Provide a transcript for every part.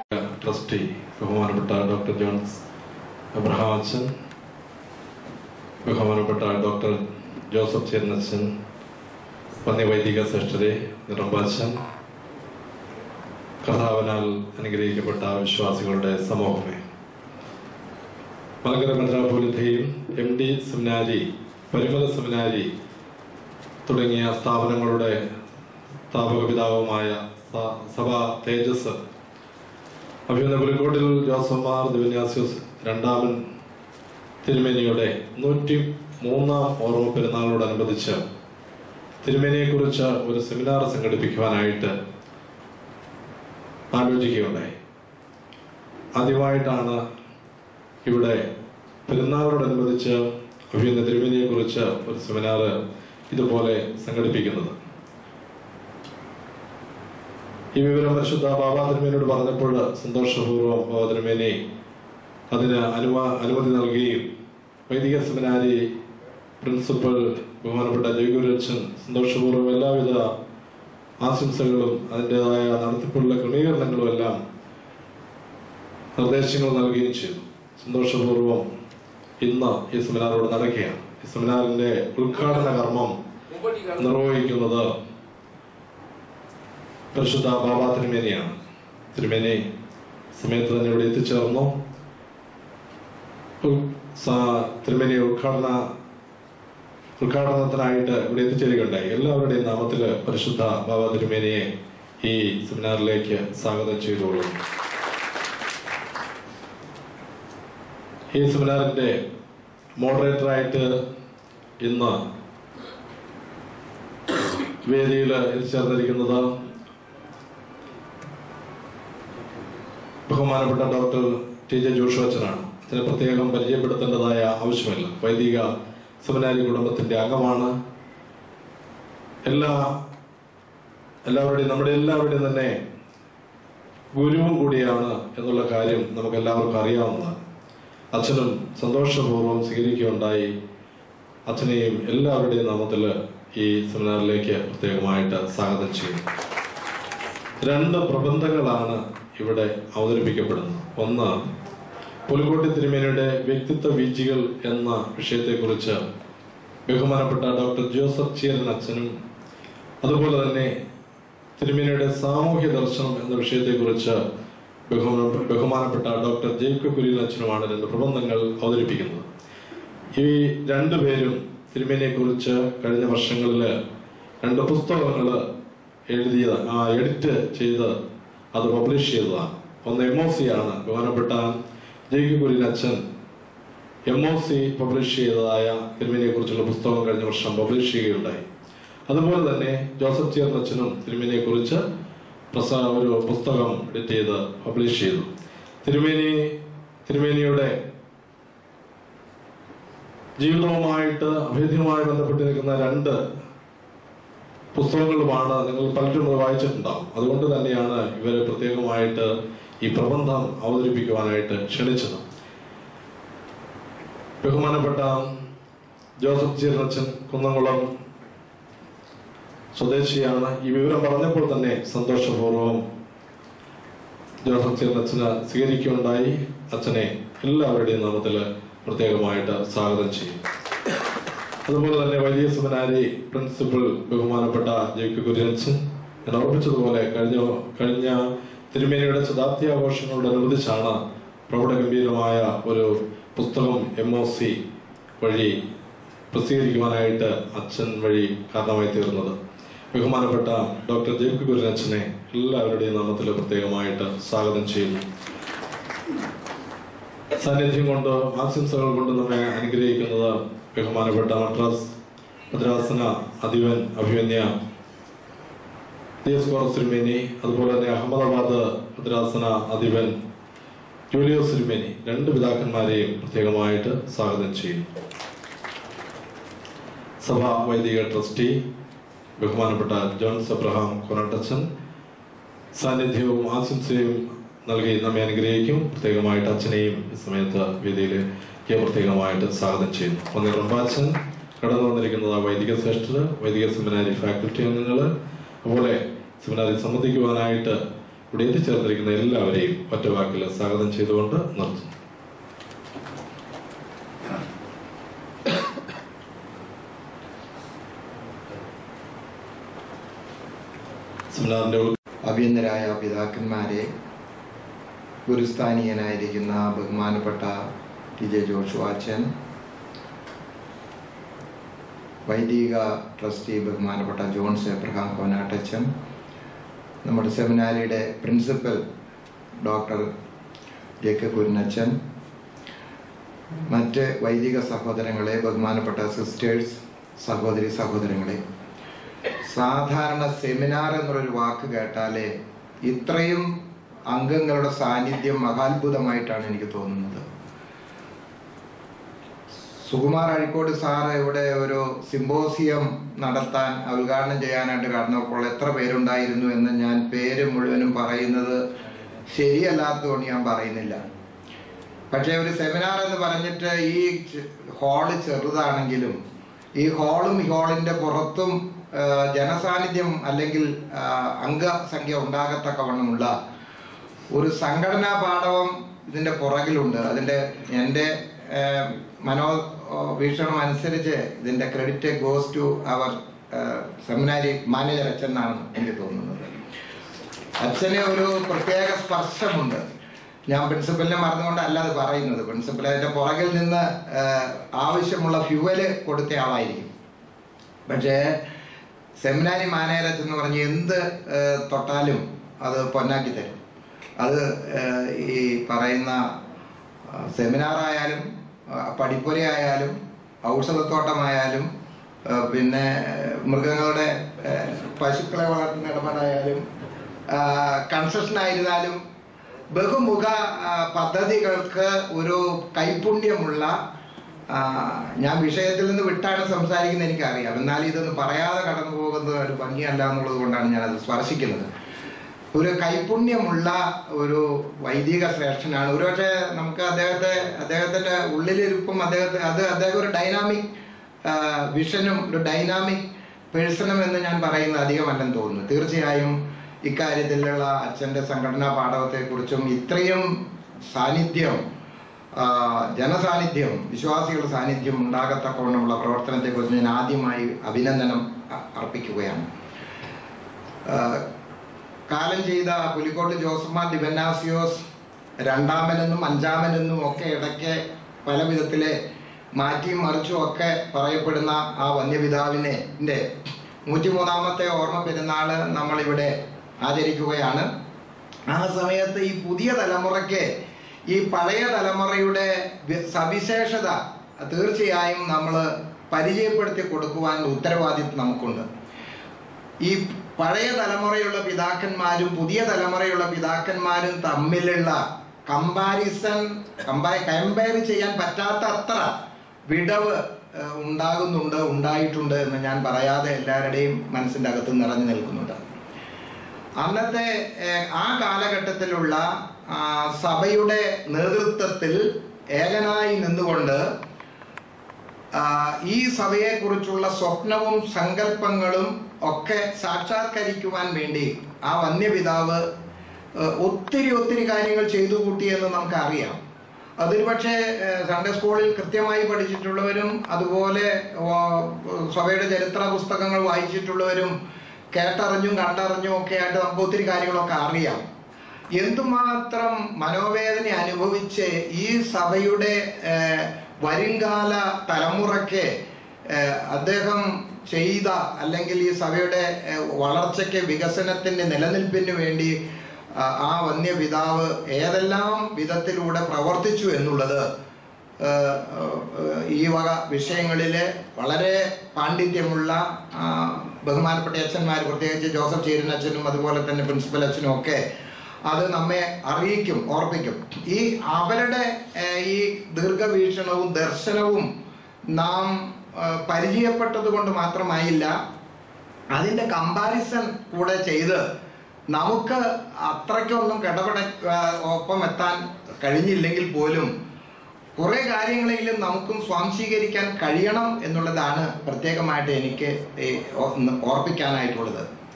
Trustee ബഹുമാനപ്പെട്ട doctor John's Abraham അച്ഛൻ ബഹുമാനപ്പെട്ട ഡോക്ടർ ജോസഫ് ചേർന്നച്ചൻ പന്നി വൈദിക ശ്രേഷ്ഠരെ നിറമ്പാച്ചൻ കർത്താവിനാൽ അനുഗ്രഹിക്കപ്പെട്ട വിശ്വാസികളുടെ സമൂഹമേ മലങ്കര മെത്രാപോലിത്തയും M D seminary Parimala seminary തുടങ്ങിയ സ്ഥാപനങ്ങളുടെ സ്ഥാപക പിതാവുമായ സ- സഭാ തേജസ് അഭിനന്ദ പുലിക്കോട്ടിൽ ജോസഫ്മാർ ദിവന്യാസ്യോസ് രണ്ടാമൻ തിരുമേനിയുടെ നൂറ്റി മൂന്നാം ഓർമ്മ പെരുന്നാളിനോടനുബന്ധിച്ച് തിരുമേനിയെക്കുറിച്ച് ഒരു സെമിനാർ സംഘടിപ്പിക്കുവാനായിട്ട് ആലോചിക്കുകയുണ്ടായി ആദ്യമായിട്ടാണ് ഇവിടെ പെരുന്നാളിനോടനുബന്ധിച്ച് അഭിനന്ദ തിരുമേനിയെക്കുറിച്ച് ഒരു സെമിനാർ ഇതുപോലെ സംഘടിപ്പിക്കുന്നത് ഈ വിവരം പരിശുദ്ധ ബാബാ തിരുമേനിയോട് പറഞ്ഞപ്പോൾ സന്തോഷപൂർവ്വം ബാബാ തിരുമേനി അതിന് അനുവാ അനുമതി നൽകുകയും വൈദിക സെമിനാരി പ്രിൻസിപ്പൽ ബഹുമാനപ്പെട്ട ജയഗുരച്ചൻ സന്തോഷപൂർവ്വം എല്ലാവിധ ആശംസകളും അതിൻ്റെതായ നടത്തിപ്പുള്ള ക്രമീകരണങ്ങളും എല്ലാം നിർദ്ദേശങ്ങൾ നൽകുകയും ചെയ്തു സന്തോഷപൂർവ്വം ഇന്ന് ഈ സെമിനാറോട് നടക്കുകയാണ് ഈ സെമിനാറിന്റെ ഉദ്ഘാടന കർമ്മം നിർവഹിക്കുന്നത് പരിശുദ്ധ ബാബ തിരുമേനിയാണ് തിരുമേനി സമയത്ത് തന്നെ ഇവിടെ എത്തിച്ചേർന്നു ഉ- സ- തിരുമേനി ഉദ്ഘാടന ഉദ്ഘാടനത്തിനായിട്ട് ഇവിടെ എത്തിച്ചേരുകയുണ്ടായി എല്ലാവരുടെയും നാമത്തിൽ പരിശുദ്ധ ബാബ തിരുമേനിയെ ഈ സെമിനാറിലേക്ക് സ്വാഗതം ചെയ്തോളൂ ഈ സെമിനാറിന്റെ മോഡറേറ്ററായിട്ട് ഇന്ന് വേദിയിൽ എത്തിച്ചേർന്നിരിക്കുന്നത് ബഹുമാനപ്പെട്ട ഡോക്ടർ ടി ജെ ജോഷുവച്ചനാണ് അതിനെ പ്രത്യേകം പരിചയപ്പെടുത്തേണ്ടതായ ആവശ്യമില്ല വൈദിക സെമിനാരി കുടുംബത്തിന്റെ അംഗമാണ് എല്ലാ എല്ലാവരുടെയും നമ്മുടെ എല്ലാവരുടെയും തന്നെ ഗുരുവും കൂടിയാണ് എന്നുള്ള കാര്യം നമുക്ക് എല്ലാവർക്കും അറിയാവുന്നതാണ് അച്ഛനും സന്തോഷപൂർവ്വം സ്വീകരിക്കുകയുണ്ടായി അച്ഛനെയും എല്ലാവരുടെയും നാമത്തിൽ ഈ സെമിനാറിലേക്ക് പ്രത്യേകമായിട്ട് സ്വാഗതം ചെയ്യുന്നു രണ്ട് പ്രബന്ധങ്ങളാണ് ഇവിടെ അവതരിപ്പിക്കപ്പെടുന്നത് ഒന്ന് പുലിക്കോട്ടി തിരുമേനിയുടെ വ്യക്തിത്വ വീഴ്ചകൾ എന്ന വിഷയത്തെക്കുറിച്ച് ബഹുമാനപ്പെട്ട ഡോക്ടർ ജോസഫ് ചീരൻ അച്ഛനും അതുപോലെ തന്നെ തിരുമേനിയുടെ സാമൂഹ്യ ദർശനം എന്ന വിഷയത്തെക്കുറിച്ച് ബഹുമാന- ബഹുമാനപ്പെട്ട ഡോക്ടർ ജേക്കബ് കുര്യൻ അച്ഛനുമാണ് രണ്ട് പ്രബന്ധങ്ങൾ അവതരിപ്പിക്കുന്നത് ഈ രണ്ടുപേരും തിരുമേനിയെ കുറിച്ച് കഴിഞ്ഞ വർഷങ്ങളിൽ രണ്ട് പുസ്തകങ്ങൾ എഴുതിയ ആ എഡിറ്റ് ചെയ്ത് അത് പബ്ലിഷ് ചെയ്തതാണ് ഒന്ന് എം ഒ സി ആണ് ബഹുമാനപ്പെട്ട ജേക്കു കുര്യൻ അച്ഛൻ എം ഒ സി പബ്ലിഷ് ചെയ്തതായ തിരുമേനിയെ കുറിച്ചുള്ള പുസ്തകം കഴിഞ്ഞ വർഷം പബ്ലിഷ് ചെയ്യുകയുണ്ടായി അതുപോലെ തന്നെ ജോസഫ് ചേർന്നച്ഛനും തിരുമേനിയെ കുറിച്ച് പ്രസ ഒരു പുസ്തകം എഡിറ്റ് ചെയ്ത് പബ്ലിഷ് ചെയ്തു തിരുമേനി തിരുമേനിയുടെ ജീവിതവുമായിട്ട് അഭേദ്യമായി ബന്ധപ്പെട്ട് നിൽക്കുന്ന രണ്ട് പുസ്തകങ്ങളുമാണ് നിങ്ങൾ പലരും അത് വായിച്ചിട്ടുണ്ടാവും അതുകൊണ്ട് തന്നെയാണ് ഇവരെ പ്രത്യേകമായിട്ട് ഈ പ്രബന്ധം അവതരിപ്പിക്കുവാനായിട്ട് ക്ഷണിച്ചത് ബഹുമാനപ്പെട്ട ജോസഫ് ചീർണച്ചൻ കുന്നംകുളം സ്വദേശിയാണ് ഈ വിവരം പറഞ്ഞപ്പോൾ തന്നെ സന്തോഷപൂർവ്വം ജോസഫ് ചീർണച്ചന് സ്വീകരിക്കുകയുണ്ടായി അച്ഛനെ എല്ലാവരുടെയും നാമത്തിൽ പ്രത്യേകമായിട്ട് സ്വാഗതം ചെയ്യും അതുപോലെ തന്നെ വലിയ സെമിനാരി പ്രിൻസിപ്പൽ ബഹുമാനപ്പെട്ട ജേക്കു കുര്യൻസൻ ഞാൻ ഓർമ്മിച്ചതുപോലെ കഴിഞ്ഞ കഴിഞ്ഞ തിരുമേനിയുടെ ശതാബ്ദിയാഘോഷങ്ങളോടനുബന്ധിച്ചാണ് പ്രൗഢഗംഭീരമായ ഒരു പുസ്തകം എം ഒ സി വഴി പ്രസിദ്ധീകരിക്കുവാനായിട്ട് അച്ഛൻ വഴി കാരണമായി തീർന്നത് ബഹുമാനപ്പെട്ട ഡോക്ടർ ജേക്കു കുര്യനച്ഛനെ എല്ലാവരുടെയും നാമത്തിൽ പ്രത്യേകമായിട്ട് സ്വാഗതം ചെയ്യുന്നു സാന്നിധ്യം കൊണ്ട് ആശംസകൾ കൊണ്ട് നമ്മെ അനുഗ്രഹിക്കുന്നത് ബഹുമാനപ്പെട്ട മദ്രാസ് മദ്രാസന അധിപൻ അഭിമന്യ ദിയസ്കോറ സിരിമേനി അതുപോലെ തന്നെ അഹമ്മദാബാദ് മദ്രാസന അധിപൻ ജൂലിയോസ് സിരിമേനി രണ്ട് പിതാക്കന്മാരെയും പ്രത്യേകമായിട്ട് സ്വാഗതം ചെയ്യുന്നു സഭാ വൈദിക ട്രസ്റ്റി ബഹുമാനപ്പെട്ട ജോൺസ് അബ്രഹാം കൊനട്ടച്ചൻ സാന്നിധ്യവും ആശംസയും നൽകി നമ്മെ അനുഗ്രഹിക്കും പ്രത്യേകമായിട്ട് അച്ഛനെയും ഈ സമയത്ത് വേദിയിലേക്ക് പ്രത്യേകമായിട്ട് സ്വാഗതം ചെയ്യുന്നു ഒന്ന് റംബാച്ചൻ കടന്നു വന്നിരിക്കുന്നത് വൈദിക ശ്രേഷ്ഠർ വൈദിക സെമിനാരി ഫാക്കൽറ്റി അംഗങ്ങൾ അതുപോലെ സെമിനാറിൽ സംബന്ധിക്കുവാനായിട്ട് ഇവിടെ എത്തിച്ചേർന്നിരിക്കുന്ന എല്ലാവരെയും ഒറ്റ വാക്കിൽ സ്വാഗതം ചെയ്തുകൊണ്ട് നിർത്തുന്നു സെമിനാറിന്റെ ഉൾ- അഭ്യന്തരായ പിതാക്കന്മാരെ ഗുരുസ്ഥാനീയനായിരിക്കുന്ന ബഹുമാനപ്പെട്ട ടി ജെ ജോഷു അച്ഛൻ വൈദിക ട്രസ്റ്റി ബഹുമാനപ്പെട്ട ജോൺസ് എബ്രഹാം കോനാട്ടച്ചൻ നമ്മുടെ സെമിനാരിയുടെ പ്രിൻസിപ്പൽ ഡോക്ടർ ജെ കെ കുരുനച്ചൻ മറ്റ് വൈദിക സഹോദരങ്ങളെ ബഹുമാനപ്പെട്ട സിസ്റ്റേഴ്സ് സഹോദരി സഹോദരങ്ങളെ സാധാരണ സെമിനാർ എന്നൊരു വാക്ക് കേട്ടാലേ ഇത്രയും അംഗങ്ങളുടെ സാന്നിധ്യം മഹാത്ഭുതമായിട്ടാണ് എനിക്ക് തോന്നുന്നത് സുകുമാർ അഴിക്കോട് സാറ് ഇവിടെ ഒരു സിമ്പോസിയം നടത്താൻ ഉദ്ഘാടനം ചെയ്യാനായിട്ട് കടന്നപ്പോൾ എത്ര പേരുണ്ടായിരുന്നു എന്ന് ഞാൻ പേര് മുഴുവനും പറയുന്നത് ശരിയല്ലാത്തതുകൊണ്ട് ഞാൻ പറയുന്നില്ല പക്ഷേ ഒരു സെമിനാർ എന്ന് പറഞ്ഞിട്ട് ഈ ചെ- ഹാള് ചെറുതാണെങ്കിലും ഈ ഹാളും ഈ ഹാളിന്റെ പുറത്തും ആ, ജനസാന്നിധ്യം അല്ലെങ്കിൽ ആ, അംഗസംഖ്യ ഉണ്ടാകത്തക്കവണ്ണമുള്ള ഒരു സംഘടനാ പാഠവം ഇതിന്റെ പുറകിലുണ്ട് അതിന്റെ എൻ്റെ ആ, മനോ ആ, വീക്ഷണം അനുസരിച്ച് ഇതിന്റെ ക്രെഡിറ്റ് ഗോസ് ടു അവർ സെമിനാരി മാനേജർ അച്ഛൻ എന്നാണ് എനിക്ക് തോന്നുന്നത് അച്ഛന് ഒരു പ്രത്യേക സ്പർശമുണ്ട് ഞാൻ പ്രിൻസിപ്പലിനെ മറന്നുകൊണ്ട് അല്ലാതെ പറയുന്നത് പ്രിൻസിപ്പൽ അതിന്റെ പുറകിൽ നിന്ന് ആ, ആവശ്യമുള്ള ഫ്യൂവല് കൊടുത്ത ആളായിരിക്കും പക്ഷേ സെമിനാരി മാനേജർ എന്ന് പറഞ്ഞ് എന്ത് ആ, തൊട്ടാലും അത് പൊന്നാക്കി തരും അത് ആ, ഈ പറയുന്ന ആ, സെമിനാറായാലും ആ, പഠിപ്പുരയായാലും ഔഷധത്തോട്ടമായാലും ആ, പിന്നെ മൃഗങ്ങളുടെ ആ, പശുക്കളെ വളർത്തുന്ന ഇടപാടായാലും കൺസ്ട്രക്ഷൻ ആയിരുന്നാലും ബഹുമുഖ ആ, പദ്ധതികൾക്ക് ഒരു കൈപുണ്യമുള്ള ആ, ഞാൻ വിഷയത്തിൽ നിന്ന് വിട്ടാണ് സംസാരിക്കുന്നത് എനിക്കറിയാം എന്നാൽ ഇതൊന്ന് പറയാതെ കടന്നു പോകുന്നത് ഒരു ഭംഗിയല്ല എന്നുള്ളത് കൊണ്ടാണ് ഞാൻ അത് സ്പർശിക്കുന്നത് ഒരു കൈപുണ്യമുള്ള ഒരു വൈദിക ശ്രേഷ്ഠനാണ് ഒരുപക്ഷെ നമുക്ക് അദ്ദേഹത്തെ അദ്ദേഹത്തിന്റെ ഉള്ളിലിരിപ്പും അദ്ദേഹത്തെ അത് അദ്ദേഹം ഒരു ഡൈനാമിക് വിഷനും ഒരു ഡൈനാമിക് പേഴ്സണും എന്ന് ഞാൻ പറയുന്നത് അധികമല്ലെന്ന് തോന്നുന്നു തീർച്ചയായും ഇക്കാര്യത്തിലുള്ള അച്ഛന്റെ സംഘടനാ പാഠവത്തെക്കുറിച്ചും ഇത്രയും സാന്നിധ്യം ആ, ജനസാന്നിധ്യം വിശ്വാസികളുടെ സാന്നിധ്യം ഉണ്ടാകത്തക്കവണ്ണമുള്ള പ്രവർത്തനത്തെക്കുറിച്ച് ഞാൻ ആദ്യമായി അഭിനന്ദനം അ- അർപ്പിക്കുകയാണ് ആ, കാലം ചെയ്ത പുലിക്കോട്ട് ജോസഫ്മാർ ഡിബന്നാസിയോസ് രണ്ടാമനെന്നും അഞ്ചാമനെന്നും ഒക്കെ ഇടയ്ക്ക് പല വിധത്തിലെ മാറ്റിയും മറിച്ചും ഒക്കെ പറയപ്പെടുന്ന ആ വന്യപിതാവിനെ ന്റെ നൂറ്റിമൂന്നാമത്തെ ഓർമ്മ പെരുന്നാള് നമ്മളിവിടെ ആചരിക്കുകയാണ് ആ സമയത്ത് ഈ പുതിയ തലമുറയ്ക്ക് ഈ പഴയ തലമുറയുടെ വ്യ- സവിശേഷത തീർച്ചയായും നമ്മൾ പരിചയപ്പെടുത്തി കൊടുക്കുവാൻ ഉത്തരവാദിത്വം നമുക്കുണ്ട് ഈ പഴയ തലമുറയുള്ള പിതാക്കന്മാരും പുതിയ തലമുറയുള്ള പിതാക്കന്മാരും തമ്മിലുള്ള കമ്പാരിസൺ കമ്പയർ കമ്പയർ ചെയ്യാൻ പറ്റാത്ത അത്ര വിടവ് ഏഹ്, ഉണ്ടാകുന്നുണ്ട് ഉണ്ടായിട്ടുണ്ട് എന്ന് ഞാൻ പറയാതെ എല്ലാവരുടെയും മനസ്സിൻ്റെ അകത്ത് നിറഞ്ഞു നിൽക്കുന്നുണ്ട് അന്നത്തെ ഏഹ്, ആ കാലഘട്ടത്തിലുള്ള ആ, സഭയുടെ നേതൃത്വത്തിൽ ഏകനായി നിന്നുകൊണ്ട് ആ, ഈ സഭയെക്കുറിച്ചുള്ള സ്വപ്നവും സങ്കല്പങ്ങളും ഒക്കെ സാക്ഷാത്കരിക്കുവാൻ വേണ്ടി ആ വന്യപിതാവ് ഏഹ്, ഒത്തിരി ഒത്തിരി കാര്യങ്ങൾ ചെയ്തു കൂട്ടിയെന്ന് നമുക്കറിയാം അതൊരു പക്ഷേ ഏഹ്, സൺഡേ സ്കൂളിൽ കൃത്യമായി പഠിച്ചിട്ടുള്ളവരും അതുപോലെ ഓ, സഭയുടെ ചരിത്ര പുസ്തകങ്ങൾ വായിച്ചിട്ടുള്ളവരും കേട്ടറിഞ്ഞും കണ്ടറിഞ്ഞും ഒക്കെ ആയിട്ട് നമുക്ക് ഒത്തിരി കാര്യങ്ങളൊക്കെ അറിയാം എന്തുമാത്രം മനോവേദന അനുഭവിച്ച് ഈ സഭയുടെ ഏഹ്, വരുംകാല തലമുറയ്ക്ക് ഏഹ്, അദ്ദേഹം ചെയ്ത അല്ലെങ്കിൽ ഈ സഭയുടെ ഏഹ്, വളർച്ചയ്ക്ക് വികസനത്തിന്റെ നിലനിൽപ്പിന് വേണ്ടി ആ, ആ വന്യപിതാവ് ഏതെല്ലാം വിധത്തിലൂടെ പ്രവർത്തിച്ചു എന്നുള്ളത് ഏഹ്, ഏഹ്, ഈ വക വിഷയങ്ങളില് വളരെ പാണ്ഡിത്യമുള്ള ആ, ബഹുമാനപ്പെട്ട അച്ഛന്മാർ പ്രത്യേകിച്ച് ജോസഫ് ചീരൻ അച്ഛനും അതുപോലെ തന്നെ പ്രിൻസിപ്പൽ അച്ഛനും ഒക്കെ അത് നമ്മെ അറിയിക്കും ഓർപ്പിക്കും ഈ അവരുടെ ഏഹ്, ഈ ദീർഘവീക്ഷണവും ദർശനവും നാം ഏഹ്, പരിചയപ്പെട്ടത് കൊണ്ട് മാത്രമായില്ല അതിന്റെ കമ്പാരിസൺ കൂടെ ചെയ്ത് നമുക്ക് അത്രയ്ക്കൊന്നും കിടപെട ആ, ഒപ്പം എത്താൻ കഴിഞ്ഞില്ലെങ്കിൽ പോലും കുറെ കാര്യങ്ങളെങ്കിലും നമുക്കും സ്വാംശീകരിക്കാൻ കഴിയണം എന്നുള്ളതാണ് പ്രത്യേകമായിട്ട് എനിക്ക് ഈ ഓ- ഒന്ന് ഓർപ്പിക്കാനായിട്ടുള്ളത്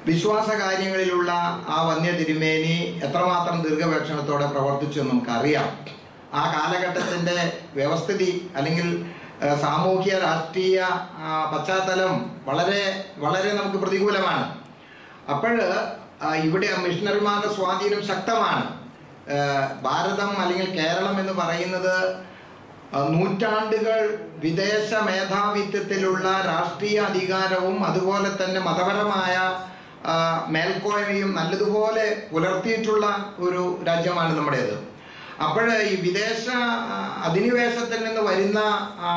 വിശ്വാസ കാര്യങ്ങളിലുള്ള ആ വന്യ തിരുമേനി എത്രമാത്രം ദീർഘവീക്ഷണത്തോടെ പ്രവർത്തിച്ചു എന്ന് നമുക്കറിയാം ആ കാലഘട്ടത്തിന്റെ വ്യവസ്ഥിതി അല്ലെങ്കിൽ ആ, സാമൂഹ്യ രാഷ്ട്രീയ ആ, പശ്ചാത്തലം വളരെ വളരെ നമുക്ക് പ്രതികൂലമാണ് അപ്പോൾ ഇവിടെ മിഷണറിമാരുടെ സ്വാധീനം ശക്തമാണ് ആ, ഭാരതം അല്ലെങ്കിൽ കേരളം എന്ന് പറയുന്നത് ആ, നൂറ്റാണ്ടുകൾ വിദേശ മേധാവിത്വത്തിലുള്ള രാഷ്ട്രീയ അധികാരവും അതുപോലെ തന്നെ മതപരമായ ആ, മേൽക്കോയ്മയും നല്ലതുപോലെ പുലർത്തിയിട്ടുള്ള ഒരു രാജ്യമാണ് നമ്മുടേത് അപ്പോൾ ഈ വിദേശ ആ, അധിനിവേശത്തിൽ നിന്ന് വരുന്ന ആ,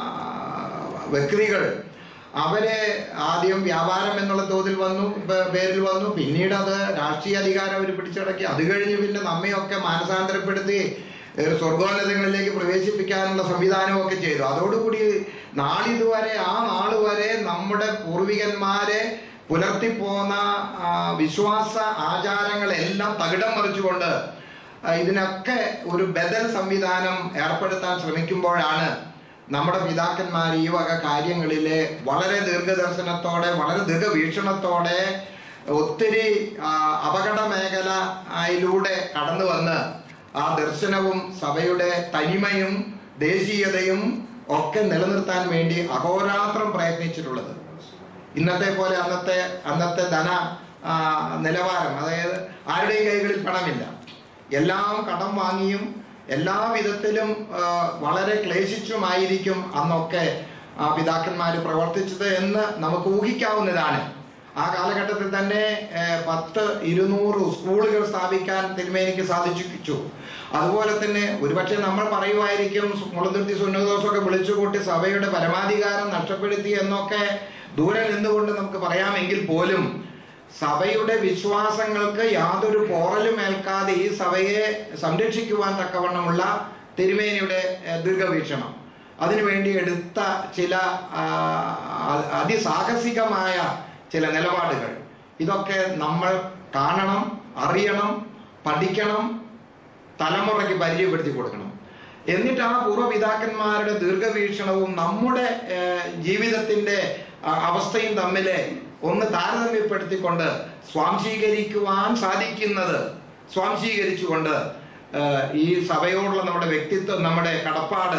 വ്യക്തികൾ അവരെ ആദ്യം വ്യാപാരം എന്നുള്ള തോതിൽ വന്നു പേ- പേരിൽ വന്നു പിന്നീട് അത് രാഷ്ട്രീയ അധികാരം അവർ പിടിച്ചടക്കി അത് കഴിഞ്ഞ് പിന്നെ നമ്മയൊക്കെ മാനസാന്തരപ്പെടുത്തി ഏഹ് സ്വർഗോന്നതങ്ങളിലേക്ക് പ്രവേശിപ്പിക്കാനുള്ള സംവിധാനമൊക്കെ ചെയ്തു അതോടുകൂടി നാളിതുവരെ ആ നാള് വരെ നമ്മുടെ പൂർവികന്മാരെ പുലർത്തിപ്പോന്ന ആ, വിശ്വാസ ആചാരങ്ങളെല്ലാം തകിടം മറിച്ചുകൊണ്ട് ആ, ഇതിനൊക്കെ ഒരു ബദൽ സംവിധാനം ഏർപ്പെടുത്താൻ ശ്രമിക്കുമ്പോഴാണ് നമ്മുടെ പിതാക്കന്മാർ ഈ വക കാര്യങ്ങളിലെ വളരെ ദീർഘദർശനത്തോടെ വളരെ ദീർഘവീക്ഷണത്തോടെ ഒത്തിരി ആ, അപകട മേഖലയിലൂടെ കടന്നു വന്ന് ആ ദർശനവും സഭയുടെ തനിമയും ദേശീയതയും ഒക്കെ നിലനിർത്താൻ വേണ്ടി അഹോരാത്രം പ്രയത്നിച്ചിട്ടുള്ളത് ഇന്നത്തെ പോലെ അന്നത്തെ അന്നത്തെ ധന ആ, നിലവാരം അതായത് ആരുടെയും കൈകളിൽ പണമില്ല എല്ലാം കടം വാങ്ങിയും എല്ലാ വിധത്തിലും ആ, വളരെ ക്ലേശിച്ചുമായിരിക്കും അന്നൊക്കെ ആ പിതാക്കന്മാർ പ്രവർത്തിച്ചത് എന്ന് നമുക്ക് ഊഹിക്കാവുന്നതാണ് ആ കാലഘട്ടത്തിൽ തന്നെ ഏർ, പത്ത് ഇരുന്നൂറ് സ്കൂളുകൾ സ്ഥാപിക്കാൻ തിരുമേനിക്ക് സാധിച്ചു അതുപോലെ തന്നെ ഒരുപക്ഷെ നമ്മൾ പറയുമായിരിക്കും മുളന്തുരുത്തി സുന്നതോസൊക്കെ വിളിച്ചുകൂട്ടി സഭയുടെ പരമാധികാരം നഷ്ടപ്പെടുത്തി എന്നൊക്കെ ദൂരെ നിന്നുകൊണ്ട് നമുക്ക് പറയാമെങ്കിൽ പോലും സഭയുടെ വിശ്വാസങ്ങൾക്ക് യാതൊരു പോറലും ഏൽക്കാതെ ഈ സഭയെ സംരക്ഷിക്കുവാൻ തക്കവണ്ണമുള്ള തിരുമേനിയുടെ ഏർ, ദീർഘവീക്ഷണം അതിനുവേണ്ടി എടുത്ത ചില ആ, അ- അതിസാഹസികമായ ചില നിലപാടുകൾ ഇതൊക്കെ നമ്മൾ കാണണം അറിയണം പഠിക്കണം തലമുറയ്ക്ക് പരിചയപ്പെടുത്തി കൊടുക്കണം എന്നിട്ട് ആ പൂർവ്വപിതാക്കന്മാരുടെ ദീർഘവീക്ഷണവും നമ്മുടെ ഏഹ്, ജീവിതത്തിന്റെ ആ, അവസ്ഥയും തമ്മിൽ ഒന്ന് താരതമ്യപ്പെടുത്തിക്കൊണ്ട് സ്വാംശീകരിക്കുവാൻ സാധിക്കുന്നത് സ്വാംശീകരിച്ചുകൊണ്ട് ഏഹ്, ഈ സഭയോടുള്ള നമ്മുടെ വ്യക്തിത്വം നമ്മുടെ കടപ്പാട്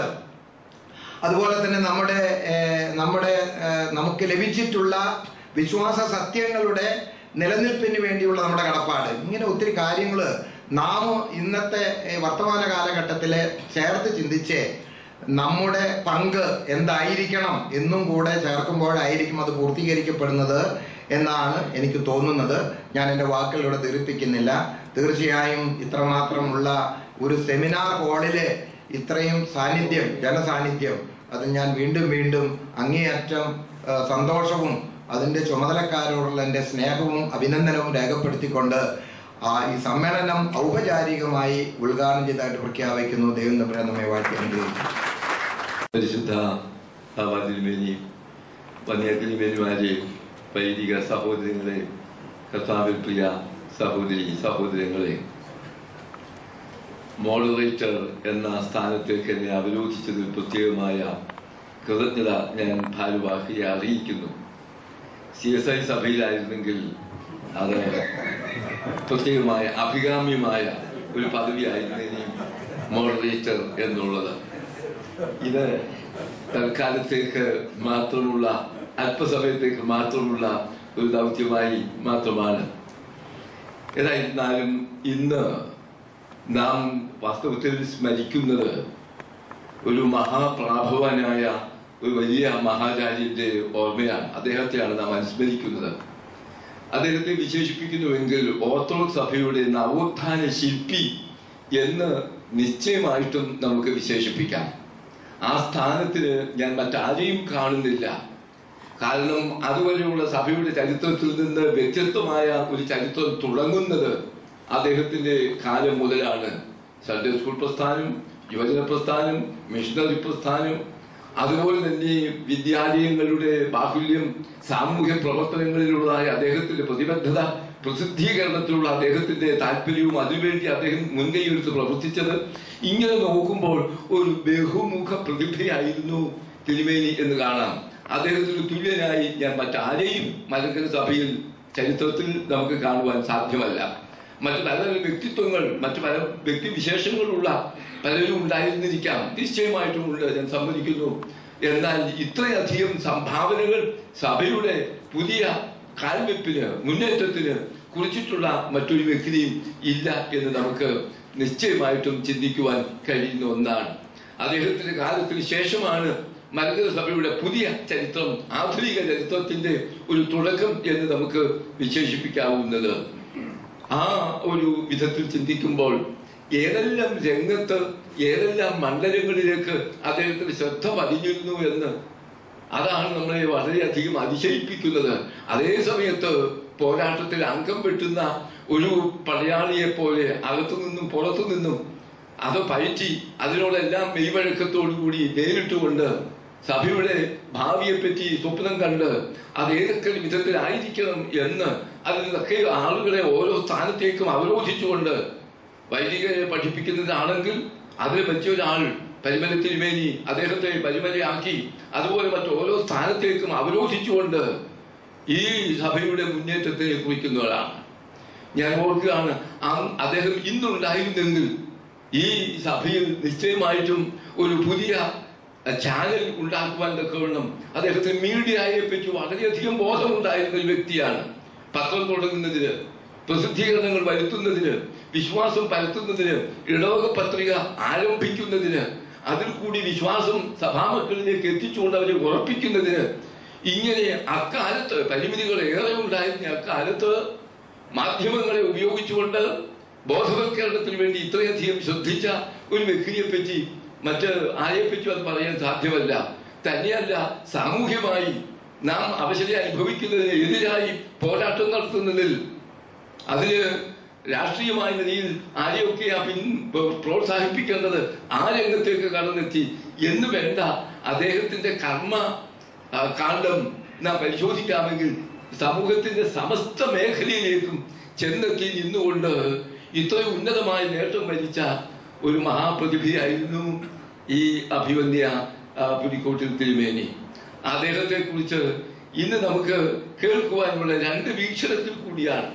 അതുപോലെ തന്നെ നമ്മുടെ ഏഹ്, നമ്മുടെ ഏഹ്, നമുക്ക് ലഭിച്ചിട്ടുള്ള വിശ്വാസ സത്യങ്ങളുടെ നിലനിൽപ്പിന് വേണ്ടിയുള്ള നമ്മുടെ കടപ്പാട് ഇങ്ങനെ ഒത്തിരി കാര്യങ്ങൾ നാം ഇന്നത്തെ ഏഹ്, വർത്തമാന കാലഘട്ടത്തിലെ ചേർത്ത് ചിന്തിച്ച് നമ്മുടെ പങ്ക് എന്തായിരിക്കണം എന്നും കൂടെ ചേർക്കുമ്പോഴായിരിക്കും അത് പൂർത്തീകരിക്കപ്പെടുന്നത് എന്നാണ് എനിക്ക് തോന്നുന്നത് ഞാൻ എൻ്റെ വാക്കുകളിലൂടെ ധരിപ്പിക്കുന്നില്ല തീർച്ചയായും ഇത്രമാത്രമുള്ള ഒരു സെമിനാർ ഹാളില് ഇത്രയും സാന്നിധ്യം ജനസാന്നിധ്യം അത് ഞാൻ വീണ്ടും വീണ്ടും അങ്ങേയറ്റം ആ, സന്തോഷവും അതിൻ്റെ ചുമതലക്കാരോടുള്ള എൻ്റെ സ്നേഹവും അഭിനന്ദനവും രേഖപ്പെടുത്തിക്കൊണ്ട് ആ ഈ സമ്മേളനം ഔപചാരികമായി ഉദ്ഘാടനം ചെയ്തതായിട്ട് പ്രഖ്യാപിക്കുന്നു ദൈവം തമ്മിൽ നമ്മെ വാഴ്ത്തി അനുഗ്രഹിക്കും പരിശുദ്ധ തിരുമേനി വന്യ തിരുമേനിമാരെ വൈദിക സഹോദരങ്ങളെ കർത്താവിൽ പ്രിയ സഹോദരി സഹോദരങ്ങളെ മോഡറേറ്റർ എന്ന സ്ഥാനത്തേക്ക് എന്നെ അവലോകിച്ചതിൽ പ്രത്യേകമായ കൃതജ്ഞത ഞാൻ ഭാരവാഹിയെ അറിയിക്കുന്നു സി എസ് ഐ സഭയിലായിരുന്നെങ്കിൽ അത് പ്രത്യേകമായ അഭികാമ്യമായ ഒരു പദവിയായിരുന്നു ഇനി മോഡറേറ്റർ എന്നുള്ളത് ഇത് തൽക്കാലത്തേക്ക് മാത്രമുള്ള അല്പസമയത്തേക്ക് മാത്രമുള്ള ഒരു ദൗത്യമായി മാത്രമാണ് ഏതായിരുന്നാലും ഇന്ന് നാം വാസ്തവത്തിൽ സ്മരിക്കുന്നത് ഒരു മഹാപ്രാഭവനായ ഒരു വലിയ മഹാചാര്യന്റെ ഓർമ്മയാണ് അദ്ദേഹത്തെയാണ് നാം അനുസ്മരിക്കുന്നത് അദ്ദേഹത്തെ വിശേഷിപ്പിക്കുന്നുവെങ്കിൽ ഓർത്തഡോക്സ് സഭയുടെ നവോത്ഥാന ശില്പി എന്ന് നിശ്ചയമായിട്ടും നമുക്ക് വിശേഷിപ്പിക്കാം ആ സ്ഥാനത്തിന് ഞാൻ മറ്റാരെയും കാണുന്നില്ല കാരണം അതുവരെയുള്ള സഭയുടെ ചരിത്രത്തിൽ നിന്ന് വ്യത്യസ്തമായ ഒരു ചരിത്രം തുടങ്ങുന്നത് അദ്ദേഹത്തിന്റെ കാലം മുതലാണ് സൺഡേ സ്കൂൾ പ്രസ്ഥാനം യുവജന പ്രസ്ഥാനം മിഷണറി പ്രസ്ഥാനം അതുപോലെ തന്നെ വിദ്യാലയങ്ങളുടെ ബാഹുല്യം സാമൂഹ്യ പ്രവർത്തനങ്ങളിലുള്ളതായ അദ്ദേഹത്തിന്റെ പ്രതിബദ്ധത പ്രസിദ്ധീകരണത്തിലുള്ള അദ്ദേഹത്തിന്റെ താല്പര്യവും അതിനുവേണ്ടി അദ്ദേഹം മുൻകൈയെടുത്ത് പ്രവർത്തിച്ചത് ഇങ്ങനെ നോക്കുമ്പോൾ ഒരു ബഹുമുഖ പ്രതിഭയായിരുന്നു തിരുമേനി എന്ന് കാണാം അദ്ദേഹത്തിന് തുല്യനായി ഞാൻ മറ്റാരെയും മലങ്കര സഭയിൽ ചരിത്രത്തിൽ നമുക്ക് കാണുവാൻ സാധ്യമല്ല മറ്റു പല വ്യക്തിത്വങ്ങൾ മറ്റു പല വ്യക്തിവിശേഷങ്ങളുള്ള പലരും ഉണ്ടായിരുന്നിരിക്കാം നിശ്ചയമായിട്ടും ഉണ്ട് ഞാൻ സമ്മതിക്കുന്നു എന്നാൽ ഇത്രയധികം സംഭാവനകൾ സഭയുടെ പുതിയ കാൽവെപ്പിന് മുന്നേറ്റത്തിന് കുറിച്ചിട്ടുള്ള മറ്റൊരു വ്യക്തിയും ഇല്ല എന്ന് നമുക്ക് നിശ്ചയമായിട്ടും ചിന്തിക്കുവാൻ കഴിയുന്ന ഒന്നാണ് അദ്ദേഹത്തിന്റെ കാലത്തിന് ശേഷമാണ് മലങ്കര സഭയുടെ പുതിയ ചരിത്രം ആധുനിക ചരിത്രത്തിന്റെ ഒരു തുടക്കം എന്ന് നമുക്ക് വിശേഷിപ്പിക്കാവുന്നത് ആ ഒരു വിധത്തിൽ ചിന്തിക്കുമ്പോൾ ഏതെല്ലാം രംഗത്ത് ഏതെല്ലാം മണ്ഡലങ്ങളിലേക്ക് അദ്ദേഹത്തിന് ശ്രദ്ധ പതിഞ്ഞിരുന്നു എന്ന് അതാണ് നമ്മളെ വളരെയധികം അതിശയിപ്പിക്കുന്നത് അതേ സമയത്ത് പോരാട്ടത്തിൽ അംഗം വെട്ടുന്ന ഒരു പടയാളിയെ പോലെ അകത്തു നിന്നും പുറത്തു നിന്നും അത് പയറ്റി അതിനോടെല്ലാം മെയ്വഴക്കത്തോടുകൂടി നേരിട്ടുകൊണ്ട് സഭയുടെ ഭാവിയെപ്പറ്റി സ്വപ്നം കണ്ട് അത് ഏതൊക്കെ വിധത്തിലായിരിക്കണം എന്ന് അതിനൊക്കെ ആളുകളെ ഓരോ സ്ഥാനത്തേക്കും അവരോധിച്ചുകൊണ്ട് വൈദികരെ പഠിപ്പിക്കുന്നതാണെങ്കിൽ അതിൽ മറ്റൊരാൾ പരിമല തിരുമേനി അദ്ദേഹത്തെ പരിമലയാക്കി അതുപോലെ മറ്റ് ഓരോ സ്ഥാനത്തേക്കും അവരോധിച്ചുകൊണ്ട് ഈ സഭയുടെ മുന്നേറ്റത്തെ കുറിക്കുന്നവരാണ് ഞാൻ ഓർക്കുകയാണ് ആ അദ്ദേഹം ഇന്നുണ്ടായിരുന്നെങ്കിൽ ഈ സഭയിൽ നിശ്ചയമായിട്ടും ഒരു പുതിയ ചാനൽ ഉണ്ടാക്കുവാൻ തക്കവണ്ണം അദ്ദേഹത്തിന് മീഡിയയെ പറ്റി വളരെയധികം ബോധമുണ്ടായിരുന്ന ഒരു വ്യക്തിയാണ് പത്രം തുടങ്ങുന്നതിന് പ്രസിദ്ധീകരണങ്ങൾ വരുത്തുന്നതിന് വിശ്വാസം പരത്തുന്നതിന് ഇടവക പത്രിക ആരംഭിക്കുന്നതിന് അതിൽ കൂടി വിശ്വാസം സഭാമക്കളിലേക്ക് എത്തിച്ചുകൊണ്ട് അവരെ ഉറപ്പിക്കുന്നതിന് ഇങ്ങനെ അക്കാലത്ത് പരിമിതികൾ ഏറെ ഉണ്ടായിരുന്ന അക്കാലത്ത് മാധ്യമങ്ങളെ ഉപയോഗിച്ചുകൊണ്ട് ബോധവൽക്കരണത്തിന് വേണ്ടി ഇത്രയധികം ശ്രദ്ധിച്ച ഒരു വ്യക്തിയെ പറ്റി മറ്റ് ആരെപ്പറ്റും അത് പറയാൻ സാധ്യമല്ല തന്നെയല്ല സാമൂഹ്യമായി നാം അവശത അനുഭവിക്കുന്നതിന് എതിരായി പോരാട്ടം നടത്തുന്നതിൽ അതിന് രാഷ്ട്രീയമായ നിലയിൽ ആരെയൊക്കെ പിൻ പ്രോത്സാഹിപ്പിക്കേണ്ടത് ആ രംഗത്തേക്ക് കടന്നെത്തി എന്ന് വേണ്ട അദ്ദേഹത്തിന്റെ കർമ്മ ആ, കാണ്ഡം നാം പരിശോധിക്കാമെങ്കിൽ സമൂഹത്തിന്റെ സമസ്ത മേഖലയിലേക്കും ചെന്നെത്തി നിന്നുകൊണ്ട് ഇത്രയും ഉന്നതമായ നേട്ടം വരിച്ച ഒരു മഹാപ്രതിഭയായിരുന്നു ഈ അഭിവന്യ ആ, പുലിക്കോട്ടിൽ തിരുമേനി അദ്ദേഹത്തെ കുറിച്ച് ഇന്ന് നമുക്ക് കേൾക്കുവാനുള്ള രണ്ട് വീക്ഷണത്തിൽ കൂടിയാണ്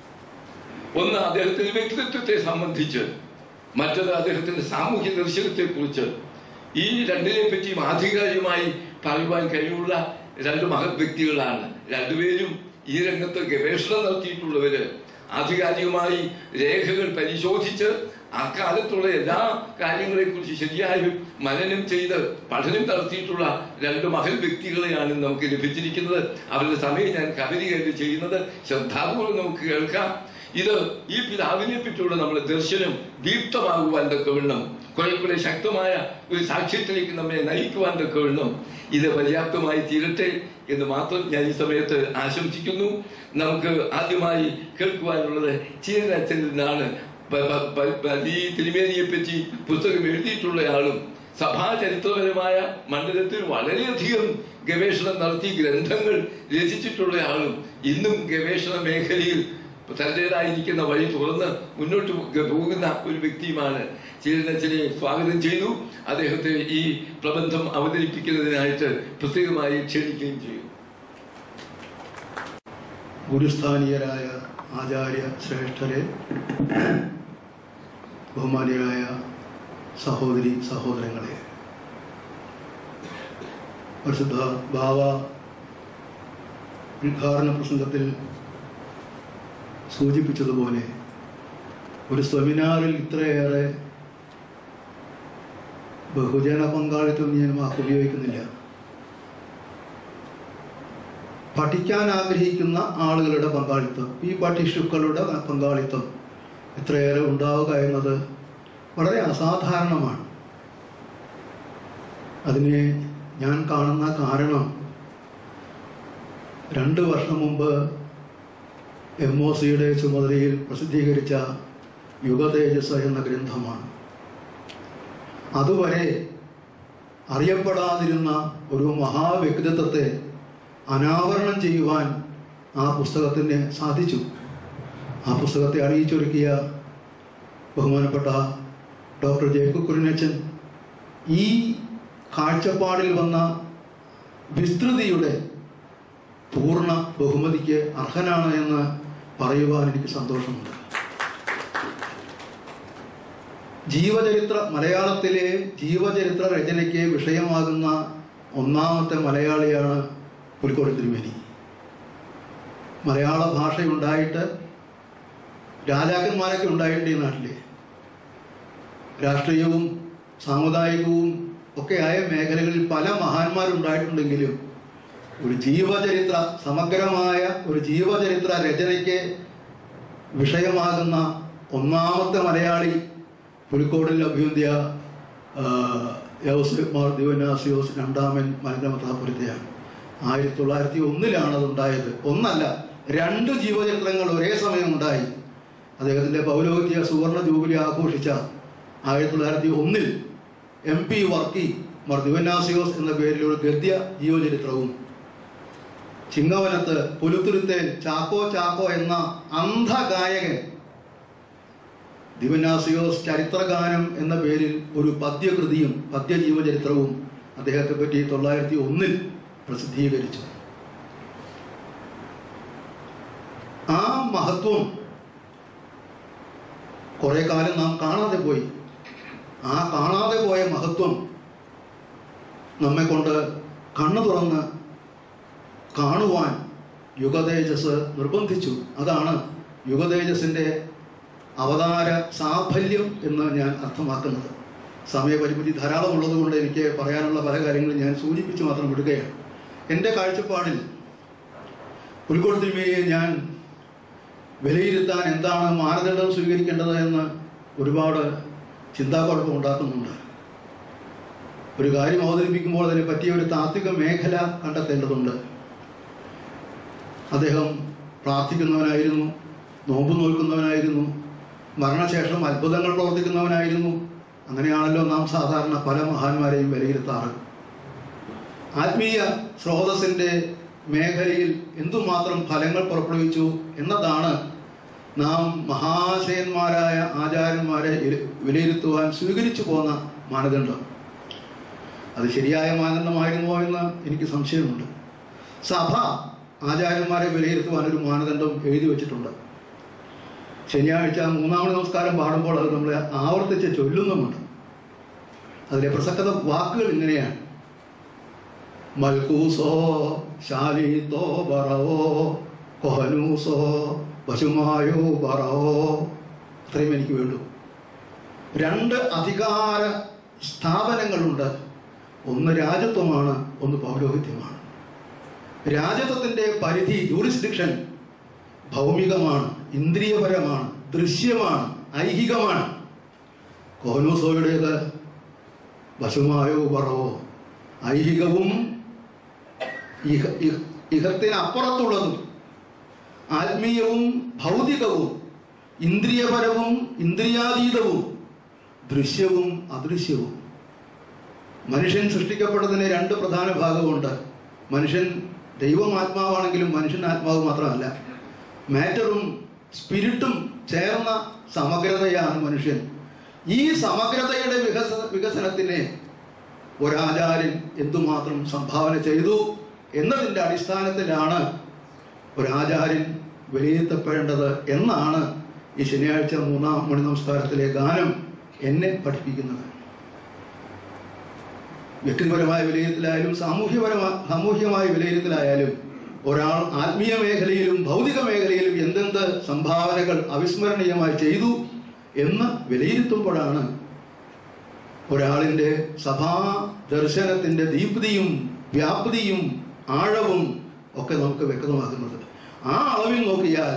ഒന്ന് അദ്ദേഹത്തിന്റെ വ്യക്തിത്വത്തെ സംബന്ധിച്ച് മറ്റത് അദ്ദേഹത്തിന്റെ സാമൂഹ്യ ദർശനത്തെ കുറിച്ച് ഈ രണ്ടിനെ പറ്റിയും ആധികാരികമായി പറയുവാൻ കഴിവുള്ള രണ്ട് മഹത് വ്യക്തികളാണ് രണ്ടുപേരും ഈ രംഗത്ത് ഗവേഷണം നടത്തിയിട്ടുള്ളവര് ആധികാരികമായി രേഖകൾ പരിശോധിച്ച് അക്കാലത്തുള്ള എല്ലാ കാര്യങ്ങളെ കുറിച്ച് ശരിയായി മനനം ചെയ്ത് പഠനം നടത്തിയിട്ടുള്ള രണ്ട് മഹൽ വ്യക്തികളെയാണ് നമുക്ക് ലഭിച്ചിരിക്കുന്നത് അവരുടെ സമയം ഞാൻ കവിതയായിട്ട് ചെയ്യുന്നത് ശ്രദ്ധാപൂർവ്വം നമുക്ക് കേൾക്കാം ഇത് ഈ പിതാവിനെ പറ്റിയുള്ള നമ്മുടെ ദർശനം ദീപ്തമാകുവാൻ തക്കവണ്ണം കുറെ കൂടെ ശക്തമായ ഒരു സാക്ഷ്യത്തിലേക്ക് നമ്മെ നയിക്കുവാൻ തക്കവണ്ണം ഇത് പര്യാപ്തമായി തീരട്ടെ എന്ന് മാത്രം ഞാൻ ഈ സമയത്ത് ആശംസിക്കുന്നു നമുക്ക് ആദ്യമായി കേൾക്കുവാനുള്ളത് ചീരനച്ചനിൽ നിന്നാണ് പ- പ- പ- പ- ഈ തിരുമേനിയെ പറ്റി പുസ്തകം എഴുതിയിട്ടുള്ളയാളും സഭാചരിത്രപരമായ മണ്ഡലത്തിൽ വളരെയധികം ഗവേഷണം നടത്തി ഗ്രന്ഥങ്ങൾ രചിച്ചിട്ടുള്ള ആളും ഇന്നും ഗവേഷണ മേഖലയിൽ തന്റേതായിരിക്കുന്ന വഴി തുറന്ന് മുന്നോട്ട് പോ- പോകുന്ന ഒരു വ്യക്തിയുമാണ് ചീരനച്ചനെ സ്വാഗതം ചെയ്തു അദ്ദേഹത്തെ ഈ പ്രബന്ധം അവതരിപ്പിക്കുന്നതിനായിട്ട് പ്രത്യേകമായി ക്ഷണിക്കുകയും ചെയ്തു ഗുരുസ്ഥാനീയരായ ആചാര്യ ശ്രേഷ്ഠരെ ബഹുമാനിയരായ സഹോദരി സഹോദരങ്ങളെ പരിശുദ്ധ ബാവ ഉദ്ഘാടന പ്രസംഗത്തിൽ സൂചിപ്പിച്ചതുപോലെ ഒരു സെമിനാറിൽ ഇത്രയേറെ ബഹുജന പങ്കാളിത്തം ഞാൻ വാക്ക് ഉപയോഗിക്കുന്നില്ല പഠിക്കാൻ ആഗ്രഹിക്കുന്ന ആളുകളുടെ പങ്കാളിത്തം ഈ പഠിഷുക്കളുടെ പങ്കാളിത്തം ഇത്രയേറെ ഉണ്ടാവുക എന്നത് വളരെ അസാധാരണമാണ് അതിനെ ഞാൻ കാണുന്ന കാരണം രണ്ട് വർഷം മുമ്പ് എം ഒ സിയുടെ ചുമതലയിൽ പ്രസിദ്ധീകരിച്ച യുഗതേജസ് എന്ന ഗ്രന്ഥമാണ് അതുവരെ അറിയപ്പെടാതിരുന്ന ഒരു മഹാവ്യക്തിത്വത്തെ അനാവരണം ചെയ്യുവാൻ ആ പുസ്തകത്തിന് സാധിച്ചു ആ പുസ്തകത്തെ അണിയിച്ചൊരുക്കിയ ബഹുമാനപ്പെട്ട ഡോക്ടർ ജേക്കബ് കുരുനച്ചൻ ഈ കാഴ്ചപ്പാടിൽ വന്ന വിസ്തൃതിയുടെ പൂർണ്ണ ബഹുമതിക്ക് അർഹനാണ് എന്ന് പറയുവാൻ എനിക്ക് സന്തോഷമുണ്ട് ജീവചരിത്ര മലയാളത്തിലെ ജീവചരിത്ര രചനയ്ക്ക് വിഷയമാകുന്ന ഒന്നാമത്തെ മലയാളിയാണ് പുലിക്കോട് തിരുമേനി മലയാള ഭാഷയുണ്ടായിട്ട് രാജാക്കന്മാരൊക്കെ ഉണ്ടായിട്ട് ഈ നാട്ടില് രാഷ്ട്രീയവും സാമുദായികവും ഒക്കെയായ മേഖലകളിൽ പല മഹാന്മാരുണ്ടായിട്ടുണ്ടെങ്കിലും ഒരു ജീവചരിത്ര സമഗ്രമായ ഒരു ജീവചരിത്ര രചനയ്ക്ക് വിഷയമാകുന്ന ഒന്നാമത്തെ മലയാളി പുലിക്കോടിൽ അഭ്യുന്ത്യ യൗസഫ് മാർ ദിവനാസിയോസ് രണ്ടാമൻ മലങ്കമത്താപുരത്തെയാണ് ആയിരത്തി തൊള്ളായിരത്തി ഒന്നിലാണ് അതുണ്ടായത് ഒന്നല്ല രണ്ട് ജീവചരിത്രങ്ങൾ ഒരേ സമയം ഉണ്ടായി അദ്ദേഹത്തിന്റെ പൗരോഹിത്യ സുവർണ ജൂബിലി ആഘോഷിച്ച ആയിരത്തി തൊള്ളായിരത്തി ഒന്നിൽ എം പി വർക്കി മാർ ദിവനാസിയോസ് എന്ന പേരിൽ ഒരു ഗദ്യ ജീവചരിത്രവും ചിങ്ങവനത്ത് പുലുത്തുരുത്തേൽ ചാക്കോ ചാക്കോ എന്ന അന്ധഗായകൻ ദിവനാസിയോസ് ചരിത്രഗാനം എന്ന പേരിൽ ഒരു പദ്യകൃതിയും പദ്യജീവചരിത്രവും അദ്ദേഹത്തെ പറ്റി തൊള്ളായിരത്തി ഒന്നിൽ പ്രസിദ്ധീകരിച്ചു ആ മഹത്വം കുറെ കാലം നാം കാണാതെ പോയി ആ കാണാതെ പോയ മഹത്വം നമ്മെ കൊണ്ട് കണ്ണു തുറന്ന് കാണുവാൻ യുഗതേജസ് നിർബന്ധിച്ചു അതാണ് യുഗതേജസിന്റെ അവതാര സാഫല്യം എന്ന് ഞാൻ അർത്ഥമാക്കുന്നത് സമയപരിമിതി ധാരാളം ഉള്ളതുകൊണ്ട് എനിക്ക് പറയാനുള്ള പല കാര്യങ്ങളും ഞാൻ സൂചിപ്പിച്ച് മാത്രം വിടുകയാണ് എൻ്റെ കാഴ്ചപ്പാടിൽ പുലിക്കോട് തിരുമേനിയെ ഞാൻ വിലയിരുത്താൻ എന്താണ് മാനദണ്ഡം സ്വീകരിക്കേണ്ടത് എന്ന് ഒരുപാട് ചിന്താക്കുഴപ്പം ഉണ്ടാക്കുന്നുണ്ട് ഒരു കാര്യം അവതരിപ്പിക്കുമ്പോൾ അതിനെ പറ്റിയ ഒരു താത്വിക മേഖല കണ്ടെത്തേണ്ടതുണ്ട് അദ്ദേഹം പ്രാർത്ഥിക്കുന്നവനായിരുന്നു നോമ്പ് നോൽക്കുന്നവനായിരുന്നു മരണശേഷം അത്ഭുതങ്ങൾ പ്രവർത്തിക്കുന്നവനായിരുന്നു അങ്ങനെയാണല്ലോ നാം സാധാരണ പല മഹാന്മാരെയും വിലയിരുത്താറ് ആത്മീയ സ്രോതസ്സിന്റെ മേഖലയിൽ എന്തുമാത്രം ഫലങ്ങൾ പുറപ്പെടുവിച്ചു എന്നതാണ് നാം മഹാശയന്മാരായ ആചാര്യന്മാരെ ഇര- വിലയിരുത്തുവാൻ സ്വീകരിച്ചു പോന്ന മാനദണ്ഡം അത് ശരിയായ മാനദണ്ഡമായിരുന്നോ എന്ന് എനിക്ക് സംശയമുണ്ട് സഭ ആചാര്യന്മാരെ വിലയിരുത്തുവാൻ ഒരു മാനദണ്ഡം എഴുതി വച്ചിട്ടുണ്ട് ശനിയാഴ്ച മൂന്നാമത് നമസ്കാരം പാടുമ്പോൾ അത് നമ്മൾ ആവർത്തിച്ച് ചൊല്ലുന്നുമുണ്ട് അതിലെ പ്രസക്ത വാക്കുകൾ ഇങ്ങനെയാണ് മൽക്കൂസോ ശാലീത്തോ ബറവോ കൊഹനൂസോ പശുമായോ ബറവോ അത്രയും എനിക്ക് വേണ്ടു രണ്ട് അധികാര സ്ഥാപനങ്ങളുണ്ട് ഒന്ന് രാജത്വമാണ് ഒന്ന് പൗരോഹിത്യമാണ് രാജത്വത്തിന്റെ പരിധി ജൂറിസ്ഡിക്ഷൻ ഭൗമികമാണ് ഇന്ദ്രിയപരമാണ് ദൃശ്യമാണ് ഐഹികമാണ് കോനൂസോയുടേത് വശുമായോ പറവോ ഐഹികവും ഇഹ ഇഹ- ഇഹത്തിനപ്പുറത്തുള്ളതും ആത്മീയവും ഭൗതികവും ഇന്ദ്രിയപരവും ഇന്ദ്രിയാതീതവും ദൃശ്യവും അദൃശ്യവും മനുഷ്യൻ സൃഷ്ടിക്കപ്പെട്ടതിന് രണ്ട് പ്രധാന ഭാഗമുണ്ട് മനുഷ്യൻ ദൈവം ആത്മാവാണെങ്കിലും മനുഷ്യൻ ആത്മാവ് മാത്രമല്ല മാറ്ററും സ്പിരിറ്റും ചേർന്ന സമഗ്രതയാണ് മനുഷ്യൻ ഈ സമഗ്രതയുടെ വികസ വികസനത്തിന് ഒരാചാര്യൻ എന്തുമാത്രം സംഭാവന ചെയ്തു എന്നതിൻ്റെ അടിസ്ഥാനത്തിലാണ് ഒരാചാര്യൻ വിലയിരുത്തപ്പെടേണ്ടത് എന്നാണ് ഈ ശനിയാഴ്ച മൂന്നാം മണി നമസ്കാരത്തിലെ ഗാനം എന്നെ പഠിപ്പിക്കുന്നത് വ്യക്തിപരമായ വിലയിരുത്തലായാലും സാമൂഹ്യപരമായ സാമൂഹ്യമായ വിലയിരുത്തലായാലും ഒരാൾ ആത്മീയ മേഖലയിലും ഭൗതിക മേഖലയിലും എന്തെന്ത് സംഭാവനകൾ അവിസ്മരണീയമായി ചെയ്തു എന്ന് വിലയിരുത്തുമ്പോഴാണ് ഒരാളിൻ്റെ സഭാ ദർശനത്തിൻ്റെ ദീപ്തിയും വ്യാപ്തിയും ആഴവും ഒക്കെ നമുക്ക് വ്യക്തമാക്കുന്നത് ആ അളവിൽ നോക്കിയാൽ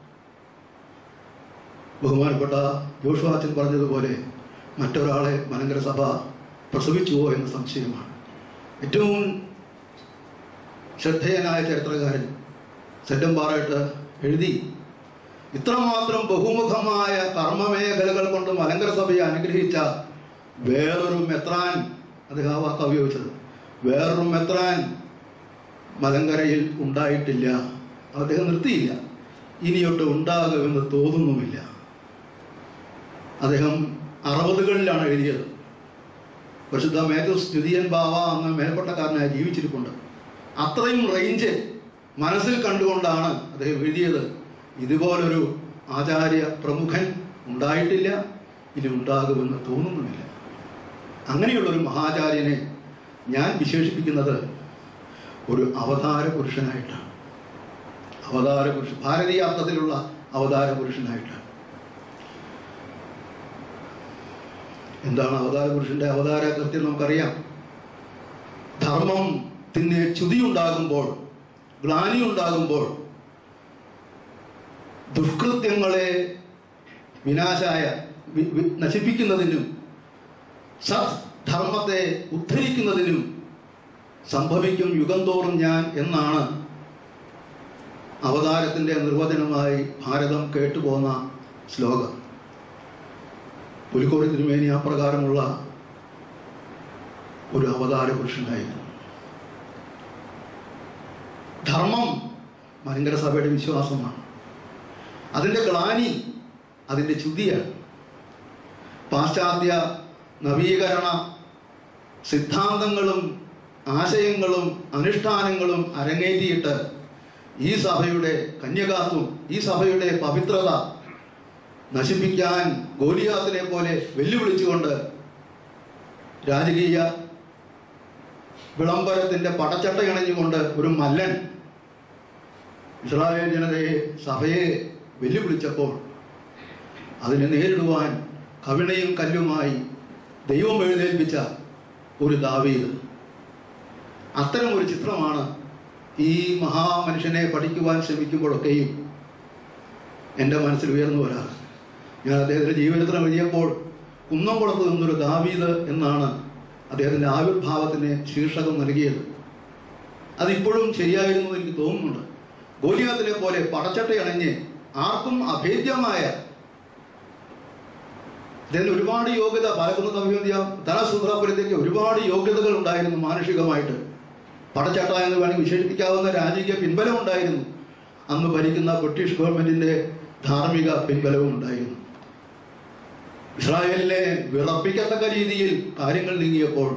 ബഹുമാനപ്പെട്ട ജോഷുവാച്ചൻ പറഞ്ഞതുപോലെ മറ്റൊരാളെ മലങ്കര സഭ പ്രസവിച്ചുവോ എന്ന സംശയമാണ് ഏറ്റവും ശ്രദ്ധേയനായ ചരിത്രകാരൻ സെറ്റംപാറായിട്ട് എഴുതി ഇത്രമാത്രം ബഹുമുഖമായ കർമ്മമേഖലകൾ കൊണ്ട് മലങ്കര സഭയെ അനുഗ്രഹിച്ച വേറൊരു മെത്രാൻ അദ്ദേഹം ആ വാക്ക് ഉപയോഗിച്ചത് വേറൊരു മെത്രാൻ മലങ്കരയിൽ ഉണ്ടായിട്ടില്ല അദ്ദേഹം നിർത്തിയില്ല ഇനിയൊട്ട് ഉണ്ടാകുമെന്ന് തോന്നുന്നുമില്ല അദ്ദേഹം അറുപതുകളിലാണ് എഴുതിയത് പരിശുദ്ധ മേജോസ് ദ്വിതീയൻ ബാവ എന്ന മേൽപ്പട്ടക്കാരനായി ജീവിച്ചിരിപ്പുണ്ട് അത്രയും റേഞ്ച് മനസ്സിൽ കണ്ടുകൊണ്ടാണ് അദ്ദേഹം എഴുതിയത് ഇതുപോലൊരു ആചാര്യ പ്രമുഖൻ ഉണ്ടായിട്ടില്ല ഇനി ഉണ്ടാകുമെന്ന് തോന്നുന്നുമില്ല അങ്ങനെയുള്ള ഒരു മഹാചാര്യനെ ഞാൻ വിശേഷിപ്പിക്കുന്നത് ഒരു അവതാര പുരുഷനായിട്ടാണ് അവതാര പുരുഷൻ ഭാരതീയ അർത്ഥത്തിലുള്ള അവതാര പുരുഷനായിട്ടാണ് എന്താണ് അവതാര പുരുഷന്റെ അവതാര കൃത്യം നമുക്കറിയാം ധർമ്മത്തിന് ചുതിയുണ്ടാകുമ്പോൾ ഗ്ലാനി ഉണ്ടാകുമ്പോൾ ദുഷ്കൃത്യങ്ങളെ വിനാശായ വി- വി- നശിപ്പിക്കുന്നതിനും സധർമ്മത്തെ ഉദ്ധരിക്കുന്നതിനും സംഭവിക്കും യുഗം തോറും ഞാൻ എന്നാണ് അവതാരത്തിന്റെ നിർവചനമായി ഭാരതം കേട്ടുപോന്ന ശ്ലോകം പുലിക്കോടി തിരുമേനി അപ്രകാരമുള്ള ഒരു അവതാര പുരുഷനായിരുന്നു ധർമ്മം മലങ്കര സഭയുടെ വിശ്വാസമാണ് അതിൻ്റെ ഗ്ലാനി അതിൻ്റെ ചുതിയാണ് പാശ്ചാത്യ നവീകരണ സിദ്ധാന്തങ്ങളും ആശയങ്ങളും അനുഷ്ഠാനങ്ങളും അരങ്ങേറ്റിയിട്ട് ഈ സഭയുടെ കന്യകാത്വം ഈ സഭയുടെ പവിത്രത നശിപ്പിക്കാൻ ഗോലിയാത്തിനെ പോലെ വെല്ലുവിളിച്ചുകൊണ്ട് രാജകീയ വിളംബരത്തിന്റെ പടച്ചട്ടയണഞ്ഞുകൊണ്ട് ഒരു മല്ലൻ ഇസ്രായേൽ ജനതയെ സഭയെ വെല്ലുവിളിച്ചപ്പോൾ അതിനെ നേരിടുവാൻ കവിണയും കല്ലുമായി ദൈവം എഴുന്നേൽപ്പിച്ച ഒരു ദാവീദ് അത്തരം ഒരു ചിത്രമാണ് ഈ മഹാമനുഷ്യനെ പഠിക്കുവാൻ ശ്രമിക്കുമ്പോഴൊക്കെയും എൻ്റെ മനസ്സിൽ ഉയർന്നു വരാറ് ഞാൻ അദ്ദേഹത്തിൻ്റെ ജീവചരിത്രം എഴുതിയപ്പോൾ കുന്നംകുളത്ത് നിന്നൊരു ദാവീദ് എന്നാണ് അദ്ദേഹത്തിൻ്റെ ആവിർഭാവത്തിന് ശീർഷകം നൽകിയത് അതിപ്പോഴും ശരിയായിരുന്നു എന്ന് എനിക്ക് തോന്നുന്നുണ്ട് ഗോലിയാത്തിനെ പോലെ പടച്ചട്ടയണഞ്ഞ് ആർക്കും അഭേദ്യമായ അദ്ദേഹത്തിന് ഒരുപാട് യോഗ്യത പാലക്കുന്ന അഭിവന്ധ്യ ധനസുദ്രാപുരത്തേക്ക് ഒരുപാട് യോഗ്യതകൾ ഉണ്ടായിരുന്നു മാനുഷികമായിട്ട് പടച്ചട്ട എന്ന് വേണമെങ്കിൽ വിശേഷിപ്പിക്കാവുന്ന രാജകീയ പിൻബലം ഉണ്ടായിരുന്നു അന്ന് ഭരിക്കുന്ന ബ്രിട്ടീഷ് ഗവൺമെന്റിന്റെ ധാർമ്മിക പിൻബലവും ഉണ്ടായിരുന്നു ഇസ്രായേലിനെ വിറപ്പിക്കത്തക്ക രീതിയിൽ കാര്യങ്ങൾ നീങ്ങിയപ്പോൾ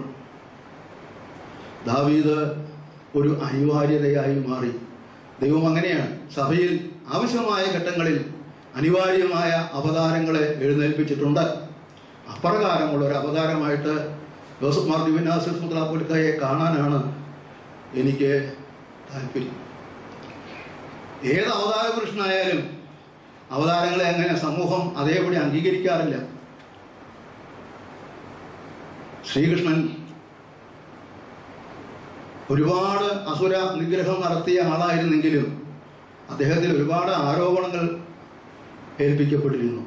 ദാവീദ് ഒരു അനിവാര്യതയായി മാറി ദൈവം അങ്ങനെയാണ് സഭയിൽ ആവശ്യമായ ഘട്ടങ്ങളിൽ അനിവാര്യമായ അവതാരങ്ങളെ എഴുന്നേൽപ്പിച്ചിട്ടുണ്ട് അപ്രകാരമുള്ള ഒരു അവതാരമായിട്ട് ജോസഫ് മാർ ദിവനാസിസ് മുദ്രാപുലിക്കയെ കാണാനാണ് എനിക്ക് താല്പര്യം ഏത് അവതാര പുരുഷനായാലും അവതാരങ്ങളെ അങ്ങനെ സമൂഹം അതേപടി അംഗീകരിക്കാറില്ല ശ്രീകൃഷ്ണൻ ഒരുപാട് അസുര നിഗ്രഹം നടത്തിയ ആളായിരുന്നെങ്കിലും അദ്ദേഹത്തിൽ ഒരുപാട് ആരോപണങ്ങൾ ഏൽപ്പിക്കപ്പെട്ടിരുന്നു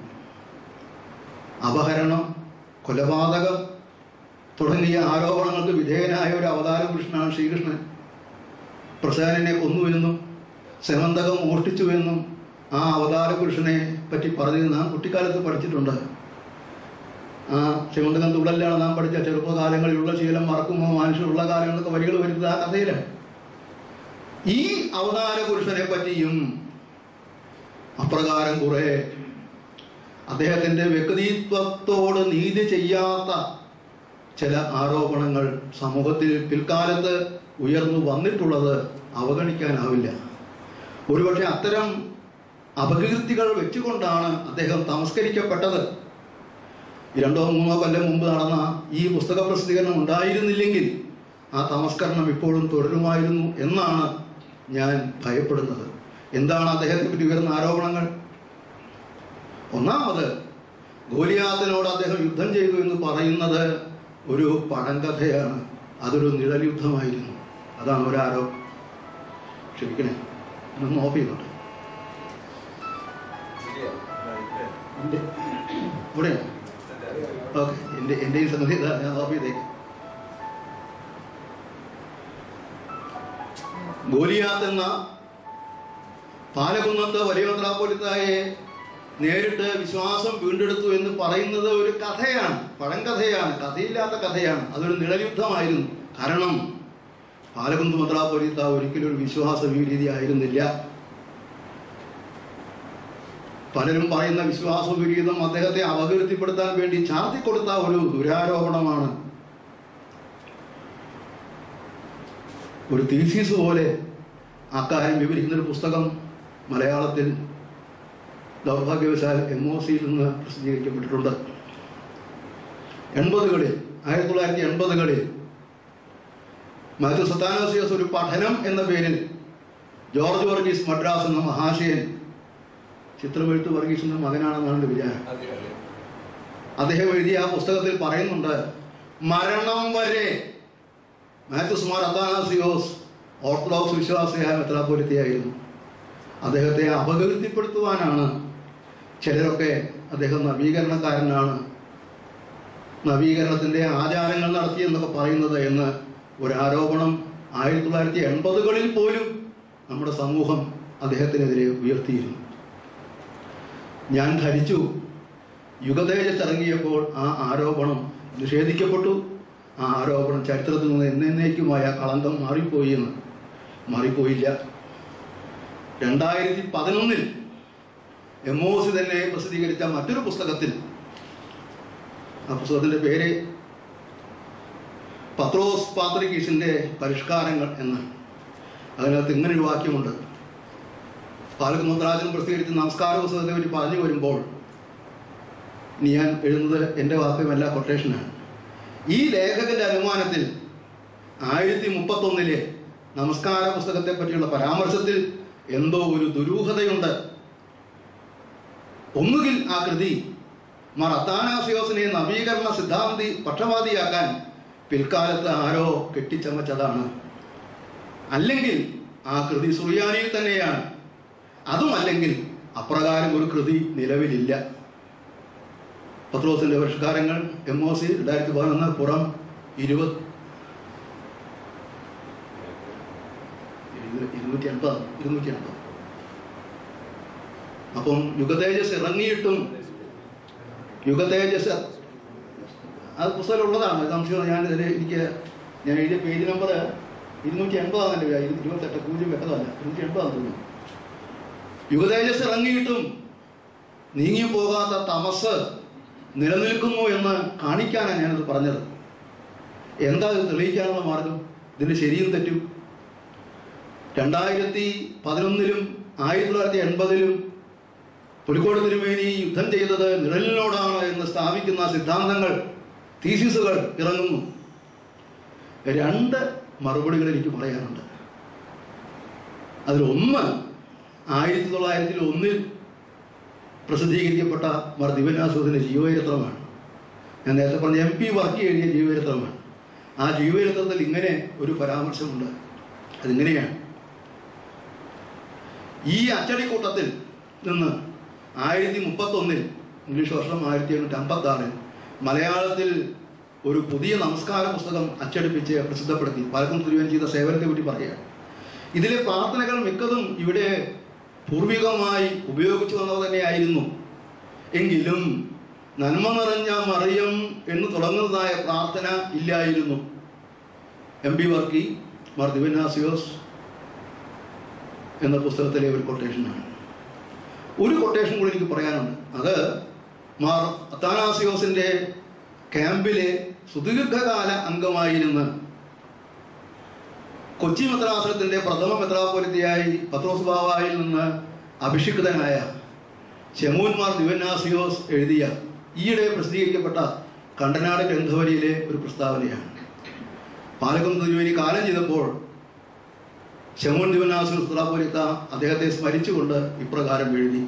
അപഹരണം കൊലപാതകം തുടങ്ങിയ ആരോപണങ്ങൾക്ക് വിധേയനായ ഒരു അവതാര പുരുഷനാണ് ശ്രീകൃഷ്ണൻ പ്രസാദനെ കൊന്നുവെന്നും സെമന്തകം മോഷ്ടിച്ചുവെന്നും ആ അവതാര പുരുഷനെ പറ്റി പറഞ്ഞത് നാം കുട്ടിക്കാലത്ത് പഠിച്ചിട്ടുണ്ട് ആ ശിവന്തകം തുടലാണ് നാം പഠിച്ച ചെറുപ്പകാലങ്ങളിലുള്ള ശീലം മറക്കുമോ മനുഷ്യരുള്ള കാലങ്ങളൊക്കെ വരികൾ വരുന്നത് ആ കഥയിലാണ് ഈ അവതാര പുരുഷനെ പറ്റിയും അപ്രകാരം കുറെ അദ്ദേഹത്തിന്റെ വ്യക്തിത്വത്തോട് നീതി ചെയ്യാത്ത ചില ആരോപണങ്ങൾ സമൂഹത്തിൽ പിൽക്കാലത്ത് ഉയർന്നു വന്നിട്ടുള്ളത് അവഗണിക്കാനാവില്ല ഒരുപക്ഷെ അത്തരം അപകീർത്തികൾ വെച്ചുകൊണ്ടാണ് അദ്ദേഹം തമസ്കരിക്കപ്പെട്ടത് ഈ രണ്ടോ മൂന്നോ കൊല്ലം മുമ്പ് നടന്ന ഈ പുസ്തക പ്രസിദ്ധീകരണം ഉണ്ടായിരുന്നില്ലെങ്കിൽ ആ തമസ്കരണം ഇപ്പോഴും തുടരുമായിരുന്നു എന്നാണ് ഞാൻ ഭയപ്പെടുന്നത് എന്താണ് അദ്ദേഹത്തെ പറ്റി ഉയർന്ന ആരോപണങ്ങൾ ഒന്നാമത് ഗോലിയാത്തിനോട് അദ്ദേഹം യുദ്ധം ചെയ്തു എന്ന് പറയുന്നത് ഒരു പഴങ്കഥയാണ് അതൊരു നിഴൽ യുദ്ധമായിരുന്നു അതാണ് ഒരാരോ ക്ഷമിക്കണേ ഒന്ന് ഓഫ് ചെയ്യുന്നുണ്ട് എൻ്റെ ഇവിടെയാണ് ഓക്കെ എൻ്റെ എൻ്റെ ഈ സംഗതി ഇതാ, ഞാൻ ഓഫ് ചെയ്തേക്കാം ഗോലിയാത്ത് എന്ന പാലകുന്നത്ത് വലിയ മെത്രാപ്പോലിത്തായെ നേരിട്ട് വിശ്വാസം വീണ്ടെടുത്തു എന്ന് പറയുന്നത് ഒരു കഥയാണ് പഴങ്കഥയാണ് കഥയില്ലാത്ത കഥയാണ് അതൊരു നിഴൽയുദ്ധമായിരുന്നു കാരണം പാലകുന്ന് മെത്രാപ്പോലിത്ത ഒരിക്കലും ഒരു വിശ്വാസ വീരീതി ആയിരുന്നില്ല പലരും പറയുന്ന വിശ്വാസ വിരീതം അദ്ദേഹത്തെ അപകീർത്തിപ്പെടുത്താൻ വേണ്ടി ചാർത്തിക്കൊടുത്ത ഒരു ദുരാരോപണമാണ് ഒരു തീസീസ് പോലെ അക്കാര്യം വിവരിക്കുന്നൊരു പുസ്തകം മലയാളത്തിൽ ദൗർഭാഗ്യവശാൽ എം ഒ സിയിൽ നിന്ന് പ്രസിദ്ധീകരിക്കപ്പെട്ടിട്ടുണ്ട് എൺപതുകളിൽ ആയിരത്തി തൊള്ളായിരത്തി എൺപതുകളിൽ മാത്യു സത്താനോസിയസ് ഒരു പഠനം എന്ന പേരിൽ ജോർജ് വർഗീസ് മദ്രാസ് എന്ന മഹാശയൻ ചിത്രമെഴുത്ത് വർഗീസിന്റെ മകനാണെന്നാണ് എൻ്റെ വിചാരം അദ്ദേഹം എഴുതിയ ആ പുസ്തകത്തിൽ പറയുന്നുണ്ട് മരണം വരെ മാത്യുസ് മാർ അത്താനാസിയോസ് ഓർത്തഡോക്സ് വിശ്വാസിയായ മെത്രാപ്പൊലിത്തിയായിരുന്നു അദ്ദേഹത്തെ അപകീർത്തിപ്പെടുത്തുവാനാണ് ചിലരൊക്കെ അദ്ദേഹം നവീകരണക്കാരനാണ് നവീകരണത്തിന്റെ ആചാരങ്ങൾ നടത്തിയെന്നൊക്കെ പറയുന്നത് എന്ന് ഒരു ആരോപണം ആയിരത്തി തൊള്ളായിരത്തി എൺപതുകളിൽ പോലും നമ്മുടെ സമൂഹം അദ്ദേഹത്തിനെതിരെ ഉയർത്തിയിരുന്നു ഞാൻ ധരിച്ചു യുഗതേജസ് ഇറങ്ങിയപ്പോൾ ആ ആരോപണം നിഷേധിക്കപ്പെട്ടു ആ ആരോപണം ചരിത്രത്തിൽ നിന്ന് എന്നേക്കുമായ കളങ്കം മാറിപ്പോയി എന്ന് മാറിപ്പോയില്ല രണ്ടായിരത്തി പതിനൊന്നിൽ എം ഒ സി തന്നെ പ്രസിദ്ധീകരിച്ച മറ്റൊരു പുസ്തകത്തിൽ ആ പുസ്തകത്തിന്റെ പേര് പത്രോസ് പാത്രികീസിന്റെ പരിഷ്കാരങ്ങൾ എന്നാണ് അതിനകത്ത് ഇങ്ങനെ ഒരു വാക്യമുണ്ട് പാലക്കുമന്ത്രാജൻ പ്രസിദ്ധീകരിച്ച നമസ്കാര പുസ്തകത്തെ പറ്റി പറഞ്ഞു വരുമ്പോൾ ഇനി ഞാൻ എഴുതുന്നത് എൻ്റെ വാക്കുമല്ല കൊട്ടേഷനാണ് ഈ ലേഖകന്റെ അനുമാനത്തിൽ ആയിരത്തി മുപ്പത്തൊന്നിലെ നമസ്കാര പുസ്തകത്തെ പറ്റിയുള്ള പരാമർശത്തിൽ എന്തോ ഒരു ദുരൂഹതയുണ്ട് ഒന്നുകിൽ ആ കൃതി മാർ അത്താനാസിയോസിനെ നവീകരണ സിദ്ധാന്തി പക്ഷപാതിയാക്കാൻ പിൽക്കാലത്ത് ആരോ കെട്ടിച്ചമച്ചതാണ് അല്ലെങ്കിൽ ആ കൃതി സുറിയാനിയിൽ തന്നെയാണ് അതുമല്ലെങ്കിൽ അപ്രകാരം ഒരു കൃതി നിലവിലില്ല പത്രോസിന്റെ പരിഷ്കാരങ്ങൾ എം ഒ സി രണ്ടായിരത്തി പതിനൊന്ന് പുറം ഇരുപത് ഇരുന്നൂറ്റി എൺപത് ഇരുന്നൂറ്റി എൺപത് അപ്പം യുഗതേജസ് ഇറങ്ങിയിട്ടും യുഗതേജസ് അത് പുസ്തകം ഉള്ളതാണ് സംശയം ഞാൻ ഇതിൽ എനിക്ക് ഞാൻ എഴുതിയ പേജ് നമ്പർ ഇരുന്നൂറ്റി എൺപതാണ് എൻ്റെ ഇരുപത്തെട്ട് പൂജ്യം എട്ടതല്ല ഇരുന്നൂറ്റി എൺപതാണെന്ന് തോന്നുന്നു യുഗതേജസ് ഇറങ്ങിയിട്ടും നീങ്ങി പോകാത്ത തമസ് നിലനിൽക്കുന്നു എന്ന് കാണിക്കാനാണ് ഞാനത് പറഞ്ഞത് എന്താ ഇത് തെളിയിക്കാനുള്ള മാർഗം ഇതിന്റെ ശരിയും തെറ്റും രണ്ടായിരത്തി പതിനൊന്നിലും ആയിരത്തി തൊള്ളായിരത്തി എൺപതിലും പുലിക്കോട് തിരുമേനി യുദ്ധം ചെയ്തത് നിഴലിനോടാണ് എന്ന് സ്ഥാപിക്കുന്ന സിദ്ധാന്തങ്ങൾ തീസിസുകൾ ഇറങ്ങുന്നു രണ്ട് മറുപടികൾ എനിക്ക് പറയാനുണ്ട് അതിലൊന്ന് ആയിരത്തി തൊള്ളായിരത്തി ഒന്നിൽ പ്രസിദ്ധീകരിക്കപ്പെട്ട മർ ദിവനാസുഖത്തിന്റെ ജീവചരിത്രമാണ് ഞാൻ നേരത്തെ പറഞ്ഞ എം പി വർക്ക് എഴുതിയ ജീവചരിത്രമാണ് ആ ജീവചരിത്രത്തിൽ ഇങ്ങനെ ഒരു പരാമർശമുണ്ട് അതിങ്ങനെയാണ് ഈ അച്ചടിക്കൂട്ടത്തിൽ നിന്ന് ആയിരത്തി മുപ്പത്തൊന്നിൽ ഇംഗ്ലീഷ് വർഷം ആയിരത്തി എണ്ണൂറ്റി അമ്പത്തി ആറിൽ മലയാളത്തിൽ ഒരു പുതിയ നമസ്കാര പുസ്തകം അച്ചടിപ്പിച്ച് പ്രസിദ്ധപ്പെടുത്തി പാലക്കും തിരുവൻ ചെയ്ത സേവനത്തെ പറ്റി പറയുകയാണ് ഇതിലെ പ്രാർത്ഥനകൾ മിക്കതും ഇവിടെ പൂർവികമായി ഉപയോഗിച്ചു വന്നവ തന്നെയായിരുന്നു എങ്കിലും നന്മ നിറഞ്ഞ മറിയം എന്ന് തുടങ്ങുന്നതായ പ്രാർത്ഥന ഇല്ലായിരുന്നു എം ബി വർക്കി മാർ ദിവനാസിയോസ് എന്ന പുസ്തകത്തിലെ ഒരു കൊട്ടേഷനാണ് ഒരു കൊട്ടേഷൻ കൂടി എനിക്ക് പറയാനുണ്ട് അത് മാർ അത്താനാസിയോസിന്റെ ക്യാമ്പിലെ സുദീർഘകാല അംഗമായിരുന്ന് കൊച്ചി മെത്രാസനത്തിന്റെ പ്രഥമ മെത്രാപൊലിത്തയായി പത്രോസ് ബാവായിൽ നിന്ന് അഭിഷിക്തനായ ചെമൂൻമാർ ദിവന്നാസിയോസ് എഴുതിയ ഈയിടെ പ്രസിദ്ധീകരിക്കപ്പെട്ട കണ്ടനാട് ഗ്രന്ഥവലിയിലെ ഒരു പ്രസ്താവനയാണ് പാലകം തിരുവേനി കാലം ചെയ്തപ്പോൾ ചെമൂൻ ദിവനാസിയോസ് മെത്രാപൊലിത്ത അദ്ദേഹത്തെ സ്മരിച്ചുകൊണ്ട് ഇപ്രകാരം എഴുതി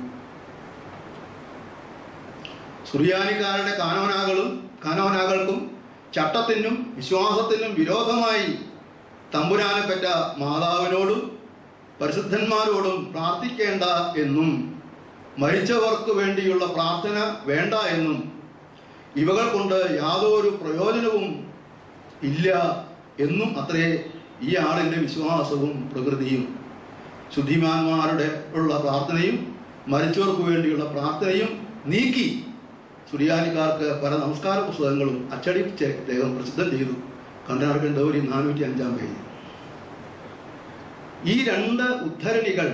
സുറിയാനിക്കാരുടെ കാനോനാകളും കാനോനാകൾക്കും ചട്ടത്തിനും വിശ്വാസത്തിനും വിരോധമായി തമ്പുരാനെ പറ്റ മാതാവിനോടും പരിശുദ്ധന്മാരോടും പ്രാർത്ഥിക്കേണ്ട എന്നും മരിച്ചവർക്ക് വേണ്ടിയുള്ള പ്രാർത്ഥന വേണ്ട എന്നും ഇവകൾ കൊണ്ട് യാതൊരു പ്രയോജനവും ഇല്ല എന്നും അത്രേ ഈ ആളിൻ്റെ വിശ്വാസവും പ്രകൃതിയും ശുദ്ധിമാന്മാരുടെ ഉള്ള പ്രാർത്ഥനയും മരിച്ചവർക്ക് വേണ്ടിയുള്ള പ്രാർത്ഥനയും നീക്കി സുറിയാനിക്കാർക്ക് പല നമസ്കാര പുസ്തകങ്ങളും അച്ചടിച്ച് അദ്ദേഹം പ്രസിദ്ധം ചെയ്തു കണ്ടനാർക്കൻ ഡൗരി നാനൂറ്റി അഞ്ചാം പേജ് ഈ രണ്ട് ഉദ്ധരണികൾ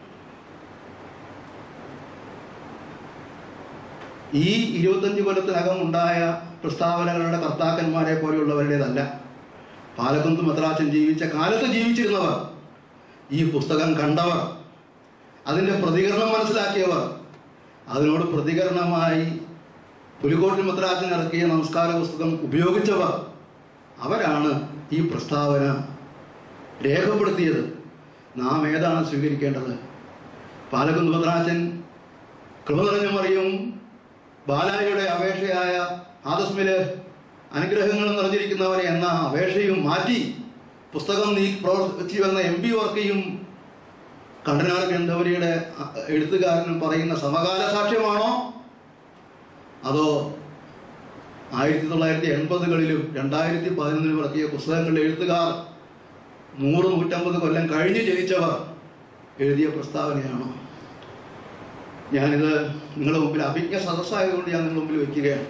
ഈ ഇരുപത്തഞ്ച് കൊല്ലത്തിനകം ഉണ്ടായ പ്രസ്താവനകളുടെ കർത്താക്കന്മാരെ പോലെയുള്ളവരുടേതല്ല പാലക്കുന്ന് മദ്രാസൻ ജീവിച്ച കാലത്ത് ജീവിച്ചിരുന്നവർ ഈ പുസ്തകം കണ്ടവർ അതിൻ്റെ പ്രതികരണം മനസ്സിലാക്കിയവർ അതിനോട് പ്രതികരണമായി പുലിക്കോട്ടിൽ മുദ്രാജൻ ഇറക്കിയ നമസ്കാര പുസ്തകം ഉപയോഗിച്ചവർ അവരാണ് ഈ പ്രസ്താവന രേഖപ്പെടുത്തിയത് നാം ഏതാണ് സ്വീകരിക്കേണ്ടത് പാലക്കുന്ന് മുദ്രാജൻ കൃപ നിറഞ്ഞ മറിയും ബാലായുടെ അപേക്ഷയായ ആദസ്മില് അനുഗ്രഹങ്ങൾ നിറഞ്ഞിരിക്കുന്നവനെ എന്ന അപേക്ഷയും മാറ്റി പുസ്തകം നീ പ്രവർത്തിച്ചു വന്ന എം പി വർക്കിയും കണ്ടനാർ ഗ്രന്ഥവരിയുടെ എഴുത്തുകാരനും പറയുന്ന സമകാല സാക്ഷ്യമാണോ അതോ ആയിരത്തി തൊള്ളായിരത്തി എൺപതുകളിലും രണ്ടായിരത്തി പതിനൊന്നിലും ഇറക്കിയ പുസ്തകങ്ങളുടെ എഴുത്തുകാർ നൂറ് നൂറ്റമ്പത് കൊല്ലം കഴിഞ്ഞ് ജനിച്ചവർ എഴുതിയ പ്രസ്താവനയാണോ ഞാനിത് നിങ്ങളുടെ മുമ്പിൽ അഭിജ്ഞ സദസ്സായതുകൊണ്ട് ഞാൻ നിങ്ങളുടെ മുമ്പിൽ വെക്കുകയാണ്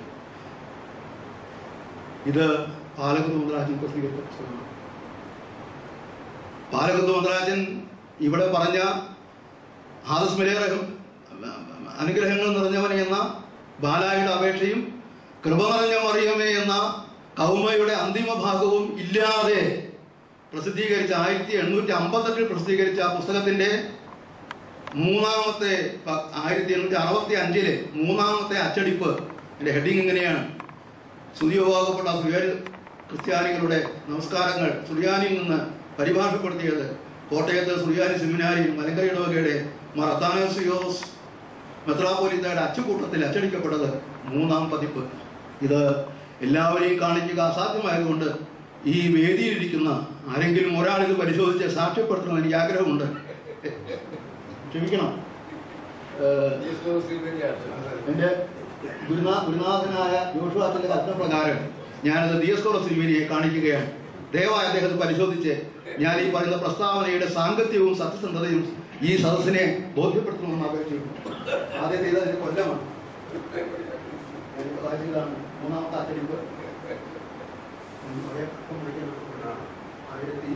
ഇത് പാലക്കുന്ന് മുദ്രാജൻ പ്രസിദ്ധീകരിച്ച പുസ്തകമാണ് പാലക്കുന്ന് മുദ്രാജൻ ഇവിടെ പറഞ്ഞ ഹാദസ്മലേറെ അനുഗ്രഹങ്ങൾ നിറഞ്ഞവനെ എന്ന ബാലായുടെ അപേക്ഷയും കൃപ നിറഞ്ഞ മറിയമേ എന്ന കൗമയുടെ അന്തിമ ഭാഗവും ഇല്ലാതെ പ്രസിദ്ധീകരിച്ച ആയിരത്തി എണ്ണൂറ്റി അമ്പത്തെട്ടിൽ പ്രസിദ്ധീകരിച്ച ആ പുസ്തകത്തിന്റെ മൂന്നാമത്തെ പ- ആയിരത്തി എണ്ണൂറ്റി അറുപത്തി അഞ്ചിലെ മൂന്നാമത്തെ അച്ചടിപ്പ് എൻ്റെ ഹെഡിങ് ഇങ്ങനെയാണ് സുതിയോഗപ്പെട്ട സുയാനി ക്രിസ്ത്യാനികളുടെ നമസ്കാരങ്ങൾ സുറിയാനിയിൽ നിന്ന് പരിഭാഷപ്പെടുത്തിയത് കോട്ടയത്ത് സുറിയാനി സെമിനാരിയിൽ മലങ്കര ഇടവകയുടെ മറത്താനോസിയോസ് മെത്രാപോലിത്തയുടെ അച്ചുകൂട്ടത്തിൽ അച്ചടിക്കപ്പെട്ടത് മൂന്നാം പതിപ്പ് ഇത് എല്ലാവരെയും കാണിക്കുക അസാധ്യമായതുകൊണ്ട് ഈ വേദിയിലിരിക്കുന്ന ആരെങ്കിലും ഒരാൾ ഇത് പരിശോധിച്ച് സാക്ഷ്യപ്പെടുത്തണം എനിക്ക് ആഗ്രഹമുണ്ട് ക്ഷമിക്കണം ഏഹ്, എന്റെ ഗുരുനാ ഗുരുനാഥനായ യോഷുവാത്തിന്റെ കൽപ്പനപ്രകാരം ഞാനത് ദിയസ്കോറ സിൽവേരിയെ കാണിക്കുകയാണ് ദയവായി അദ്ദേഹത്തെ പരിശോധിച്ച് ഞാൻ ഈ പറയുന്ന പ്രസ്താവനയുടെ സാങ്കത്യവും സത്യസന്ധതയും ഈ സദസ്സിനെ ബോധ്യപ്പെടുത്തണമെന്ന് അപേക്ഷിക്കുന്നു ആദ്യത്തെ ഇത് അതിന്റെ കൊല്ലമാണ് ഞാനിപ്പോൾ വായിച്ചതാണ് മൂന്നാമത്തെ അച്ചടിപ്പ് ഉം, ഒരേ പക്കം പിടിക്കാൻ ആയിരത്തി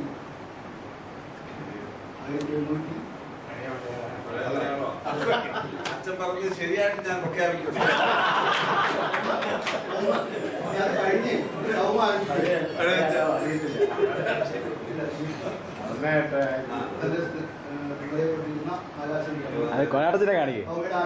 ആയിരത്തി എണ്ണൂറ്റി അച്ഛൻ പറഞ്ഞത് ശരിയായിട്ട് ഞാൻ പ്രഖ്യാപിക്കുന്നു ഞാൻ കഴിഞ്ഞ് ഒരു കൗമാരം അത് കൊനാട്ടത്തിനെ കാണിക്കേ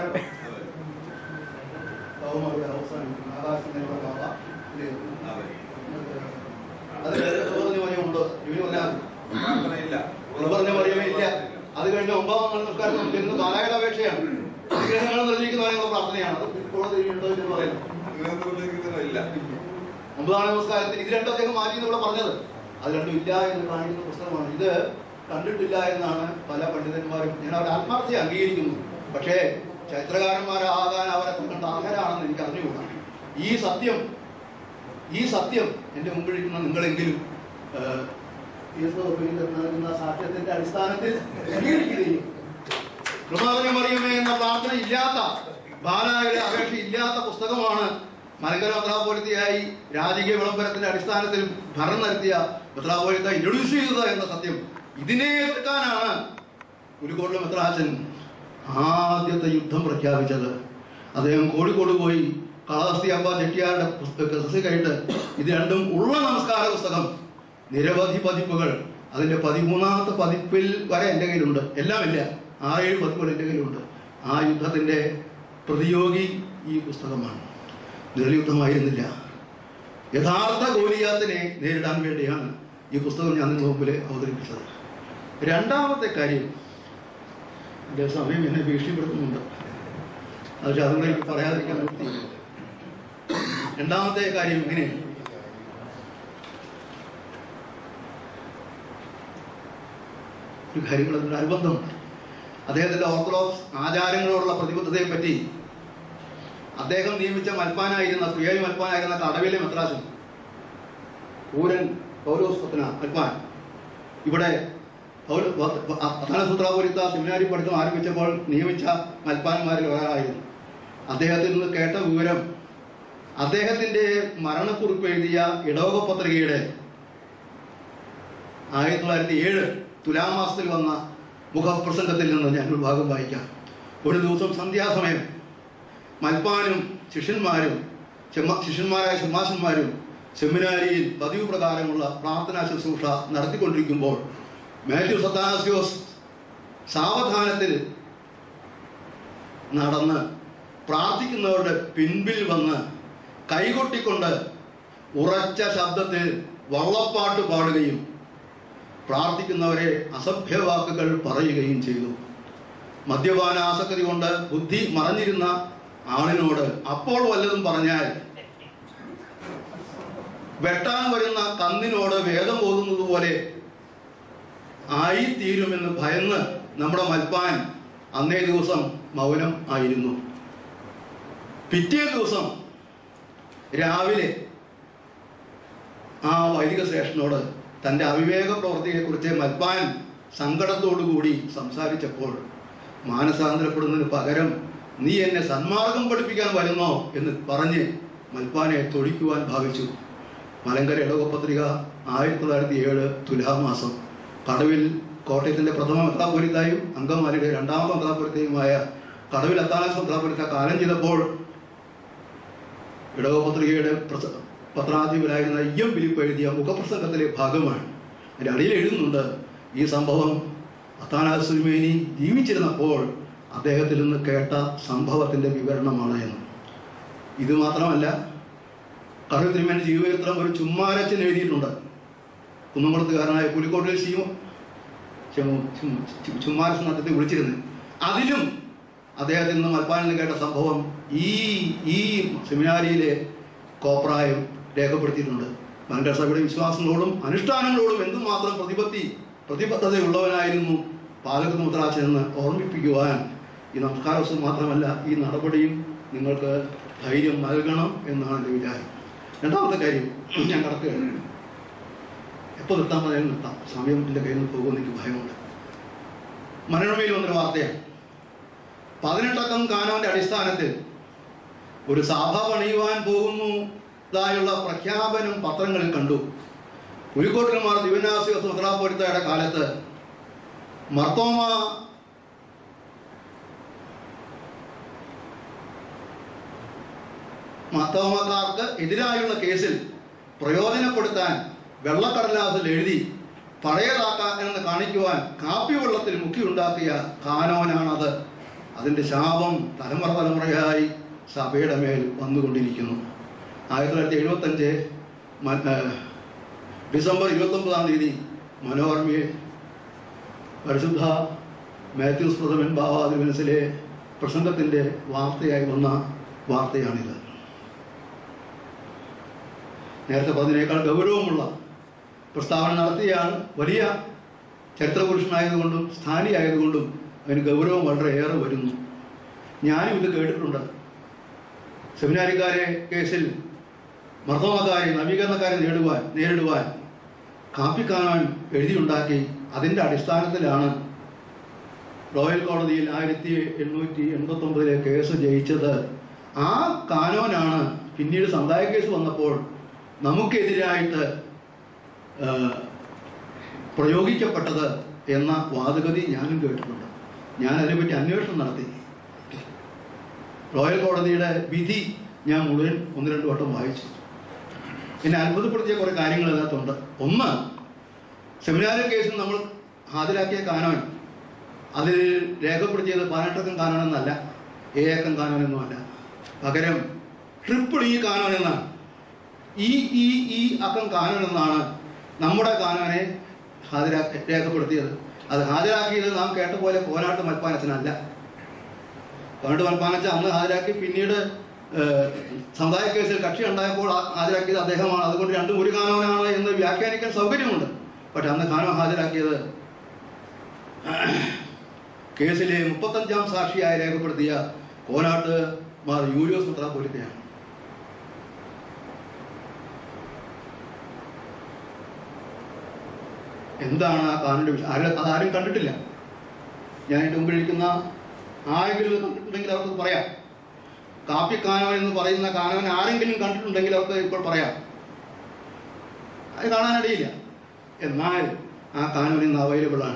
പ്രാർത്ഥനയില്ല പറഞ്ഞ പറയുമേ ഇല്ല അത് കഴിഞ്ഞ് ഒമ്പതാം നമസ്കാരം നമുക്ക് ബാലായുടെ അപേക്ഷയാണ് അനുഗ്രഹങ്ങൾ നിർജ്ജിക്കുന്നതിനുള്ള പ്രാർത്ഥനയാണ് അത് കോടതി ഉണ്ടോ എന്ന് പറയുന്നത് അങ്ങനത്തെ ഉദ്ദേശിക്കുന്നില്ല ഒമ്പതാം നമസ്കാരത്തിൽ ഇത് രണ്ടും അദ്ദേഹം മാറ്റി എന്ന് ഇവിടെ പറഞ്ഞത് അത് രണ്ടും ഇല്ല എന്ന് കാണിക്കുന്ന പുസ്തകമാണ് ഇത് കണ്ടിട്ടില്ല എന്നാണ് പല പണ്ഡിതന്മാരും ഞാൻ അവരുടെ ആത്മാർത്ഥയെ അംഗീകരിക്കുന്നു പക്ഷേ ചരിത്രകാരന്മാരാകാൻ അവരെ കണ്ട ആഹാരാണെന്ന് എനിക്ക് അറിഞ്ഞുകൂടാ ഈ സത്യം ഈ സത്യം എൻ്റെ മുമ്പിലിരിക്കുന്ന നിങ്ങളെങ്കിലും ഏഹ്, ക്രിസ്തുവിൽ നൽകുന്ന സാക്ഷ്യത്തിന്റെ അടിസ്ഥാനത്തിൽ അംഗീകരിക്കുകയും കൃപാതന മറിയമേ എന്ന പ്രാർത്ഥന ഇല്ലാത്ത ബാലായുടെ അപേക്ഷ ഇല്ലാത്ത പുസ്തകമാണ് മലങ്കര മെത്രാപോലിത്തയായി രാജകീയ വിളംബരത്തിന്റെ അടിസ്ഥാനത്തിൽ ഭരണം നടത്തിയ മെത്രാപോലിത്ത ഇൻട്രൊഡ്യൂസ് ചെയ്തത് എന്ന സത്യം ഇതിനെ എതിർക്കാനാണ് പുലിക്കോട്ടിലെ മെത്രാച്ചൻ ആദ്യത്തെ യുദ്ധം പ്രഖ്യാപിച്ചത് അദ്ദേഹം കോഴിക്കോട് പോയി കാളഹസ്തി അമ്പ ചെട്ടിയാരുടെ പുസ്തകം കഴിഞ്ഞിട്ട് ഇത് രണ്ടും ഉള്ള നമസ്കാര പുസ്തകം നിരവധി പതിപ്പുകൾ അതിന്റെ പതിമൂന്നാമത്തെ പതിപ്പിൽ വരെ എൻ്റെ കയ്യിലുണ്ട് എല്ലാം ഇല്ല ആറേഴ് പതിപ്പുകൾ എൻ്റെ കയ്യിലുണ്ട് ആ യുദ്ധത്തിന്റെ പ്രതിയോഗി ഈ പുസ്തകമാണ് നിഴൽയുദ്ധമായിരുന്നില്ല യഥാർത്ഥ ഗോലിയാത്തിനെ നേരിടാൻ വേണ്ടിയാണ് ഈ പുസ്തകം ഞാൻ നിങ്ങളുടെ മുമ്പിൽ അവതരിപ്പിച്ചത് രണ്ടാമത്തെ കാര്യം എൻ്റെ സമയം എന്നെ ഭീഷണിപ്പെടുത്തുന്നുണ്ട് പക്ഷെ അതുകൊണ്ട് എനിക്ക് പറയാതിരിക്കാൻ നിർത്തിയില്ല രണ്ടാമത്തെ കാര്യം ഇങ്ങനെ ഒരു കാര്യങ്ങൾ അതിനൊരു അനുബന്ധമുണ്ട് അദ്ദേഹത്തിന്റെ ഓർത്തഡോക്സ് ആചാരങ്ങളോടുള്ള പ്രതിബദ്ധതയെ പറ്റി അദ്ദേഹം നിയമിച്ച മൽപ്പാനായിരുന്ന സുയായി മൽപ്പാനായിരുന്ന കടവിലെ മെത്രാസൻ ഊരൻ പൗലോസ് പത്തന മൽപ്പാൻ ഇവിടെ അത്താനസൂത്രാപുരിത്ത സെമിനാരി പഠിത്തം ആരംഭിച്ചപ്പോൾ നിയമിച്ച മൽപ്പാന്മാരിൽ ഒരാളായിരുന്നു അദ്ദേഹത്തിൽ നിന്ന് കേട്ട വിവരം അദ്ദേഹത്തിന്റെ മരണക്കുറിപ്പ് എഴുതിയ ഇടവക പത്രികയുടെ ആയിരത്തി തൊള്ളായിരത്തി ഏഴ് തുലാമാസത്തിൽ വന്ന മുഖപ്രസംഗത്തിൽ നിന്ന് ഞാൻ ഒരു ഭാഗം വായിക്കാം ഒരു ദിവസം സന്ധ്യാസമയം മൽപ്പാനും ശിഷ്യന്മാരും ചെമ്മ- ശിഷ്യന്മാരായ സിംഹാസന്മാരും സെമിനാരിയിൽ പതിവ് പ്രകാരമുള്ള പ്രാർത്ഥനാ ശുശ്രൂഷ നടത്തിക്കൊണ്ടിരിക്കുമ്പോൾ മാത്യു സത്താസിയോസ് സാവധാനത്തിൽ നടന്ന് പ്രാർത്ഥിക്കുന്നവരുടെ പിൻപിൽ വന്ന് കൈകൊട്ടിക്കൊണ്ട് ഉറച്ച ശബ്ദത്തിൽ വള്ളപ്പാട്ട് പാടുകയും പ്രാർത്ഥിക്കുന്നവരെ അസഭ്യവാക്കുകൾ പറയുകയും ചെയ്തു മദ്യപാനാസക്തി കൊണ്ട് ബുദ്ധി മറഞ്ഞിരുന്ന ആളിനോട് അപ്പോൾ വല്ലതും പറഞ്ഞാൽ വെട്ടാൻ വരുന്ന കന്നിനോട് വേദം ഓതുന്നത് പോലെ ആയിത്തീരുമെന്ന് ഭയന്ന് നമ്മുടെ മൽപ്പാൻ അന്നേ ദിവസം മൗനം ആയിരുന്നു പിറ്റേ ദിവസം രാവിലെ ആ വൈദിക ശ്രേഷ്ഠനോട് തൻ്റെ അവിവേക പ്രവൃത്തിയെക്കുറിച്ച് മൽപ്പാൻ സങ്കടത്തോടു കൂടി സംസാരിച്ചപ്പോൾ മാനസാന്തരപ്പെടുന്നതിന് പകരം നീ എന്നെ സന്മാർഗം പഠിപ്പിക്കാൻ വരുന്നോ എന്ന് പറഞ്ഞ് മൽപ്പാനെ തൊഴിക്കുവാൻ ഭാവിച്ചു മലങ്കര ഇടവപത്രിക ആയിരത്തി തൊള്ളായിരത്തി ഏഴ് തുലാമാസം കടവിൽ കോട്ടയത്തിന്റെ പ്രഥമ മെത്രാപൊലിത്തായും അങ്കമാലിയുടെ രണ്ടാമത്തെ മെത്രാപൊലിത്തയുമായ കടവിൽ അത്താനാസ് മെത്രാപൊലിത്ത കാലം ചെയ്തപ്പോൾ ഇടവപത്രികയുടെ പ്രസ- പത്രാധിപരായിരുന്ന ഇ എം ഫിലിപ്പ് എഴുതിയ മുഖപ്രസംഗത്തിലെ ഭാഗമാണ് അതിൻ്റെ അടിയിൽ എഴുതുന്നുണ്ട് ഈ സംഭവം അത്താനാസ് സുരുമേനി ജീവിച്ചിരുന്നപ്പോൾ അദ്ദേഹത്തിൽ നിന്ന് കേട്ട സംഭവത്തിന്റെ വിവരണമാണ് എന്ന് ഇത് മാത്രമല്ല കടൽ തിരുമേനി ജീവചരിത്രം ഒരു ചുമ്മാരച്ചൻ എഴുതിയിട്ടുണ്ട് കുന്നംകുളത്തുകാരനായ പുലിക്കോട്ടിൽ ശിവ ചുമ്മാരച്ചൻ അദ്ദേഹത്തെ വിളിച്ചിരുന്നത് അതിലും അദ്ദേഹത്തിൽ നിന്ന് മൽപ്പാനിൽ നിന്ന് കേട്ട സംഭവം ഈ ഈ സെമിനാരിയിലെ കോപ്രായം രേഖപ്പെടുത്തിയിട്ടുണ്ട് മലങ്കര സഭയുടെ വിശ്വാസങ്ങളോടും അനുഷ്ഠാനങ്ങളോടും എന്തുമാത്രം പ്രതിപത്തി പ്രതിബദ്ധതയുള്ളവനായിരുന്നു പാലക മുദ്രാച്ചനെന്ന് ഓർമ്മിപ്പിക്കുവാൻ ഈ നമസ്കാര ദിവസം മാത്രമല്ല ഈ നടപടിയും നിങ്ങൾക്ക് ധൈര്യം നൽകണം എന്നാണ് എൻ്റെ വിചാരം രണ്ടാമത്തെ കാര്യം ഞാൻ കടക്കുകയാണ് എപ്പോൾ നിർത്താൻ പറയാൻ നിർത്താം സമയം എൻ്റെ കയ്യിൽ നിന്ന് പോകുമെന്ന് എനിക്ക് ഭയമുണ്ട് മനോരമയിൽ വന്നൊരു വാർത്തയാണ് പതിനെട്ടക്കം കാനോന്റെ അടിസ്ഥാനത്തിൽ ഒരു സഭ പണിയുവാൻ പോകുന്നതായുള്ള പ്രഖ്യാപനം പത്രങ്ങളിൽ കണ്ടു പുലിക്കോട്ടിൽമാർ ദിവനാസിക സുഹൃത്താപ്പൊരുത്തയുടെ കാലത്ത് മർത്തോമ മർത്തോമക്കാർക്ക് എതിരായുള്ള കേസിൽ പ്രയോജനപ്പെടുത്താൻ വെള്ളക്കടലാസിൽ എഴുതി പഴയതാക്കാൻ എന്ന് കാണിക്കുവാൻ കാപ്പി വെള്ളത്തിൽ മുക്കിയുണ്ടാക്കിയ കാനോനാണത് അതിൻ്റെ ശാപം തലമുറ തലമുറയായി സഭയുടെ മേൽ വന്നുകൊണ്ടിരിക്കുന്നു ആയിരത്തി തൊള്ളായിരത്തി എഴുപത്തഞ്ച് ഡിസംബർ ഇരുപത്തൊമ്പതാം തീയതി മനോർമയെ പരിശുദ്ധ മാത്യൂസ് പ്രഥമൻ ബാബാദിവനസിലെ പ്രസംഗത്തിൻ്റെ വാർത്തയായി വന്ന വാർത്തയാണിത് നേരത്തെ പറഞ്ഞതിനേക്കാൾ ഗൗരവമുള്ള പ്രസ്താവന നടത്തിയാണ് വലിയ ചരിത്രപുരുഷനായതുകൊണ്ടും സ്ഥാനിയായതുകൊണ്ടും അതിന് ഗൗരവം വളരെയേറെ വരുന്നു ഞാനും ഇത് കേട്ടിട്ടുണ്ട് സെമിനാരിക്കാരെ കേസിൽ മർദ്ദമക്കാരെ നവീകരണക്കാരെ നേടുവാൻ നേരിടുവാൻ കാപ്പിക്കാണാൻ എഴുതിയുണ്ടാക്കി അതിൻ്റെ അടിസ്ഥാനത്തിലാണ് റോയൽ കോടതിയിൽ ആയിരത്തി എണ്ണൂറ്റി എൺപത്തി ഒമ്പതിലെ കേസ് ജയിച്ചത് ആ കാനോനാണ് പിന്നീട് സമുദായ കേസ് വന്നപ്പോൾ നമുക്കെതിരായിട്ട് ആ, പ്രയോഗിക്കപ്പെട്ടത് എന്ന വാദഗതി ഞാനും കേട്ടിട്ടുണ്ട് ഞാൻ അതിനെപ്പറ്റി അന്വേഷണം നടത്തി റോയൽ കോടതിയുടെ വിധി ഞാൻ മുഴുവൻ ഒന്ന് രണ്ട് വട്ടം വായിച്ചു എന്നെ അത്ഭുതപ്പെടുത്തിയ കുറെ കാര്യങ്ങൾ അതിനകത്തുണ്ട് ഒന്ന് സെമിനാരി കേസിൽ നമ്മൾ ഹാജരാക്കിയ കാനോൻ അതിൽ രേഖപ്പെടുത്തിയത് പതിനെട്ടക്കം കാനോൻ എന്നല്ല ഏഴക്കം കാനോൻ എന്നുമല്ല പകരം ട്രിപ്പിൾ ഈ കാനോൻ എന്നാണ് ഈ ഈ ഈ അക്കം കാനോൻ എന്നാണ് നമ്മുടെ കാനോനെ ഹാജരാക്കി രേഖപ്പെടുത്തിയത് അത് ഹാജരാക്കിയത് നാം കേട്ട പോലെ കോലാട്ട് മൽപ്പാനത്തിനല്ല കോലാട്ട് മൽപ്പാനച്ച അന്ന് ഹാജരാക്കി പിന്നീട് ഏഹ്, സമുദായ കേസിൽ കക്ഷി ഉണ്ടായപ്പോൾ ആ- ഹാജരാക്കിയത് അദ്ദേഹമാണ് അതുകൊണ്ട് രണ്ടും ഒരു കാനോനാണ് എന്ന് വ്യാഖ്യാനിക്കാൻ സൗകര്യമുണ്ട് പക്ഷെ അന്ന് കാനോ ഹാജരാക്കിയത് കേസിലെ മുപ്പത്തഞ്ചാം സാക്ഷിയായി രേഖപ്പെടുത്തിയ കോനാട്ട് മാർ യൂലിയോസ് മെത്രാപ്പൊലിത്തയാണ് എന്താണ് ആ കാനന്റെ വിഷയം ആരും അതാരും കണ്ടിട്ടില്ല ഞാൻ എൻ്റെ മുമ്പിലിരിക്കുന്ന ആരെങ്കിലും ഇത് കണ്ടിട്ടുണ്ടെങ്കിൽ അവർക്ക് പറയാം കാപ്പി കാനോൻ എന്ന് പറയുന്ന കാനോൻ ആരെങ്കിലും കണ്ടിട്ടുണ്ടെങ്കിൽ അവർക്ക് ഇപ്പോൾ പറയാം അത് കാണാനിടയില്ല എന്നാൽ ആ കാനോൻ ഇന്ന് അവൈലബിൾ ആണ്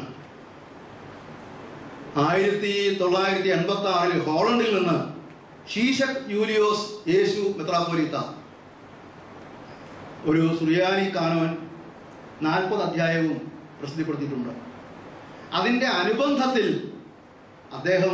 ആയിരത്തി തൊള്ളായിരത്തി എൺപത്തി ആറിൽ ഹോളണ്ടിൽ നിന്ന് ശീശക് യൂലിയോസ് യേശു മെത്രാപ്പൊലീത്ത ഒരു സുറിയാനി കാനോൻ നാൽപ്പത് അധ്യായവും പ്രസിദ്ധപ്പെടുത്തിയിട്ടുണ്ട് അതിൻ്റെ അനുബന്ധത്തിൽ അദ്ദേഹം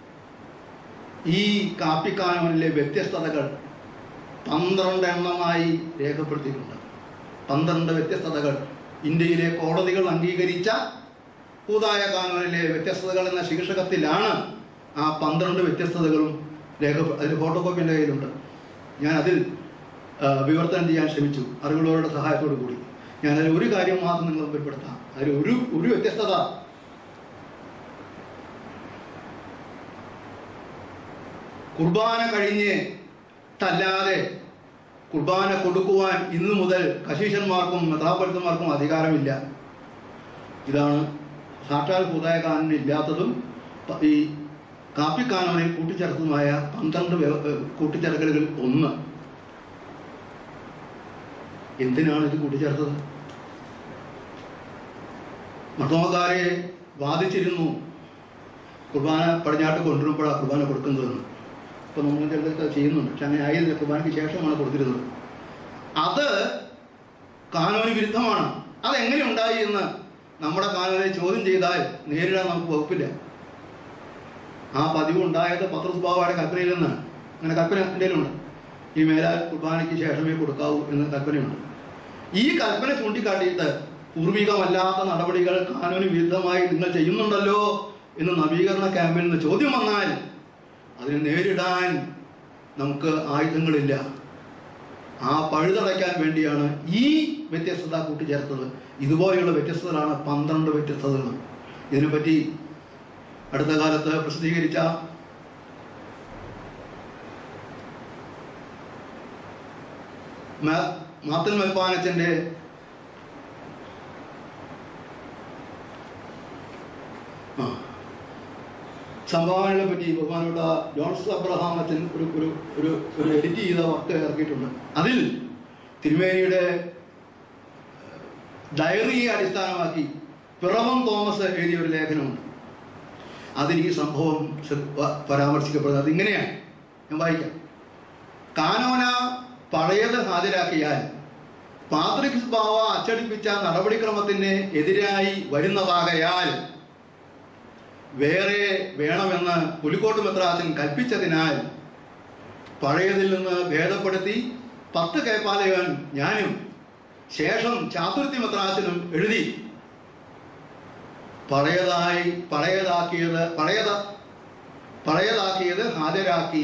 ഈ കാപ്പിക്കാനൂരിലെ വ്യത്യസ്തതകൾ പന്ത്രണ്ട് എണ്ണമായി രേഖപ്പെടുത്തിയിട്ടുണ്ട് പന്ത്രണ്ട് വ്യത്യസ്തതകൾ ഇന്ത്യയിലെ കോടതികൾ അംഗീകരിച്ച കൂതായ കാനൂനിലെ വ്യത്യസ്തതകൾ എന്ന ശീർഷകത്തിലാണ് ആ പന്ത്രണ്ട് വ്യത്യസ്തതകളും രേഖ അതിൽ ഫോട്ടോ കോപ്പി എൻ്റെ കയ്യിലുണ്ട് ഞാൻ അതിൽ ആ, വിവർത്തനം ചെയ്യാൻ ശ്രമിച്ചു അറിവുള്ളവരുടെ സഹായത്തോടു കൂടി ഞാൻ അതിൽ ഒരു കാര്യം മാത്രം നിങ്ങൾ ഉൾപ്പെടുത്താം അതിൽ ഒരു ഒരു വ്യത്യസ്തത കുർബാന കഴിഞ്ഞ് തല്ലാതെ കുർബാന കൊടുക്കുവാൻ ഇന്നു മുതൽ കശീശന്മാർക്കും മെത്രാപൊലിത്തന്മാർക്കും അധികാരമില്ല ഇതാണ് സാക്ഷാൽ ഹുദായ കാനൂനിൽ ഇല്ലാത്തതും പ- ഈ കാപ്പി കാനൂനിൽ കൂട്ടിച്ചേർത്തതുമായ പന്ത്രണ്ട് വ്യവ- ഏഹ് കൂട്ടിച്ചേർക്കലുകളിൽ ഒന്ന് എന്തിനാണ് ഇത് കൂട്ടിച്ചേർത്തത് മർദ്ദമക്കാരെ വാദിച്ചിരുന്നു കുർബാന പടിഞ്ഞാട്ട് കൊണ്ടുവരുമ്പോഴാണ് കുർബാന കൊടുക്കുന്നതെന്ന് ഇപ്പൊ നമ്മൾ ചിലതൊക്കെ ചെയ്യുന്നുണ്ട് പക്ഷെ അങ്ങനെ ആയിരുന്നില്ല കുർബാനയ്ക്ക് ശേഷമാണ് കൊടുത്തിരുന്നത് അത് കാനൂന് വിരുദ്ധമാണ് അതെങ്ങനെ ഉണ്ടായി എന്ന് നമ്മുടെ കാനൂനെ ചോദ്യം ചെയ്താൽ നേരിടാൻ നമുക്ക് വകുപ്പില്ല ആ പതിവ് ഉണ്ടായത് പത്രസ്വഭാവയുടെ കൽപ്പനയിൽ നിന്നാണ് അങ്ങനെ കൽപ്പന എന്തെങ്കിലുമുണ്ട് ഈ മേലാൽ കുർബാനയ്ക്ക് ശേഷമേ കൊടുക്കാവൂ എന്ന് കൽപ്പനയുണ്ട് ഈ കൽപ്പന ചൂണ്ടിക്കാട്ടിയിട്ട് പൂർവികമല്ലാത്ത നടപടികൾ കാനൂന് വിരുദ്ധമായി നിങ്ങൾ ചെയ്യുന്നുണ്ടല്ലോ എന്ന് നവീകരണ ക്യാമ്പിൽ നിന്ന് ചോദ്യം വന്നാൽ അതിനെ നേരിടാൻ നമുക്ക് ആയുധങ്ങളില്ല ആ പഴുതടയ്ക്കാൻ വേണ്ടിയാണ് ഈ വ്യത്യസ്തത കൂട്ടിച്ചേർത്തത് ഇതുപോലെയുള്ള വ്യത്യസ്തതകളാണ് പന്ത്രണ്ട് വ്യത്യസ്തതകൾ ഇതിനെപ്പറ്റി അടുത്ത കാലത്ത് പ്രസിദ്ധീകരിച്ച മാ- മാത്തൻ മൽപ്പാനച്ചന്റെ ആ സംഭാവനകളെ പറ്റി ബഹുമാനപ്പെട്ട ജോൺസ് അബ്രഹാം അച്ഛൻ ഒരു ഒരു ഒരു ഒരു എഡിറ്റ് ചെയ്ത വർക്ക് ഇറക്കിയിട്ടുണ്ട് അതിൽ തിരുമേനിയുടെ ഡയറിയെ അടിസ്ഥാനമാക്കി പിറവം തോമസ് എഴുതിയ ഒരു ലേഖനമുണ്ട് അതിൽ ഈ സംഭവം ശ്ര- വ- പരാമർശിക്കപ്പെടുന്നത് അതിങ്ങനെയാണ് ഞാൻ വായിക്കാം കാനോന പഴയത് ഹാജരാക്കിയാൽ പാത്രിക് ബാവ അച്ചടിപ്പിച്ച നടപടിക്രമത്തിന് എതിരായി വരുന്നതാകയാൽ വേറെ വേണമെന്ന് പുലിക്കോട്ട് മെത്രാച്ചൻ കൽപ്പിച്ചതിനാൽ പഴയതിൽ നിന്ന് ഭേദപ്പെടുത്തി പത്ത് കേപ്പാലയവൻ ഞാനും ശേഷം ചാതുർത്ഥി മെത്രാച്ചനും എഴുതി പഴയതായി പഴയതാക്കിയത് പഴയത പഴയതാക്കിയത് ഹാജരാക്കി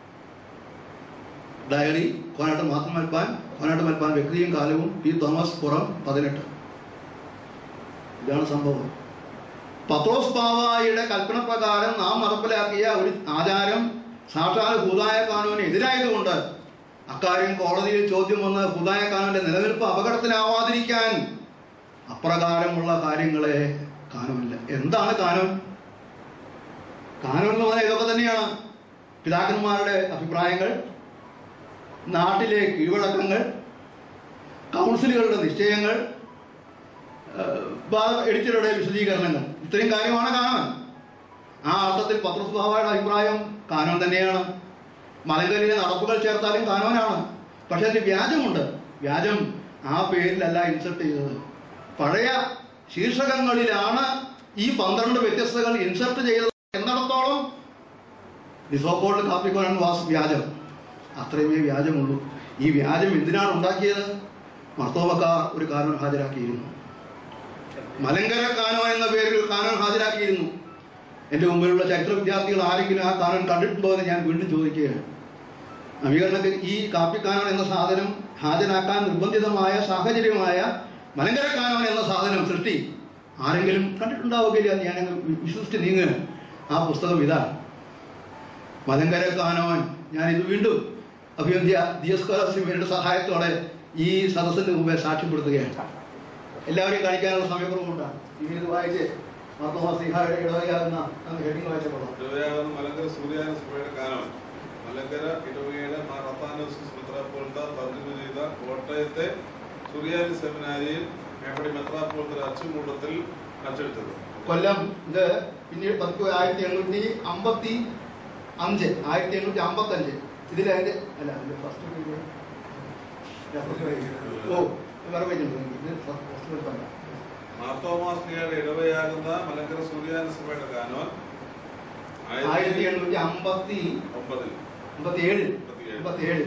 ഡയറി കോനാട്ട് മാത്രം മൽപ്പാൻ കോനാട്ട് മൽപ്പാൻ വ്യക്തിയും കാലവും പി തോമസ് പുറം പതിനെട്ട് ഇതാണ് സംഭവം പത്രോസ് ബാവായുടെ കൽപ്പന പ്രകാരം നാം നടപ്പിലാക്കിയ ഒരു ആചാരം സാക്ഷാൽ ഹുദായ കാനൂന് എതിരായതുകൊണ്ട് അക്കാര്യം കോടതിയിൽ ചോദ്യം വന്ന് ഹുദായ കാനൂന്റെ നിലനിൽപ്പ് അപകടത്തിലാവാതിരിക്കാൻ അപ്രകാരമുള്ള കാര്യങ്ങളെ കാനൂനില്ല എന്താണ് കാനൂൻ കാനൂൻ എന്ന് പറഞ്ഞാൽ ഇതൊക്കെ തന്നെയാണ് പിതാക്കന്മാരുടെ അഭിപ്രായങ്ങൾ നാട്ടിലെ കീഴ്വഴക്കങ്ങൾ കൗൺസിലുകളുടെ നിശ്ചയങ്ങൾ ഏഹ് എഡിറ്ററുടെ വിശദീകരണങ്ങൾ ഇത്രയും കാര്യമാണ് കാനോൻ ആ അർത്ഥത്തിൽ പത്രസ്വഭാവയുടെ അഭിപ്രായം കാനോൻ തന്നെയാണ് മലങ്കരയിലെ നടപ്പുകൾ ചേർത്താലും കാനോനാണ് പക്ഷെ അതിൽ വ്യാജമുണ്ട് വ്യാജം ആ പേരിലല്ല ഇൻസർട്ട് ചെയ്തത് പഴയ ശീർഷകങ്ങളിലാണ് ഈ പന്ത്രണ്ട് വ്യത്യസ്തകൾ ഇൻസർട്ട് ചെയ്തത് എന്നിടത്തോളം ഡിസോക്കോൾഡ് കാപ്പിക്കോൺ വാസ് വ്യാജം അത്രയുമേ വ്യാജമുള്ളൂ ഈ വ്യാജം എന്തിനാണ് ഉണ്ടാക്കിയത് മർത്തോമക്കാർ ഒരു കാനോൻ ഹാജരാക്കിയിരുന്നു മലങ്കര കാനോൻ എന്ന പേരിൽ ഒരു കാനോൻ ഹാജരാക്കിയിരുന്നു എൻ്റെ മുമ്പിലുള്ള ചരിത്ര വിദ്യാർത്ഥികൾ ആരെങ്കിലും ആ കാനോൻ കണ്ടിട്ടുണ്ടോ എന്ന് ഞാൻ വീണ്ടും ചോദിക്കുകയാണ് നവീകരണത്തിൽ ഈ കാപ്പി കാനോൻ എന്ന സാധനം ഹാജരാക്കാൻ നിർബന്ധിതമായ സാഹചര്യമായ മലങ്കര കാനോൻ എന്ന സാധനം സൃഷ്ടി ആരെങ്കിലും കണ്ടിട്ടുണ്ടാവുകയില്ല എന്ന് ഞാൻ വിശ്വസിച്ച് നീങ്ങുക ആ പുസ്തകം ഇതാണ് മലങ്കര കാനോൻ ഞാൻ ഇത് വീണ്ടും അഭിവന്ധ്യ ദിയസ്കോലസിമയുടെ സഹായത്തോടെ ഈ സദസ്സിന് മുമ്പേ സാക്ഷ്യപ്പെടുത്തുകയാണ് എല്ലാവരെയും കാണിക്കാനുള്ള സമയക്കുറവുണ്ടാണ് ഇനി ഇത് വായിച്ച് മാർത്തോമാ സിഹായുടെ ഇടവകയാകുന്ന അന്ന് ഹെഡിങ് വായിച്ച കൊള്ളാം ഇടവകയാകുന്ന മലങ്കര സൂര്യാന സഭയുടെ കാനോൻ മലങ്കര ഇടവകയുടെ മാർ അത്താനോസിസ് മെത്രാപ്പോൾത്ത തർജ്ജമ ചെയ്ത കോട്ടയത്തെ സുറിയാനി സെമിനാരിയിൽ മേപ്പടി മെത്രാപ്പോൾത്ത അച്ചുമൂട്ടത്തിൽ അച്ചടിച്ചത് കൊല്ലം ഇത് പിന്നീട് പതിപ്പ് ആയിരത്തി എണ്ണൂറ്റി അമ്പത്തി അഞ്ച് ആയിരത്തി എണ്ണൂറ്റി അമ്പത്തി അഞ്ച് ഇതിൽ അതിന്റെ അല്ല അതിന്റെ ഫസ്റ്റ് ഓ വേറെ പേജ് ഉണ്ട് ഇത് ഫസ്റ്റ് പേജ് അല്ല മാർത്തോമാസ്ലിയുടെ ഇടവയാകുന്ന മലങ്കര സൂര്യാന സഭയുടെ കാനോൻ ആയിരത്തി എണ്ണൂറ്റി അമ്പത്തി ഒമ്പതിൽ അമ്പത്തി ഏഴ് അമ്പത്തി ഏഴ്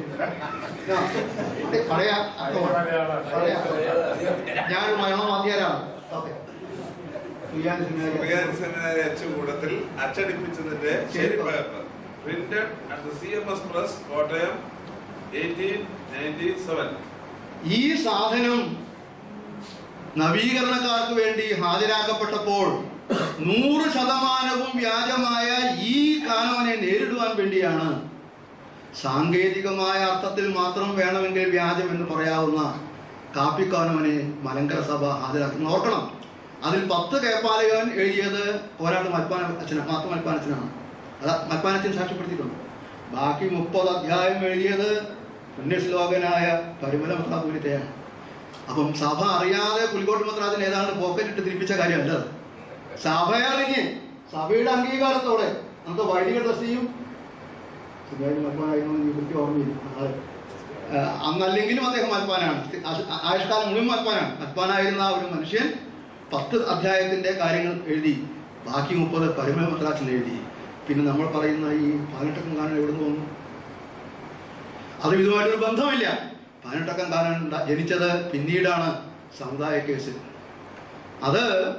പഴയ അക്കമാണ്. പഴയ അക്കമാണ്. ഞാനൊരു മരണവാദ്യാരാണ് സത്യം. സുയാൻ സിംഹാരി. സുറിയാനി സെമിനാരി അച്ചുകൂടത്തിൽ അച്ചടിപ്പിച്ചതിന്റെ ശരിപ്പകർപ്പ് printed at the C M S press Kottayam eighteen ninety seven ഈ സാധനം നവീകരണക്കാർക്ക് വേണ്ടി ഹാജരാക്കപ്പെട്ടപ്പോൾ നൂറ് ശതമാനവും വ്യാജമായ ഈ കാനവനെ നേരിടുവാൻ വേണ്ടിയാണ് സാങ്കേതികമായ അർത്ഥത്തിൽ മാത്രം വേണമെങ്കിൽ വ്യാജം എന്ന് പറയാവുന്ന കാപ്പിക്കാനവനെ മലങ്കര സഭ ഹാജരാക്കി ഓർക്കണം അതിൽ പത്ത് കേപ്പാലകൻ എഴുതിയത് കോരാട്ട് മൽപ്പാന അച്ഛന മാത്ത മൽപ്പാൻ അച്ഛനാണ് അത് മൽപ്പാനച്ഛൻ സാക്ഷ്യപ്പെടുത്തിയിട്ടുണ്ട് ബാക്കി മുപ്പത് അധ്യായം എഴുതിയത് പുണ്യശ്ലോകനായ പരിമല മത്രാപുരത്തെയാണ് അപ്പം സഭ അറിയാതെ പുലിക്കോട്ട് മത്രാജിന് ഏതാണ്ട് പോക്കറ്റ് ഇട്ട് തിരിപ്പിച്ച കാര്യമല്ല അത്. സഭ അറിഞ്ഞ് സഭയുടെ അംഗീകാരത്തോടെ നമുക്ക് വൈദിക ട്രസ്റ്റിയും സുഖമായിട്ട് മൽപ്പാനായിരുന്നു എനിക്ക് കൃത്യം ഓർമ്മയില്ല ആള്. ആ, അന്നല്ലെങ്കിലും അദ്ദേഹം മൽപ്പാനാണ് ആശ്- ആയുഷ്കാലം മുഴുവൻ മൽപ്പാനാണ് മൽപ്പാനായിരുന്ന ആ ഒരു മനുഷ്യൻ പത്ത് അധ്യായത്തിന്റെ കാര്യങ്ങൾ എഴുതി ബാക്കി മുപ്പത് പരിമല മദ്രാസിൽ എഴുതി പിന്നെ നമ്മൾ പറയുന്ന ഈ പതിനെട്ടക്കം കാണാൻ എവിടെ നിന്ന് വന്നു അത് ഇതുമായിട്ടൊരു ബന്ധമില്ല പതിനെട്ടക്കം കാണാൻ ഉണ്ടാ- ജനിച്ചത് പിന്നീടാണ് സമുദായ കേസ് അത്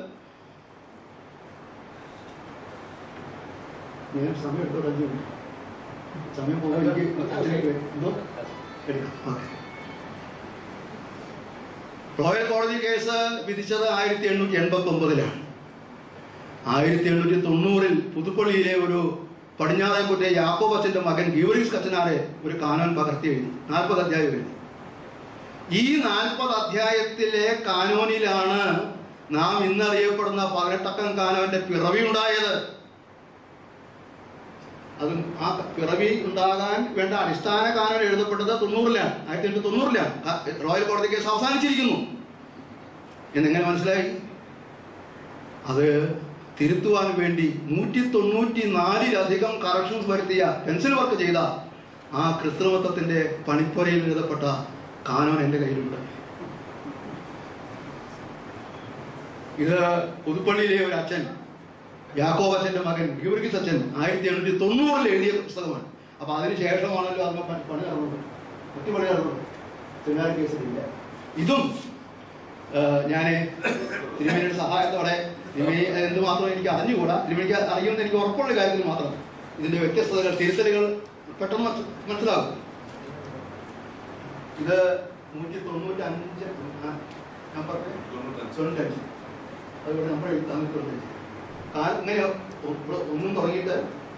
ഞാൻ സമയം എടുത്തോ അഞ്ചു മിനിറ്റ് സമയം പോകുമ്പോൾ എനിക്ക് അച്ഛനേക്ക് വരും. എന്തോ എടുക്കാം ഓക്കെ റോയൽ കോടതി കേസ് വിധിച്ചത് ആയിരത്തി എണ്ണൂറ്റി എൺപത്തി ഒമ്പതിലാണ് ആയിരത്തി എണ്ണൂറ്റി തൊണ്ണൂറിൽ പുതുപ്പള്ളിയിലെ ഒരു പടിഞ്ഞാറേക്കുറ്റെ യാക്കോബ് അച്ഛന്റെ മകൻ ഗീവറീസ് കച്ചനാരെ ഒരു കാനോൻ പകർത്തി എഴുതി നാൽപ്പത് അധ്യായം എഴുതി ഈ നാൽപ്പത് അധ്യായത്തിലെ കാനോനിലാണ് നാം ഇന്നറിയപ്പെടുന്ന പതിനെട്ടക്കം കാനോന്റെ പിറവി ഉണ്ടായത് അതും ആ പിറവി ഉണ്ടാകാൻ വേണ്ട അടിസ്ഥാന കാനോൻ എഴുതപ്പെട്ടത് തൊണ്ണൂറിലാണ് ആയിരത്തി എണ്ണൂറ്റി തൊണ്ണൂറിലാണ് ആ, റോയൽ കോടതി കേസ് അവസാനിച്ചിരിക്കുന്നു എന്നെങ്ങനെ മനസ്സിലായി അത് തിരുത്തുവാൻ വേണ്ടി നൂറ്റി തൊണ്ണൂറ്റി നാലിലധികം കറക്ഷൻസ് വരുത്തിയ പെൻസിൽ വർക്ക് ചെയ്ത ആ കൃത്രിമത്വത്തിന്റെ പണിപ്പുരയിൽ എഴുതപ്പെട്ട കാനോൻ എൻ്റെ കയ്യിലുണ്ട് ഇത് പുതുപ്പള്ളിയിലെ ഒരു അച്ഛൻ യാക്കോബ് അച്ഛന്റെ മകൻ ഗ്യൂർഗിസ് അച്ഛൻ ആയിരത്തി എണ്ണൂറ്റി തൊണ്ണൂറിൽ എഴുതിയ പുസ്തകമാണ് അപ്പൊ അതിന് ശേഷമാണല്ലോ അതിന് പണി പണി നടന്നത് മറ്റു പണി നടന്നത് സെമിനാർ കേസിലില്ല ഇതും ഞാൻ തിരുമേനിയുടെ സഹായത്തോടെ തിരുമേനി എന്തുമാത്രം എനിക്ക് അറിഞ്ഞുകൂടാ തിരുമേനിക്ക് അറിയുമെന്ന് എനിക്ക് ഉറപ്പുള്ള കാര്യത്തിൽ മാത്രം ഇതിന്റെ വ്യത്യസ്തതകൾ തിരുത്തലുകൾ പെട്ടെന്ന് മനസ്സ് മനസ്സിലാകും ഇത് നൂറ്റി തൊണ്ണൂറ്റി അഞ്ച് ഞാൻ പറഞ്ഞു തൊണ്ണൂറ്റഞ്ച് അതുപോലെ നമ്മൾ എഴുതാൻ തൊണ്ണൂറ്റഞ്ച് കാലം ഇങ്ങനെ ഒ- ഇവിടെ ഒന്നും തുടങ്ങിയിട്ട്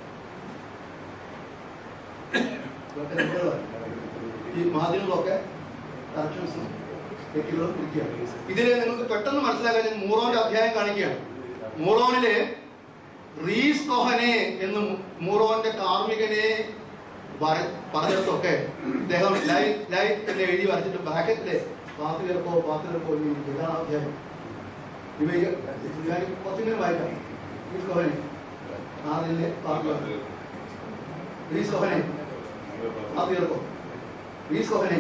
ഇതൊക്കെ നമ്മള് ഈ മാധ്യമങ്ങളൊക്കെ കറക്ഷൻസും തെറ്റുകളും ഇരിക്കുകയാണ് ഇതിൽ നിങ്ങൾക്ക് പെട്ടെന്ന് മനസ്സിലാക്കാൻ ഞാൻ മൂറോന്റെ അധ്യായം കാണിക്കുകയാണ് മൂറോനിലെ റീസ് കൊഹനെ എന്ന് മൂറോന്റെ കാർമികനെ വര- പറഞ്ഞിടത്തൊക്കെ ഇദ്ദേഹം ലൈ ലൈ എന്ന് എഴുതി വരച്ചിട്ട് ബ്രാക്കറ്റിലെ പാത്തിലേർക്കോ പാത്തിലേർക്കോ എന്ന് എഴുതി. ഇതാണ് ആ അധ്യായം ഇവ ഈ- ഞാൻ കുറച്ചിങ്ങനെ വായിക്കാം റീസ് കൊഹനെ ആറിലെ പാത്തിലേർക്കോ റീസ് കൊഹനെ പാത്തിലേർക്കോ റീസ് കൊഹനെ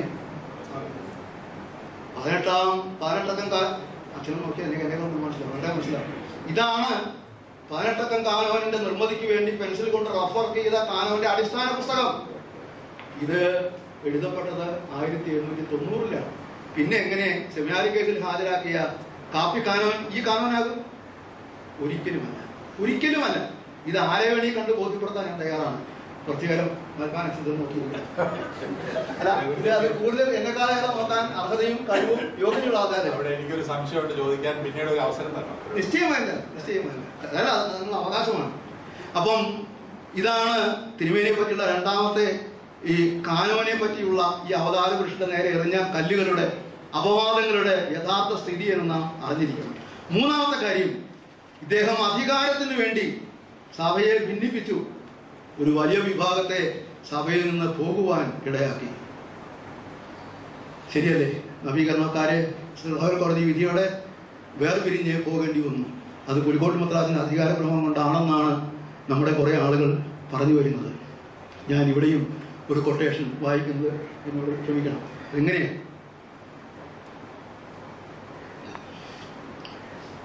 പതിനെട്ടാം പതിനെട്ടക്കം കാ അച്ഛനും നോക്കി എനിക്ക് എന്നെ കൊണ്ട് മനസ്സിലാവും വളരെ മനസ്സിലാവും ഇതാണ് പതിനെട്ടക്കം കാനോനിന്റെ നിർമ്മിതിക്ക് വേണ്ടി പെൻസിൽ കൊണ്ട് റഫർ ചെയ്ത കാനോന്റെ അടിസ്ഥാന പുസ്തകം ഇത് എഴുതപ്പെട്ടത് ആയിരത്തി എണ്ണൂറ്റി തൊണ്ണൂറിലാണ് പിന്നെ എങ്ങനെ സെമിനാരി കേസിൽ ഹാജരാക്കിയ കാപ്പി കാനോൻ ഈ കാനോനാകും ഒരിക്കലുമല്ല ഒരിക്കലുമല്ല ഇത് ആരെ വേണി കണ്ട് ബോധ്യപ്പെടുത്താൻ ഞാൻ തയ്യാറാണ് കുറച്ചുകാലം നൽകാൻ അച്ഛൻ നോക്കിയില്ല അല്ല ഇത് അത് കൂടുതൽ എന്നെക്കാളേറെ നോക്കാൻ അർഹതയും കഴിവും യോഗ്യതയുള്ള ആൾക്കാരെ അവിടെ എനിക്കൊരു സംശയമുണ്ട് ചോദിക്കാൻ പിന്നീട് ഒരു അവസരം തരണം നിശ്ചയമല്ല നിശ്ചയമല്ല അതല്ല അത് നിങ്ങളുടെ അവകാശമാണ് അപ്പം ഇതാണ് തിരുമേനിയെ പറ്റിയുള്ള രണ്ടാമത്തെ ഈ കാനോനെ പറ്റിയുള്ള ഈ അവതാര പുരുഷന്റെ നേരെ എറിഞ്ഞ കല്ലുകളുടെ അപവാദങ്ങളുടെ യഥാർത്ഥ സ്ഥിതി എന്ന് നാം അറിഞ്ഞിരിക്കണം മൂന്നാമത്തെ കാര്യം ഇദ്ദേഹം അധികാരത്തിന് വേണ്ടി സഭയെ ഭിന്നിപ്പിച്ചു ഒരു വലിയ വിഭാഗത്തെ സഭയിൽ നിന്ന് പോകുവാൻ ഇടയാക്കി ശരിയല്ലേ നവീകരണക്കാരെ ലോകൽ കോടതി വിധിയോടെ വേർപിരിഞ്ഞ് പോകേണ്ടി വന്നു അത് പുലിക്കോട്ട് മദ്രാസിന്റെ അധികാരക്രമം കൊണ്ടാണെന്നാണ് നമ്മുടെ കുറെ ആളുകൾ പറഞ്ഞു വരുന്നത് ഞാൻ ഇവിടെയും ഒരു കൊട്ടേഷൻ വായിക്കുന്നത് എന്നോട് ക്ഷമിക്കണം എങ്ങനെ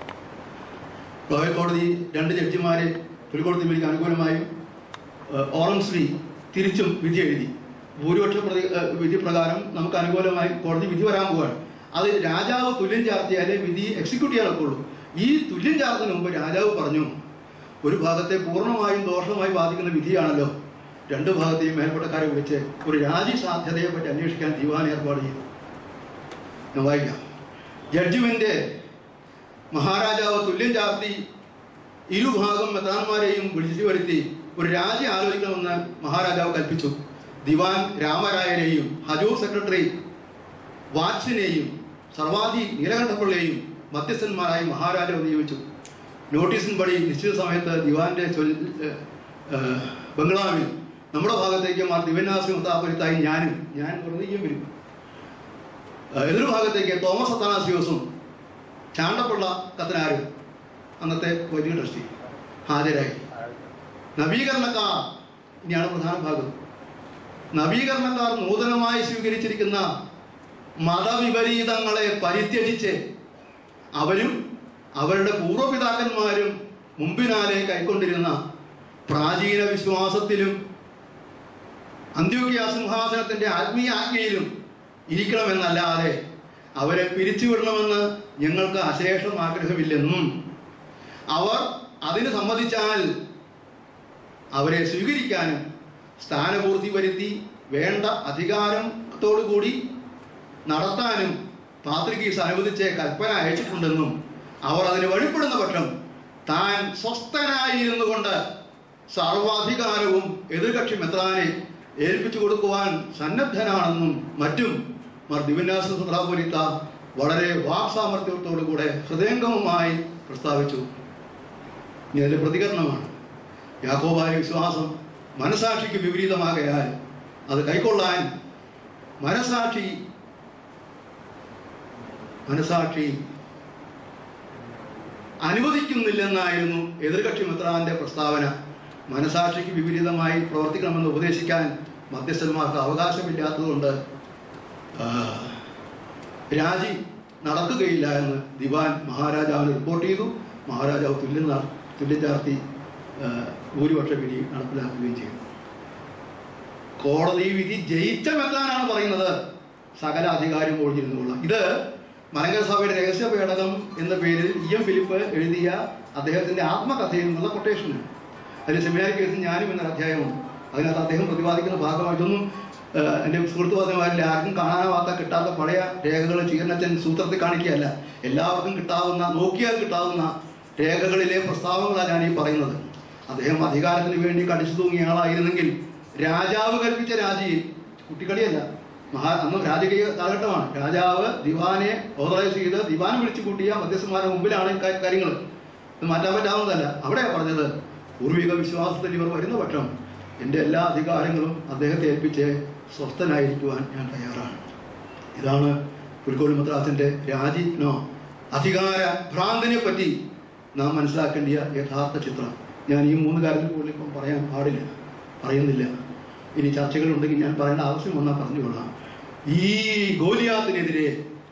റോയൽ കോടതി രണ്ട് ജഡ്ജിമാരെ പുലിക്കോട് തിരുമലിക്ക് അനുകൂലമായും ഏഹ്, ഓറംസ്ലി തിരിച്ചും വിധി എഴുതി ഭൂരിപക്ഷ പ്രതി ഏഹ്, വിധി പ്രകാരം നമുക്ക് അനുകൂലമായി കോടതി വിധി വരാൻ പോവാണ് അത് രാജാവ് തുല്യം ചാർത്തിയാലേ വിധി എക്സിക്യൂട്ട് ചെയ്യാനൊക്കുള്ളൂ ഈ തുല്യം ചാർത്തിന് മുമ്പ് രാജാവ് പറഞ്ഞു ഒരു ഭാഗത്തെ പൂർണ്ണമായും ദോഷമായി ബാധിക്കുന്ന വിധിയാണല്ലോ രണ്ട് ഭാഗത്തെയും മേൽപ്പെട്ടക്കാരെ വിളിച്ച് ഒരു രാജി സാധ്യതയെ പറ്റി അന്വേഷിക്കാൻ ദിവാൻ ഏർപ്പാട് ചെയ്തു ഞാൻ വായിക്കാം ജഡ്ജിമെന്റ് മഹാരാജാവ് തുല്യം ചാർത്തി ഇരുഭാഗം മെത്രാന്മാരെയും വിളിച്ചു വരുത്തി ഒരു രാജി ആലോചിക്കണമെന്ന് മഹാരാജാവ് കൽപ്പിച്ചു ദിവാൻ രാമരായനെയും ഹജൂർ സെക്രട്ടറി വാച്ചിനെയും സർവാധി നീലകണ്ഠപിള്ളയെയും മധ്യസ്ഥന്മാരായി മഹാരാജാവ് നിയമിച്ചു നോട്ടീസിൻപടി നിശ്ചിത സമയത്ത് ദിവാന്റെ ചൊൽ- ഏഹ്, ഏഹ്, ബംഗ്ലാവിൽ നമ്മുടെ ഭാഗത്തേക്ക് മാർ ദിവനാസി മുത്താപുരത്തായി ഞാനും ഞാൻ വെറുതെയും വരും ഏഹ്, എതിർഭാഗത്തേക്ക് തോമസ് അത്താനാസിയോസും ചാണ്ടപ്പിള്ള കത്തനാരും അന്നത്തെ വൈദ്യുതി ട്രസ്റ്റി ഹാജരായി നവീകരണക്കാർ ഇനിയാണ് പ്രധാന ഭാഗം നവീകരണക്കാർ നൂതനമായി സ്വീകരിച്ചിരിക്കുന്ന മതവിപരീതങ്ങളെ പരിത്യജിച്ച് അവരും അവരുടെ പൂർവ്വപിതാക്കന്മാരും മുമ്പിനാലെ കൈക്കൊണ്ടിരുന്ന പ്രാചീന വിശ്വാസത്തിലും അന്ത്യോക്യ സിംഹാസനത്തിന്റെ ആത്മീയ ആജ്ഞയിലും ഇരിക്കണമെന്നല്ലാതെ അവരെ പിരിച്ചുവിടണമെന്ന് ഞങ്ങൾക്ക് അശേഷം ആഗ്രഹമില്ലെന്നും അവർ അതിന് സമ്മതിച്ചാൽ അവരെ സ്വീകരിക്കാനും സ്ഥാനപൂർത്തി വരുത്തി വേണ്ട അധികാരത്തോടു കൂടി നടത്താനും പാത്രികീസ് അനുവദിച്ച് കൽപ്പന അയച്ചിട്ടുണ്ടെന്നും അവർ അതിന് വഴിപ്പെടുന്ന പക്ഷം താൻ സ്വസ്ഥനായിരുന്നു കൊണ്ട് സർവാധികാരവും എതിർകക്ഷി മെത്രാനെ ഏൽപ്പിച്ചു കൊടുക്കുവാൻ സന്നദ്ധനാണെന്നും മറ്റും മാർ ദിവന്യാസ സുത്രാപുരിത്ത വളരെ വാക്സാമർത്ഥ്യത്തോടു കൂടെ ഹൃദയംഗമമായി പ്രസ്താവിച്ചു ഇനി അതിന്റെ പ്രതികരണമാണ് യാക്കോബായ വിശ്വാസം മനസാക്ഷിക്ക് വിപരീതമാകയാൽ അത് കൈക്കൊള്ളാൻ മനസാക്ഷി മനസാക്ഷി അനുവദിക്കുന്നില്ലെന്നായിരുന്നു എതിർകക്ഷി മിത്രാന്റെ പ്രസ്താവന മനസാക്ഷിക്ക് വിപരീതമായി പ്രവർത്തിക്കണമെന്ന് ഉപദേശിക്കാൻ മധ്യസ്ഥന്മാർക്ക് അവകാശമില്ലാത്തതുകൊണ്ട് ആ, രാജി നടക്കുകയില്ല എന്ന് ദിവാൻ മഹാരാജാവിന് റിപ്പോർട്ട് ചെയ്തു മഹാരാജാവ് തുല്യം ന- തുല്യം ചാർത്തി ആ, ഭൂരിപക്ഷ വിധി നടപ്പിലാക്കുകയും ചെയ്തു കോടതി വിധി ജയിച്ച മെത്രാനാണ് പറയുന്നത് സകല അധികാരം ഒഴിഞ്ഞിരുന്നുള്ള ഇത് മലങ്കര സഭയുടെ രഹസ്യ പേടകം എന്ന പേരിൽ ഇ എം ഫിലിപ്പ് എഴുതിയ അദ്ദേഹത്തിന്റെ ആത്മകഥയിൽ നിന്നുള്ള കൊട്ടേഷനാണ് അതിൽ സെമിനാരി കേസിൽ ഞാനും എന്നൊരു അധ്യായമുണ്ട് അതിനകത്ത് അദ്ദേഹം പ്രതിപാദിക്കുന്ന ഭാഗമായിട്ടൊന്നും ഏഹ്, എൻ്റെ സുഹൃത്ത് പറഞ്ഞമാരിൽ ആർക്കും കാണാനാവാത്ത കിട്ടാത്ത പഴയ രേഖകൾ ചീർണച്ചൻ സൂത്രത്തിൽ കാണിക്കുകയല്ല എല്ലാവർക്കും കിട്ടാവുന്ന നോക്കിയാൽ കിട്ടാവുന്ന രേഖകളിലെ പ്രസ്താവങ്ങളാണ് ഞാൻ ഈ പറയുന്നത് അദ്ദേഹം അധികാരത്തിന് വേണ്ടി കടിച്ചു തൂങ്ങിയ ആളായിരുന്നെങ്കിൽ രാജാവ് കൽപ്പിച്ച രാജിയിൽ കുട്ടിക്കളിയല്ല മഹാ അന്ന് രാജകീയ കാലഘട്ടമാണ് രാജാവ് ദിവാനെ ഓതറൈസ് ചെയ്ത് ദിവാൻ വിളിച്ചു കൂട്ടിയ മധ്യസ്ഥന്മാരുടെ മുമ്പിലാണ് ഈ കാ- കാര്യങ്ങൾ ഇത് മാറ്റാൻ പറ്റാവുന്നതല്ല അവിടെയാ പറഞ്ഞത് പൂർവിക വിശ്വാസത്തിൽ ഇവർ വരുന്ന പക്ഷം എൻ്റെ എല്ലാ അധികാരങ്ങളും അദ്ദേഹത്തെ ഏൽപ്പിച്ച് സ്വസ്ഥനായിരിക്കുവാൻ ഞാൻ തയ്യാറാണ് ഇതാണ് പുൽക്കോട് മദ്രാസിന്റെ രാജി നോ അധികാര ഭ്രാന്തിനെ പറ്റി നാം മനസ്സിലാക്കേണ്ടിയ യഥാർത്ഥ ചിത്രം ഞാൻ ഈ മൂന്ന് കാര്യത്തിൽ കൂടുതൽ ഇപ്പം പറയാൻ പാടില്ല പറയുന്നില്ല ഇനി ചർച്ചകളുണ്ടെങ്കിൽ ഞാൻ പറയേണ്ട ആവശ്യം വന്നാൽ പറഞ്ഞുകൊള്ളാം ഈ ഗോലിയാത്തിനെതിരെ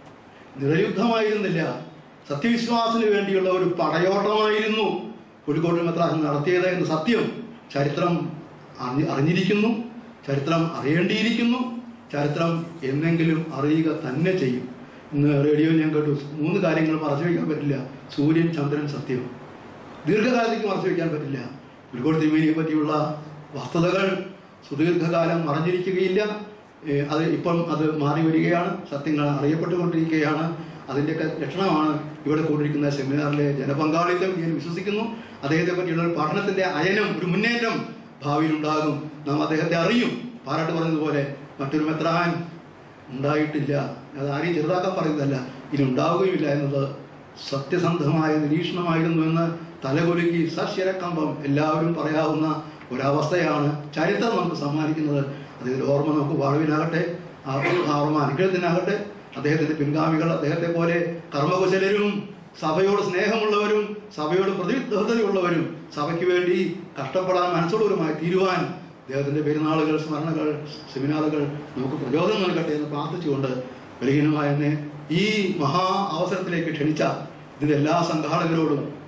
നിറയുദ്ധമായിരുന്നില്ല സത്യവിശ്വാസത്തിന് വേണ്ടിയുള്ള ഒരു പടയോട്ടമായിരുന്നു പുലിക്കോട്ട് മെത്രാസൻ നടത്തിയത് എന്ന സത്യം ചരിത്രം അറിഞ്ഞി- അറിഞ്ഞിരിക്കുന്നു ചരിത്രം അറിയേണ്ടിയിരിക്കുന്നു ചരിത്രം എന്നെങ്കിലും അറിയുക തന്നെ ചെയ്യും ഇന്ന് റേഡിയോയിൽ ഞാൻ കേട്ടു മൂന്ന് കാര്യങ്ങൾ മറച്ചു വയ്ക്കാൻ പറ്റില്ല സൂര്യൻ ചന്ദ്രൻ സത്യം ദീർഘകാലത്തേക്ക് മറച്ചു വയ്ക്കാൻ പറ്റില്ല പുലിക്കോട് തിരുമേനിയെ പറ്റിയുള്ള വസ്തുതകൾ സുദീർഘകാലം മറഞ്ഞിരിക്കുകയില്ല ഏ, അത് ഇപ്പം അത് മാറി വരികയാണ് സത്യങ്ങൾ അറിയപ്പെട്ടുകൊണ്ടിരിക്കുകയാണ് അതിൻ്റെയൊക്കെ ലക്ഷണമാണ് ഇവിടെ കൂടിയിരിക്കുന്ന സെമിനാറിലെ ജനപങ്കാളിത്തം ഞാൻ വിശ്വസിക്കുന്നു അദ്ദേഹത്തെ പറ്റിയുള്ള ഒരു പഠനത്തിന്റെ അയനം ഒരു മുന്നേറ്റം ഭാവിയിൽ ഉണ്ടാകും നാം അദ്ദേഹത്തെ അറിയും പാരാട്ട് പറഞ്ഞതുപോലെ മറ്റൊരു മെത്രാൻ ഉണ്ടായിട്ടില്ല അത് ആരെയും ചെറുതാക്കാൻ പറയുന്നതല്ല ഇനി ഉണ്ടാവുകയുമില്ല എന്നത് സത്യസന്ധമായ നിരീക്ഷണമായിരുന്നു എന്ന് തലകൊലുക്കി സശിരക്കമ്പം എല്ലാവരും പറയാവുന്ന ഒരവസ്ഥയാണ് ചരിത്രം നമുക്ക് സമ്മാനിക്കുന്നത് അതിൽ ഓർമ്മ നമുക്ക് വാഴുവിനാകട്ടെ ആ ആ ഓർമ്മ അനുഗ്രഹത്തിനാകട്ടെ അദ്ദേഹത്തിന്റെ പിൻഗാമികൾ അദ്ദേഹത്തെ പോലെ കർമ്മകുശലരും സഭയോട് സ്നേഹമുള്ളവരും സഭയോട് പ്രതിബദ്ധതയുള്ളവരും സഭയ്ക്ക് വേണ്ടി കഷ്ടപ്പെടാൻ മനസ്സുള്ളവരുമായി തീരുവാൻ അദ്ദേഹത്തിന്റെ പെരുന്നാളുകൾ സ്മരണകൾ സെമിനാറുകൾ നമുക്ക് പ്രചോദനം നൽകട്ടെ എന്ന് പ്രാർത്ഥിച്ചുകൊണ്ട് ബലഹീനമായ എന്നെ ഈ മഹാ അവസരത്തിലേക്ക് ക്ഷണിച്ച ഇതിന്റെ എല്ലാ സംഘാടകരോടും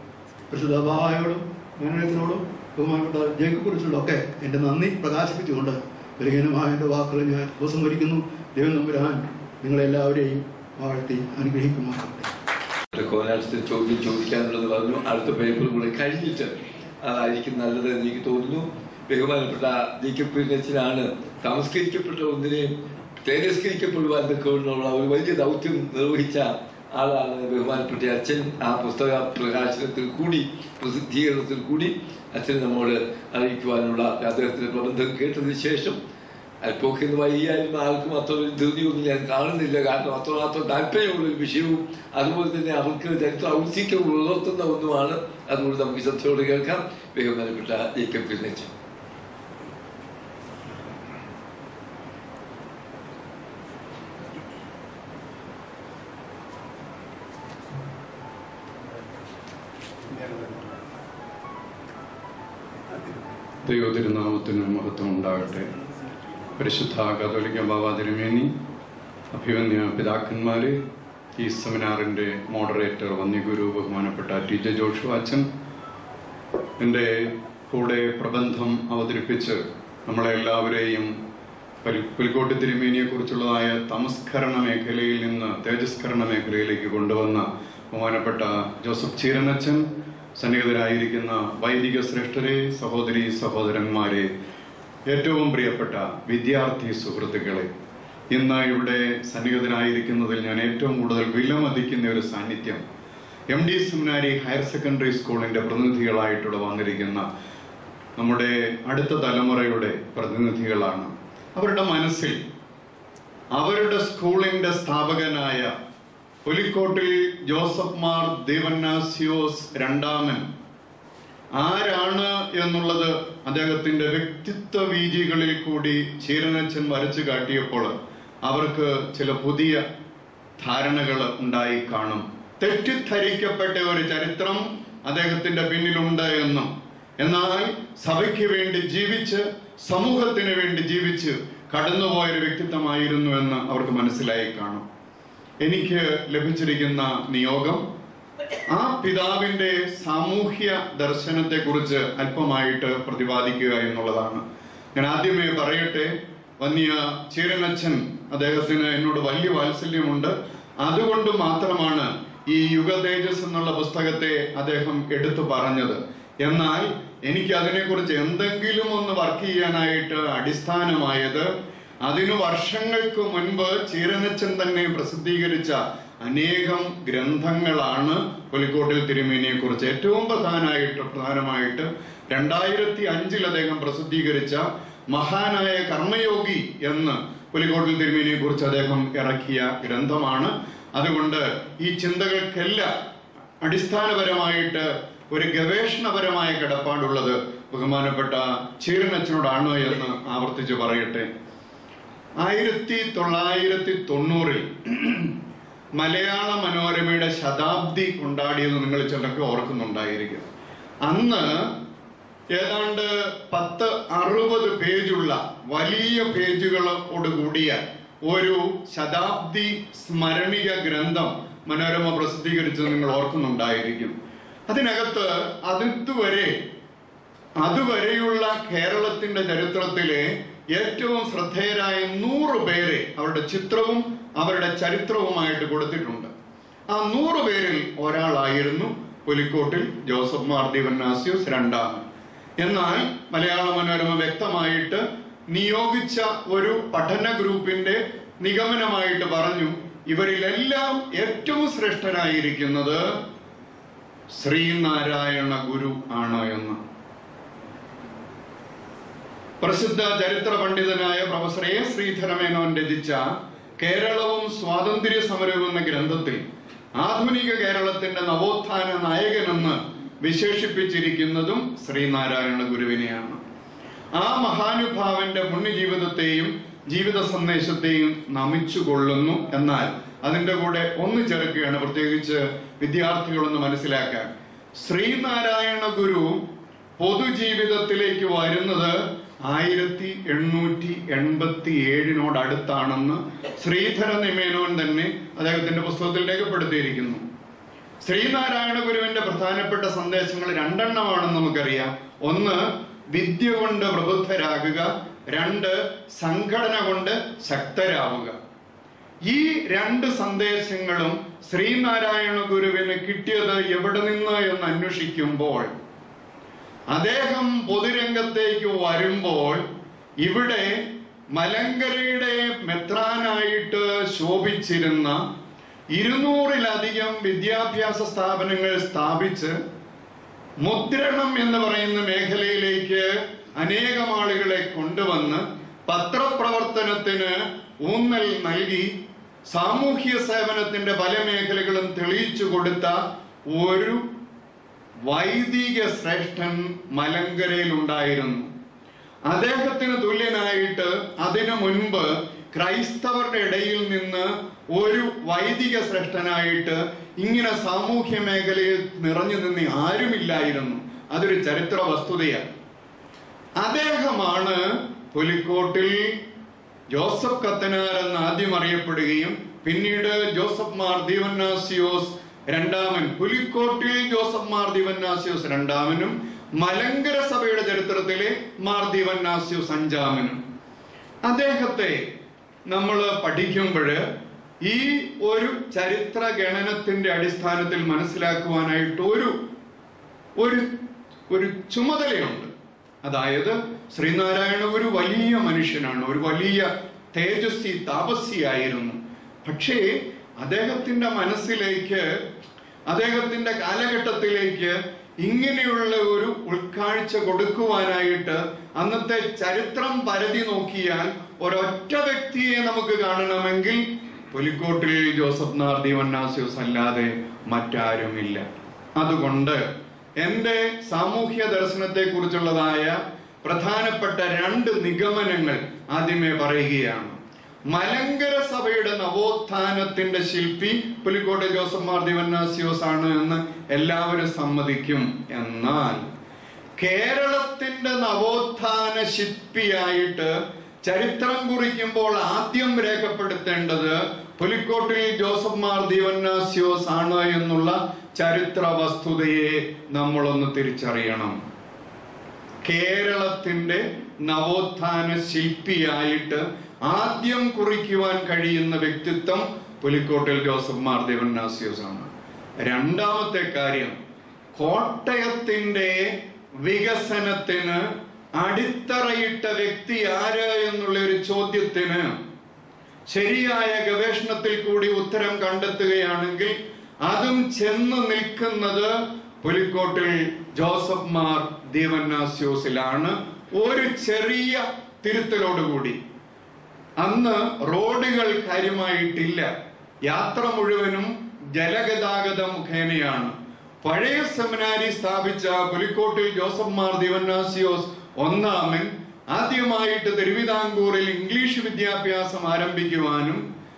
പരിശുദ്ധ ബാഹായോടും മേനത്തിനോടും ബഹുമാനപ്പെട്ട ജേക്കുറിച്ചുള്ള ഒക്കെ എൻ്റെ നന്ദി പ്രകാശിപ്പിച്ചുകൊണ്ട് ബലഹീനമായ എൻ്റെ വാക്കുകൾ ഞാൻ ഉപസംഹരിക്കുന്നു ദൈവം നമ്പുരാൻ നിങ്ങളെല്ലാവരെയും വാഴ്ത്തി അനുഗ്രഹിക്കുമാറാകട്ടെ കോലാഴ്ച ചോദ്യം ചോദിക്കാനുള്ളത് പറഞ്ഞു അടുത്ത പേപ്പർ കൂടെ കഴിഞ്ഞിട്ട് അതായിരിക്കും നല്ലത് എന്ന് എനിക്ക് തോന്നുന്നു ബഹുമാനപ്പെട്ട നീക്കപ്പിന്നച്ചനാണ് സംസ്കരിക്കപ്പെട്ട ഒന്നിനെയും തേജസ്കരിക്കപ്പെടുവാൻ തക്കവണ്ണമുള്ള ഒരു വലിയ ദൗത്യം നിർവഹിച്ച ആളാണ് ബഹുമാനപ്പെട്ട അച്ഛൻ ആ പുസ്തക പ്രകാശനത്തിൽ കൂടി പ്രസിദ്ധീകരണത്തിൽ കൂടി അച്ഛൻ നമ്മോട് അറിയിക്കുവാനുള്ള അദ്ദേഹത്തിന്റെ പ്രബന്ധം കേട്ടതിന് ശേഷം അല്പമൊക്കെ ഇന്ന് വൈകിയാലും ആർക്കും അത്ര ഒരു ധൃതിയൊന്നും ഞാൻ കാണുന്നില്ല കാരണം അത്രമാത്രം താല്പര്യമുള്ള ഒരു വിഷയവും അതുപോലെ തന്നെ അവർക്ക് ചരിത്ര ഔത്സിക്യം ഉണർത്തുന്ന ഒന്നുമാണ് അതുകൊണ്ട് നമുക്ക് ശ്രദ്ധയോടെ കേൾക്കാം ബഹുമാനപ്പെട്ട ജേക്കബ് പിന്നച്ചു ദൈവതിരുനാമത്തിന് മഹത്വം ഉണ്ടാകട്ടെ പരിശുദ്ധ കാതോലിക്ക ബാബ തിരുമേനി അഭിമന്യ പിതാക്കന്മാരെ ഈ സെമിനാറിൻ്റെ മോഡറേറ്റർ വന്യഗുരു ബഹുമാനപ്പെട്ട ടി ജെ ജോഷു അച്ഛൻ എൻ്റെ കൂടെ പ്രബന്ധം അവതരിപ്പിച്ച് നമ്മളെ എല്ലാവരെയും പൽ- പുലിക്കോട്ട് തിരുമേനിയെ കുറിച്ചുള്ളതായ തമസ്കരണ മേഖലയിൽ നിന്ന് തേജസ്കരണ മേഖലയിലേക്ക് കൊണ്ടുവന്ന ബഹുമാനപ്പെട്ട ജോസഫ് ചീരനച്ചൻ സന്നിഹിതരായിരിക്കുന്ന വൈദിക ശ്രേഷ്ഠരെ സഹോദരി സഹോദരന്മാരെ ഏറ്റവും പ്രിയപ്പെട്ട വിദ്യാർത്ഥി സുഹൃത്തുക്കളെ ഇന്ന് ഇവിടെ സന്നിഹിതരായിരിക്കുന്നതിൽ ഞാൻ ഏറ്റവും കൂടുതൽ വിലമതിക്കുന്ന ഒരു സാന്നിധ്യം M D seminary higher secondary സ്കൂളിന്റെ പ്രതിനിധികളായിട്ടുള്ള വന്നിരിക്കുന്ന നമ്മുടെ അടുത്ത തലമുറയുടെ പ്രതിനിധികളാണ് അവരുടെ മനസ്സിൽ അവരുടെ സ്കൂളിന്റെ സ്ഥാപകനായ പുലിക്കോട്ടിൽ ജോസഫ് മാർ ദേവന്നാസിയോസ് രണ്ടാമൻ ആരാണ് എന്നുള്ളത് അദ്ദേഹത്തിന്റെ വ്യക്തിത്വ വീജികളിൽ കൂടി ചീരനച്ചൻ വരച്ചു കാട്ടിയപ്പോൾ അവർക്ക് ചില പുതിയ ധാരണകൾ ഉണ്ടായി കാണും തെറ്റിദ്ധരിക്കപ്പെട്ട ഒരു ചരിത്രം അദ്ദേഹത്തിന്റെ പിന്നിലുണ്ട് എന്നും എന്നാൽ സഭയ്ക്ക് വേണ്ടി ജീവിച്ച് സമൂഹത്തിന് വേണ്ടി ജീവിച്ച് കടന്നുപോയ ഒരു വ്യക്തിത്വമായിരുന്നു എന്ന് അവർക്ക് മനസ്സിലായി കാണും എനിക്ക് ലഭിച്ചിരിക്കുന്ന നിയോഗം ആ പിതാവിന്റെ സാമൂഹ്യ ദർശനത്തെ കുറിച്ച് അല്പമായിട്ട് പ്രതിപാദിക്കുക എന്നുള്ളതാണ് ഞാൻ ആദ്യമേ പറയട്ടെ വന്യ ചീരനച്ഛൻ അദ്ദേഹത്തിന് എന്നോട് വലിയ വാത്സല്യമുണ്ട് അതുകൊണ്ട് മാത്രമാണ് ഈ യുഗ തേജസ് എന്നുള്ള പുസ്തകത്തെ അദ്ദേഹം എടുത്തു പറഞ്ഞത് എന്നാൽ എനിക്ക് അതിനെക്കുറിച്ച് എന്തെങ്കിലും ഒന്ന് വർക്ക് ചെയ്യാനായിട്ട് അടിസ്ഥാനമായത് അതിനു വർഷങ്ങൾക്ക് മുൻപ് ചീരനച്ചൻ തന്നെ പ്രസിദ്ധീകരിച്ച അനേകം ഗ്രന്ഥങ്ങളാണ് പുലിക്കോട്ടിൽ തിരുമേനിയെ കുറിച്ച് ഏറ്റവും പ്രധാനമായിട്ട് പ്രധാനമായിട്ട് രണ്ടായിരത്തി അഞ്ചിൽ അദ്ദേഹം പ്രസിദ്ധീകരിച്ച മഹാനായ കർമ്മയോഗി എന്ന് പുലിക്കോട്ടിൽ തിരുമേനിയെ കുറിച്ച് അദ്ദേഹം ഇറക്കിയ ഗ്രന്ഥമാണ് അതുകൊണ്ട് ഈ ചിന്തകൾക്കെല്ലാം അടിസ്ഥാനപരമായിട്ട് ഒരു ഗവേഷണപരമായ കിടപ്പാടുള്ളത് ബഹുമാനപ്പെട്ട ചീരനച്ചനോടാണ് എന്ന് ആവർത്തിച്ച് പറയട്ടെ ആയിരത്തി തൊള്ളായിരത്തി തൊണ്ണൂറിൽ മലയാള മനോരമയുടെ ശതാബ്ദി കൊണ്ടാടിയത് നിങ്ങൾ ചിലർക്ക് ഓർക്കുന്നുണ്ടായിരിക്കും അന്ന് ഏതാണ്ട് പത്ത് അറുപത് പേജുള്ള വലിയ പേജുകളോട് കൂടിയ ഒരു ശതാബ്ദി സ്മരണിക ഗ്രന്ഥം മനോരമ പ്രസിദ്ധീകരിച്ചത് നിങ്ങൾ ഓർക്കുന്നുണ്ടായിരിക്കും അതിനകത്ത് അതിതുവരെ അതുവരെയുള്ള കേരളത്തിന്റെ ചരിത്രത്തിലെ ഏറ്റവും ശ്രദ്ധേയരായ നൂറ് പേരെ അവരുടെ ചിത്രവും അവരുടെ ചരിത്രവുമായിട്ട് കൊടുത്തിട്ടുണ്ട് ആ നൂറ് പേരിൽ ഒരാളായിരുന്നു പുലിക്കോട്ടിൽ ജോസഫ് മാർ ദിവന്നാസ്യൂസ് രണ്ടാമൻ എന്നാൽ മലയാള മനോരമ വ്യക്തമായിട്ട് നിയോഗിച്ച ഒരു പഠന ഗ്രൂപ്പിന്റെ നിഗമനമായിട്ട് പറഞ്ഞു ഇവരിലെല്ലാം ഏറ്റവും ശ്രേഷ്ഠരായിരിക്കുന്നത് ശ്രീനാരായണ ഗുരു ആണ് എന്ന് പ്രസിദ്ധ ചരിത്ര പണ്ഡിതനായ പ്രൊഫസർ എ ശ്രീധരമേനോൻ രചിച്ച കേരളവും സ്വാതന്ത്ര്യ സമരവും എന്ന ഗ്രന്ഥത്തിൽ ആധുനിക കേരളത്തിന്റെ നവോത്ഥാന നായകനെന്ന് വിശേഷിപ്പിച്ചിരിക്കുന്നതും ശ്രീനാരായണ ഗുരുവിനെയാണ് ആ മഹാനുഭാവന്റെ പുണ്യജീവിതത്തെയും ജീവിത സന്ദേശത്തെയും നമിച്ചുകൊള്ളുന്നു എന്നാൽ അതിന്റെ കൂടെ ഒന്ന് ചേർക്കുകയാണ് പ്രത്യേകിച്ച് വിദ്യാർത്ഥികളൊന്ന് മനസ്സിലാക്കാൻ ശ്രീനാരായണ ഗുരു പൊതുജീവിതത്തിലേക്ക് വരുന്നത് ആയിരത്തി എണ്ണൂറ്റി എൺപത്തി ഏഴിനോടടുത്താണെന്ന് ശ്രീധര നിമേനോൻ തന്നെ അദ്ദേഹത്തിന്റെ പുസ്തകത്തിൽ രേഖപ്പെടുത്തിയിരിക്കുന്നു ശ്രീനാരായണ ഗുരുവിന്റെ പ്രധാനപ്പെട്ട സന്ദേശങ്ങൾ രണ്ടെണ്ണമാണെന്ന് നമുക്കറിയാം ഒന്ന് വിദ്യ കൊണ്ട് പ്രബുദ്ധരാകുക രണ്ട് സംഘടന കൊണ്ട് ശക്തരാവുക ഈ രണ്ട് സന്ദേശങ്ങളും ശ്രീനാരായണ ഗുരുവിന് കിട്ടിയത് എവിടെ നിന്ന് എന്ന് അന്വേഷിക്കുമ്പോൾ അദ്ദേഹം പൊതുരംഗത്തേക്ക് വരുമ്പോൾ ഇവിടെ മലങ്കരയുടെ മെത്രാനായിട്ട് ശോഭിച്ചിരുന്ന ഇരുന്നൂറിലധികം വിദ്യാഭ്യാസ സ്ഥാപനങ്ങൾ സ്ഥാപിച്ച് മുദ്രണം എന്ന് പറയുന്ന മേഖലയിലേക്ക് അനേകം ആളുകളെ കൊണ്ടുവന്ന് പത്രപ്രവർത്തനത്തിന് ഊന്നൽ നൽകി സാമൂഹ്യ സേവനത്തിന്റെ പല മേഖലകളും തെളിയിച്ചു കൊടുത്ത ഒരു വൈദിക ശ്രേഷ്ഠൻ മലങ്കരയിൽ ഉണ്ടായിരുന്നു അദ്ദേഹത്തിന് തുല്യനായിട്ട് അതിനു മുൻപ് ക്രൈസ്തവരുടെ ഇടയിൽ നിന്ന് ഒരു വൈദിക ശ്രേഷ്ഠനായിട്ട് ഇങ്ങനെ സാമൂഹ്യ മേഖലയിൽ നിറഞ്ഞു നിന്ന് ആരുമില്ലായിരുന്നു അതൊരു ചരിത്ര വസ്തുതയാണ് അദ്ദേഹമാണ് പുലിക്കോട്ടിൽ ജോസഫ് കത്തനാർ എന്ന് ആദ്യം അറിയപ്പെടുകയും പിന്നീട് ജോസഫ് മാർ ദീവന്നാസിയോസ് രണ്ടാമൻ പുലിക്കോട്ടിൽ ജോസഫ് മാർ ദീവന്നാസിയോസ് രണ്ടാമനും മലങ്കര സഭയുടെ ചരിത്രത്തിലെ മാർ ദീവന്നാസിയോസ് അഞ്ചാമനും അദ്ദേഹത്തെ നമ്മൾ പഠിക്കുമ്പോൾ ഈ ഒരു ചരിത്ര ഗണനത്തിന്റെ അടിസ്ഥാനത്തിൽ മനസ്സിലാക്കുവാനായിട്ട് ഒരു ഒരു ഒരു ചുമതലയുണ്ട് അതായത് ശ്രീനാരായണ ഒരു വലിയ മനുഷ്യനാണ് ഒരു വലിയ തേജസ്വി താപസ്യായിരുന്നു പക്ഷേ അദ്ദേഹത്തിന്റെ മനസ്സിലേക്ക് അദ്ദേഹത്തിന്റെ കാലഘട്ടത്തിലേക്ക് ഇങ്ങനെയുള്ള ഒരു ഉൾക്കാഴ്ച കൊടുക്കുവാനായിട്ട് അന്നത്തെ ചരിത്രം പരതി നോക്കിയാൽ ഒരൊറ്റ വ്യക്തിയെ നമുക്ക് കാണണമെങ്കിൽ പുലിക്കോട്ടിൽ ജോസഫ് നാർ ദീവന്നാസ്യോസ് അല്ലാതെ മറ്റാരുമില്ല അതുകൊണ്ട് എന്റെ സാമൂഹ്യ ദർശനത്തെ കുറിച്ചുള്ളതായ പ്രധാനപ്പെട്ട രണ്ട് നിഗമനങ്ങൾ ആദ്യമേ പറയുകയാണ് മലങ്കര സഭയുടെ നവോത്ഥാനത്തിന്റെ ശില്പി പുലിക്കോട്ടെ ജോസഫ് മാർ ദിവന്നാസിയോസ് ആണ് എന്ന് എല്ലാവരും സമ്മതിക്കും എന്നാൽ കേരളത്തിന്റെ നവോത്ഥാന ശില്പിയായിട്ട് ചരിത്രം കുറിക്കുമ്പോൾ ആദ്യം രേഖപ്പെടുത്തേണ്ടത് പുലിക്കോട്ടിൽ ജോസഫ് മാർ ദിവന്നാസിയോസ് ആണ് എന്നുള്ള ചരിത്ര വസ്തുതയെ നമ്മളൊന്ന് തിരിച്ചറിയണം കേരളത്തിന്റെ നവോത്ഥാന ശില്പിയായിട്ട് ആദ്യം കുറിക്കുവാൻ കഴിയുന്ന വ്യക്തിത്വം പുലിക്കോട്ടിൽ ജോസഫ് മാർ ദേവന്നാസിയോസ് ആണ് രണ്ടാമത്തെ കാര്യം കോട്ടയത്തിന്റെ വികസനത്തിന് അടിത്തറയിട്ട വ്യക്തി ആര് എന്നുള്ള ഒരു ചോദ്യത്തിന് ശരിയായ ഗവേഷണത്തിൽ കൂടി ഉത്തരം കണ്ടെത്തുകയാണെങ്കിൽ അതും ചെന്ന് നിൽക്കുന്നത് പുലിക്കോട്ടിൽ ജോസഫ് മാർ ദീവന്നാസ്യോസിലാണ് ഒരു ചെറിയ തിരുത്തലോടുകൂടി അന്ന് റോഡുകൾ കാര്യമായിട്ടില്ല യാത്ര മുഴുവനും ജലഗതാഗത മുഖേനയാണ് പഴയ സെമിനാരി സ്ഥാപിച്ച പുലിക്കോട്ടിൽ ജോസഫ് മാർ ദിവന്നാസിയോസ് ഒന്നാമൻ ആദ്യമായിട്ട് തിരുവിതാംകൂറിൽ ഇംഗ്ലീഷ് വിദ്യാഭ്യാസം ആരംഭിക്കുവാനും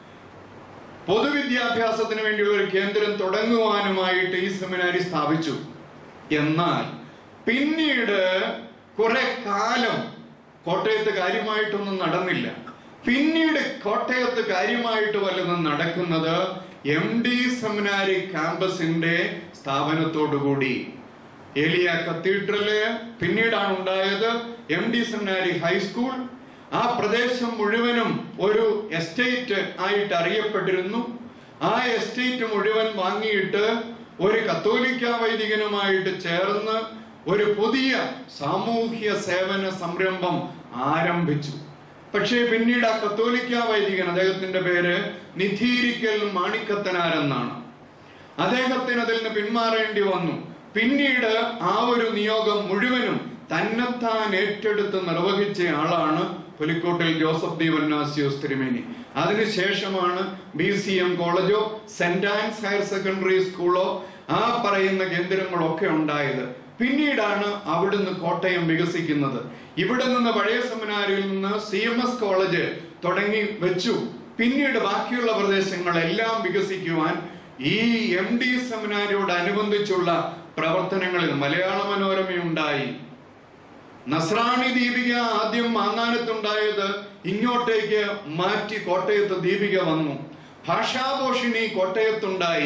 പൊതുവിദ്യാഭ്യാസത്തിന് വേണ്ടിയുള്ള ഒരു കേന്ദ്രം തുടങ്ങുവാനുമായിട്ട് ഈ സെമിനാരി സ്ഥാപിച്ചു എന്നാൽ പിന്നീട് കുറെ കാലം കോട്ടയത്ത് കാര്യമായിട്ടൊന്നും നടന്നില്ല പിന്നീട് കോട്ടയത്ത് കാര്യമായിട്ട് വല്ലതും നടക്കുന്നത് എം ഡി സെമിനാരി ക്യാമ്പസിന്റെ സ്ഥാപനത്തോടുകൂടി ഏലിയ കത്തീഡ്രല് പിന്നീടാണ് ഉണ്ടായത് എം ഡി സെമിനാരി ഹൈസ്കൂൾ ആ പ്രദേശം മുഴുവനും ഒരു എസ്റ്റേറ്റ് ആയിട്ട് അറിയപ്പെട്ടിരുന്നു ആ എസ്റ്റേറ്റ് മുഴുവൻ വാങ്ങിയിട്ട് ഒരു കത്തോലിക്ക വൈദികനുമായിട്ട് ചേർന്ന് ഒരു പുതിയ സാമൂഹ്യ സേവന സംരംഭം ആരംഭിച്ചു പക്ഷേ പിന്നീട് ആ കത്തോലിക്ക വൈദികൻ അദ്ദേഹത്തിന്റെ പേര് നിധീരിക്കൽ മാണിക്കത്തനാർ എന്നാണ് അദ്ദേഹത്തിന് അതിൽ നിന്ന് പിന്മാറേണ്ടി വന്നു പിന്നീട് ആ ഒരു നിയോഗം മുഴുവനും തന്നെത്താൻ ഏറ്റെടുത്ത് നിർവഹിച്ച ആളാണ് പുലിക്കോട്ടിൽ ജോസഫ് ദീവന്നാസിയോസ് തിരുമേനി അതിനുശേഷമാണ് ബി സി എം കോളേജോ സെന്റ് ആൻസ് ഹയർ സെക്കൻഡറി സ്കൂളോ ആ പറയുന്ന കേന്ദ്രങ്ങളൊക്കെ ഉണ്ടായത് പിന്നീടാണ് അവിടുന്ന് കോട്ടയം വികസിക്കുന്നത് ഇവിടെ നിന്ന് പഴയ സെമിനാരിയിൽ നിന്ന് സി എം എസ് കോളേജ് തുടങ്ങി വെച്ചു പിന്നീട് ബാക്കിയുള്ള പ്രദേശങ്ങളെല്ലാം വികസിക്കുവാൻ ഈ എം ഡി സെമിനാരിയോടനുബന്ധിച്ചുള്ള പ്രവർത്തനങ്ങളിൽ മലയാള മനോരമയുണ്ടായി നസ്രാണി ദീപിക ആദ്യം മാന്നാനത്തുണ്ടായത് ഇങ്ങോട്ടേക്ക് മാറ്റി കോട്ടയത്ത് ദീപിക വന്നു ഭാഷാപോഷിണി കോട്ടയത്തുണ്ടായി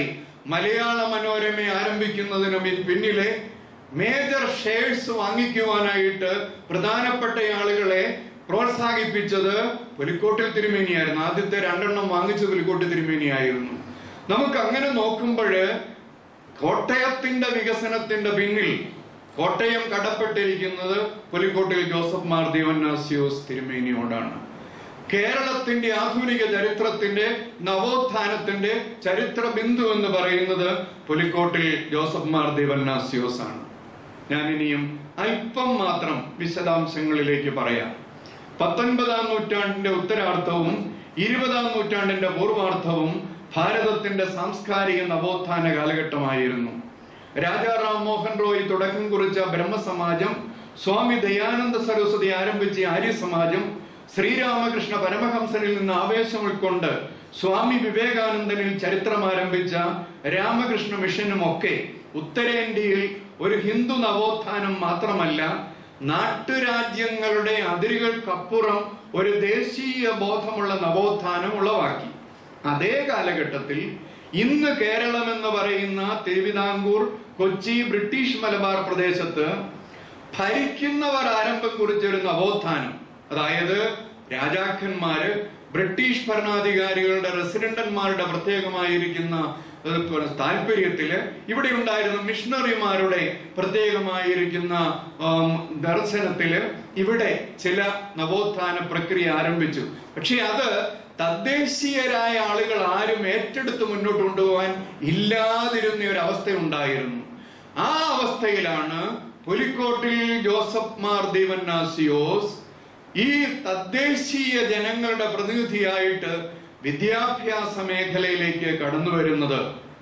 മലയാള മനോരമ ആരംഭിക്കുന്നതിന് പി- പിന്നിലെ മേജർ ഷെയർസ് വാങ്ങിക്കുവാനായിട്ട് പ്രധാനപ്പെട്ട ആളുകളെ പ്രോത്സാഹിപ്പിച്ചത് പുലിക്കോട്ടിൽ തിരുമേനിയായിരുന്നു ആദ്യത്തെ രണ്ടെണ്ണം വാങ്ങിച്ച പുലിക്കോട്ടിൽ തിരുമേനിയായിരുന്നു നമുക്ക് അങ്ങനെ നോക്കുമ്പോൾ കോട്ടയത്തിന്റെ വികസനത്തിന്റെ പിന്നിൽ കോട്ടയം കടപ്പെട്ടിരിക്കുന്നത് പുലിക്കോട്ടിൽ ജോസഫ് മാർ ദിവന്നാസ്യോസ് തിരുമേനിയോടാണ് കേരളത്തിന്റെ ആധുനിക ചരിത്രത്തിന്റെ നവോത്ഥാനത്തിന്റെ ചരിത്ര ബിന്ദു എന്ന് പറയുന്നത് പുലിക്കോട്ടിൽ ജോസഫ് മാർ ദിവന്നാസ്യോസ് ആണ് ഞാൻ ഇനിയും അല്പം മാത്രം വിശദാംശങ്ങളിലേക്ക് പറയാം പത്തൊൻപതാം നൂറ്റാണ്ടിന്റെ ഉത്തരാർത്ഥവും ഇരുപതാം നൂറ്റാണ്ടിന്റെ പൂർവാർത്ഥവും ഭാരതത്തിന്റെ സാംസ്കാരിക നവോത്ഥാന കാലഘട്ടമായിരുന്നു രാജാ റാം മോഹൻ റോയ് തുടക്കം കുറിച്ച ബ്രഹ്മസമാജം സ്വാമി ദയാനന്ദ സരസ്വതി ആരംഭിച്ച ആര്യ സമാജം ശ്രീരാമകൃഷ്ണ പരമഹംസനിൽ നിന്ന് ആവേശം ഉൾക്കൊണ്ട് സ്വാമി വിവേകാനന്ദനിൽ ചരിത്രം ആരംഭിച്ച രാമകൃഷ്ണ മിഷനും ഒക്കെ ഉത്തരേന്ത്യയിൽ ഒരു ഹിന്ദു നവോത്ഥാനം മാത്രമല്ല നാട്ടുരാജ്യങ്ങളുടെ അതിരുകൾക്കപ്പുറം ഒരു ദേശീയ ബോധമുള്ള നവോത്ഥാനം ഉളവാക്കി അതേ കാലഘട്ടത്തിൽ ഇന്ന് കേരളം എന്ന് പറയുന്ന തിരുവിതാംകൂർ കൊച്ചി ബ്രിട്ടീഷ് മലബാർ പ്രദേശത്ത് ഭരിക്കുന്നവർ ആരംഭം കുറിച്ച ഒരു നവോത്ഥാനം അതായത് രാജാക്കന്മാര് ബ്രിട്ടീഷ് ഭരണാധികാരികളുടെ റെസിഡന്റന്മാരുടെ പ്രത്യേകമായിരിക്കുന്ന ഏഹ്, താല്പര്യത്തില് ഇവിടെ ഉണ്ടായിരുന്ന മിഷണറിമാരുടെ പ്രത്യേകമായിരിക്കുന്ന ആം, ദർശനത്തില് ഇവിടെ ചില നവോത്ഥാന പ്രക്രിയ ആരംഭിച്ചു പക്ഷെ അത് തദ്ദേശീയരായ ആളുകൾ ആരും ഏറ്റെടുത്ത് മുന്നോട്ട് കൊണ്ടുപോകാൻ ഇല്ലാതിരുന്ന ഒരു അവസ്ഥ ഉണ്ടായിരുന്നു ആ അവസ്ഥയിലാണ് പുലിക്കോട്ടിൽ ജോസഫ് മാർ ദീവന്നാസിയോസ് ഈ തദ്ദേശീയ ജനങ്ങളുടെ പ്രതിനിധിയായിട്ട് വിദ്യാഭ്യാസ മേഖലയിലേക്ക് കടന്നു വരുന്നത്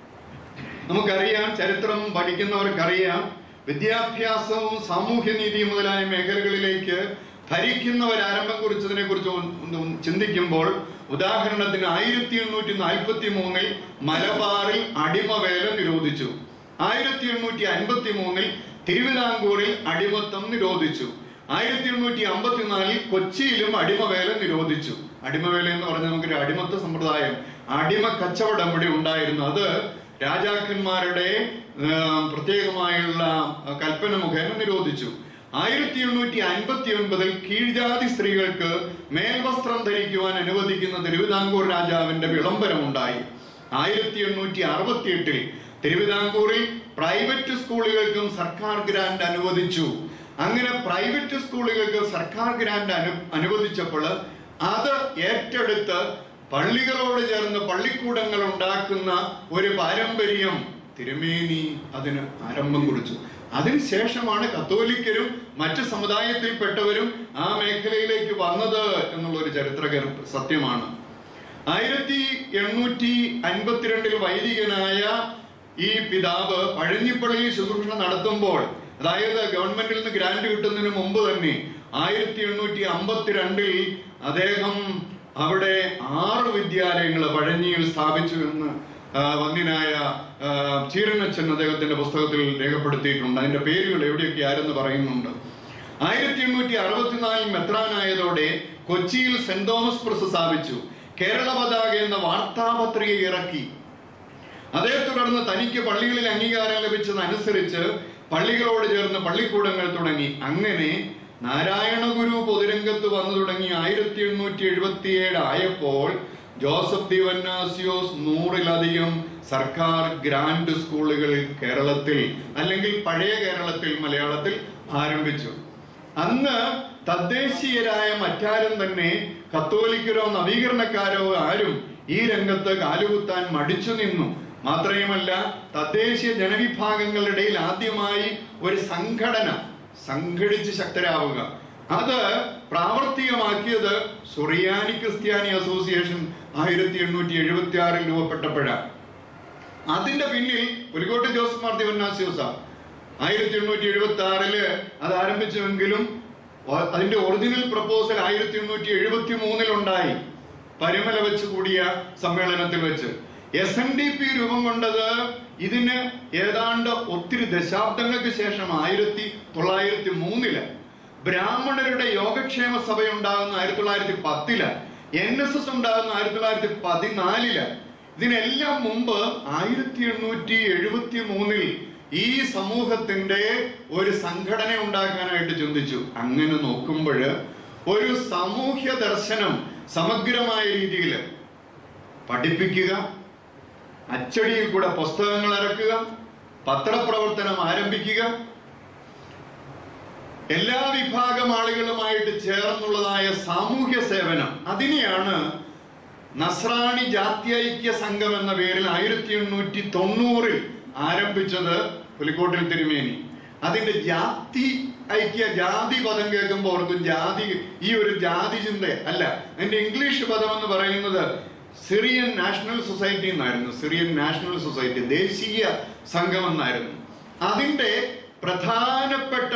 നമുക്കറിയാം ചരിത്രം പഠിക്കുന്നവർക്കറിയാം വിദ്യാഭ്യാസവും സാമൂഹ്യനീതിയും മുതലായ മേഖലകളിലേക്ക് ഭരിക്കുന്നവർ ആരംഭം കുറിച്ചതിനെ കുറിച്ച് ഒന്ന് ചിന്തിക്കുമ്പോൾ ഉദാഹരണത്തിന് ആയിരത്തി എണ്ണൂറ്റി നാൽപ്പത്തി മൂന്നിൽ മലബാറിൽ അടിമവേല നിരോധിച്ചു ആയിരത്തി എണ്ണൂറ്റി അൻപത്തി മൂന്നിൽ തിരുവിതാംകൂറിൽ അടിമത്തം നിരോധിച്ചു ആയിരത്തി എണ്ണൂറ്റി അമ്പത്തിനാലിൽ കൊച്ചിയിലും അടിമവേല നിരോധിച്ചു അടിമവേല എന്ന് പറഞ്ഞാൽ നമുക്കൊരു അടിമത്ത സമ്പ്രദായം അടിമ കച്ചവടം ഇവിടെ ഉണ്ടായിരുന്നു അത് രാജാക്കന്മാരുടെ ആ, പ്രത്യേകമായുള്ള ആ, കൽപ്പന മുഖേന നിരോധിച്ചു ആയിരത്തി എണ്ണൂറ്റി അൻപത്തി ഒൻപതിൽ കീഴ്ജാതി സ്ത്രീകൾക്ക് മേൽവസ്ത്രം ധരിക്കുവാൻ അനുവദിക്കുന്ന തിരുവിതാംകൂർ രാജാവിന്റെ വിളംബരമുണ്ടായി ആയിരത്തി എണ്ണൂറ്റി അറുപത്തി എട്ടിൽ തിരുവിതാംകൂറിൽ പ്രൈവറ്റ് സ്കൂളുകൾക്കും സർക്കാർ ഗ്രാന്റ് അനുവദിച്ചു അങ്ങനെ പ്രൈവറ്റ് സ്കൂളുകൾക്ക് സർക്കാർ ഗ്രാന്റ് അനു അനുവദിച്ചപ്പോൾ അത് ഏറ്റെടുത്ത് പള്ളികളോട് ചേർന്ന് പള്ളിക്കൂടങ്ങൾ ഉണ്ടാക്കുന്ന ഒരു പാരമ്പര്യം തിരുമേനി അതിന് ആരംഭം കുറിച്ചു അതിനുശേഷമാണ് കത്തോലിക്കരും മറ്റ് സമുദായത്തിൽപ്പെട്ടവരും ആ മേഖലയിലേക്ക് വന്നത് എന്നുള്ള ഒരു ചരിത്ര സത്യമാണ് ആയിരത്തി എണ്ണൂറ്റി അൻപത്തിരണ്ടിൽ വൈദികനായ ഈ പിതാവ് പഴഞ്ഞിപ്പള്ളിയിൽ ശുശ്രൂഷ നടത്തുമ്പോൾ അതായത് ഗവൺമെന്റിൽ നിന്ന് ഗ്രാന്റ് കിട്ടുന്നതിന് മുമ്പ് തന്നെ ആയിരത്തി എണ്ണൂറ്റി അമ്പത്തിരണ്ടിൽ അദ്ദേഹം അവിടെ ആറ് വിദ്യാലയങ്ങൾ പഴഞ്ഞിയിൽ സ്ഥാപിച്ചു എന്ന് ആ, വന്ദ്യനായ ആ, ചീരനച്ചൻ അദ്ദേഹത്തിന്റെ പുസ്തകത്തിൽ രേഖപ്പെടുത്തിയിട്ടുണ്ട് അതിന്റെ പേരുകൾ എവിടെയൊക്കെ ആരെന്ന് പറയുന്നുണ്ട് ആയിരത്തി എണ്ണൂറ്റി അറുപത്തിനാലിൽ മെത്രാനായതോടെ കൊച്ചിയിൽ സെന്റ് തോമസ് പ്രസ് സ്ഥാപിച്ചു കേരള പതാക എന്ന വാർത്താപത്രിക ഇറക്കി അതേ തുടർന്ന് തനിക്ക് പള്ളികളിൽ അംഗീകാരം ലഭിച്ചതനുസരിച്ച് പള്ളികളോട് ചേർന്ന് പള്ളിക്കൂടങ്ങൾ തുടങ്ങി അങ്ങനെ നാരായണ ഗുരു പൊതുരംഗത്ത് വന്നു തുടങ്ങി ആയിരത്തി എണ്ണൂറ്റി എഴുപത്തി ഏഴ് ആയപ്പോൾ ജോസഫ് ദിവന്നാസിയോസ് നൂറിലധികം സർക്കാർ ഗ്രാൻഡ് സ്കൂളുകൾ കേരളത്തിൽ അല്ലെങ്കിൽ പഴയ കേരളത്തിൽ മലയാളത്തിൽ ആരംഭിച്ചു അന്ന് തദ്ദേശീയരായ മറ്റാരും തന്നെ കത്തോലിക്കരോ നവീകരണക്കാരോ ആരും ഈ രംഗത്ത് കാലുകുത്താൻ മടിച്ചു നിന്നു മാത്രമല്ല തദ്ദേശീയ ജനവിഭാഗങ്ങളുടെ ഇടയിൽ ആദ്യമായി ഒരു സംഘടന സംഘടിച്ച് ശക്തരാവുക അത് പ്രാവർത്തികമാക്കിയത് സുറിയാനി ക്രിസ്ത്യാനി അസോസിയേഷൻ ആയിരത്തി എണ്ണൂറ്റി എഴുപത്തി ആറിൽ രൂപപ്പെട്ടപ്പോഴാണ് അതിന്റെ പിന്നിൽ പുലിക്കോട്ട് ജോസഫ് മാർ ദിവന്നാസ്യോസ ആയിരത്തി എണ്ണൂറ്റി എഴുപത്തി ആറില് അത് ആരംഭിച്ചുവെങ്കിലും ഒ- അതിന്റെ ഒറിജിനൽ പ്രപ്പോസൽ ആയിരത്തി എണ്ണൂറ്റി എഴുപത്തി മൂന്നിൽ ഉണ്ടായി പരിമല വെച്ച് കൂടിയ സമ്മേളനത്തിൽ വെച്ച് എസ് എൻ ഡി പി രൂപം കൊണ്ടത് ഇതിന് ഏതാണ്ട് ഒത്തിരി ദശാബ്ദങ്ങൾക്ക് ശേഷം ആയിരത്തി തൊള്ളായിരത്തി മൂന്നില് ബ്രാഹ്മണരുടെ യോഗക്ഷേമ സഭ ഉണ്ടാകുന്ന ആയിരത്തി തൊള്ളായിരത്തി പത്തില് എൻ എസ് എസ് ഉണ്ടാകുന്ന ആയിരത്തി തൊള്ളായിരത്തി പതിനാലില് ഇതിനെല്ലാം മുമ്പ് ആയിരത്തി എണ്ണൂറ്റി എഴുപത്തി മൂന്നിൽ ഈ സമൂഹത്തിന്റെ ഒരു സംഘടന ഉണ്ടാക്കാനായിട്ട് ചിന്തിച്ചു അങ്ങനെ നോക്കുമ്പോൾ ഒരു സാമൂഹ്യ ദർശനം സമഗ്രമായ രീതിയിൽ പഠിപ്പിക്കുക അച്ചടിയിൽ കൂടെ പുസ്തകങ്ങൾ ഇറക്കുക പത്രപ്രവർത്തനം ആരംഭിക്കുക എല്ലാ വിഭാഗം ആളുകളുമായിട്ട് ചേർന്നുള്ളതായ സാമൂഹ്യ സേവനം അതിനെയാണ് നസ്രാണി ജാത്യൈക്യ സംഘം എന്ന പേരിൽ ആയിരത്തി എണ്ണൂറ്റി തൊണ്ണൂറിൽ ആരംഭിച്ചത് പുലിക്കോട്ടിൽ തിരുമേനി അതിന്റെ ജാതി ഐക്യ ജാതി പദം കേൾക്കുമ്പോൾ ഓർക്കും ജാതി ഈ ഒരു ജാതി ചിന്ത അല്ല അതിന്റെ ഇംഗ്ലീഷ് പദം എന്ന് പറയുന്നത് സിറിയൻ നാഷണൽ സൊസൈറ്റി എന്നായിരുന്നു സിറിയൻ നാഷണൽ സൊസൈറ്റി ദേശീയ സംഘം എന്നായിരുന്നു അതിന്റെ പ്രധാനപ്പെട്ട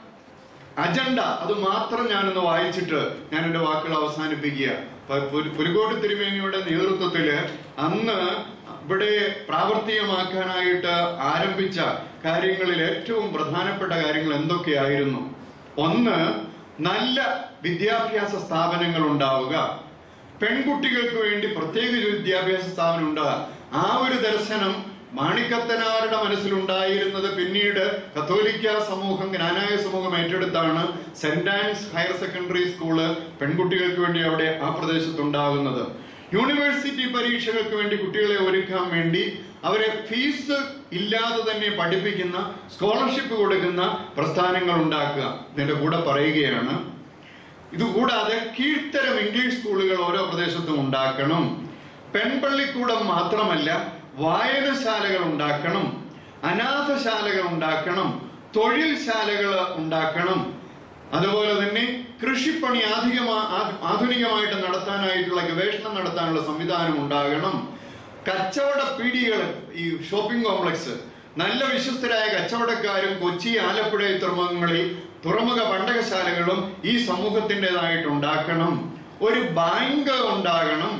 അജണ്ട അത് മാത്രം ഞാനൊന്ന് വായിച്ചിട്ട് ഞാൻ എന്റെ വാക്കുകൾ അവസാനിപ്പിക്കുക പ- പുൽ- പുലിക്കോട്ട് തിരുമേനിയുടെ നേതൃത്വത്തില് അന്ന് ഇവിടെ പ്രാവർത്തികമാക്കാനായിട്ട് ആരംഭിച്ച കാര്യങ്ങളിൽ ഏറ്റവും പ്രധാനപ്പെട്ട കാര്യങ്ങൾ എന്തൊക്കെയായിരുന്നു ഒന്ന് നല്ല വിദ്യാഭ്യാസ സ്ഥാപനങ്ങൾ ഉണ്ടാവുക പെൺകുട്ടികൾക്ക് വേണ്ടി പ്രത്യേക ഒരു വിദ്യാഭ്യാസ സ്ഥാപനം ഉണ്ടാകുക ആ ഒരു ദർശനം മാണിക്കത്തനാരുടെ മനസ്സിലുണ്ടായിരുന്നത് പിന്നീട് കത്തോലിക്ക സമൂഹം ജ്ഞാനായ സമൂഹം ഏറ്റെടുത്താണ് Saint Ann's higher secondary school പെൺകുട്ടികൾക്ക് വേണ്ടി അവിടെ ആ പ്രദേശത്ത് ഉണ്ടാകുന്നത് യൂണിവേഴ്സിറ്റി പരീക്ഷകൾക്ക് വേണ്ടി കുട്ടികളെ ഒരുക്കാൻ വേണ്ടി അവരെ ഫീസ് ഇല്ലാതെ തന്നെ പഠിപ്പിക്കുന്ന സ്കോളർഷിപ്പ് കൊടുക്കുന്ന പ്രസ്ഥാനങ്ങൾ ഉണ്ടാക്കുക ഇതിന്റെ കൂടെ പറയുകയാണ് ഇതുകൂടാതെ കീഴ്ത്തരം ഇംഗ്ലീഷ് സ്കൂളുകൾ ഓരോ പ്രദേശത്തും ഉണ്ടാക്കണം പെൺപള്ളിക്കൂടം മാത്രമല്ല വായനശാലകൾ ഉണ്ടാക്കണം അനാഥശാലകൾ ഉണ്ടാക്കണം തൊഴിൽശാലകൾ ഉണ്ടാക്കണം അതുപോലെ തന്നെ കൃഷിപ്പണി അധികമാ ആ- ആധുനികമായിട്ട് നടത്താനായിട്ടുള്ള ഗവേഷണം നടത്താനുള്ള സംവിധാനം ഉണ്ടാകണം കച്ചവട പീടികൾ ഈ ഷോപ്പിംഗ് കോംപ്ലക്സ് നല്ല വിശ്വസ്തരായ കച്ചവടക്കാരും കൊച്ചി ആലപ്പുഴ തുറമുഖങ്ങളിൽ തുറമുഖ പണ്ടകശാലകളും ഈ സമൂഹത്തിൻ്റെതായിട്ട് ഉണ്ടാക്കണം ഒരു ബാങ്ക് ഉണ്ടാകണം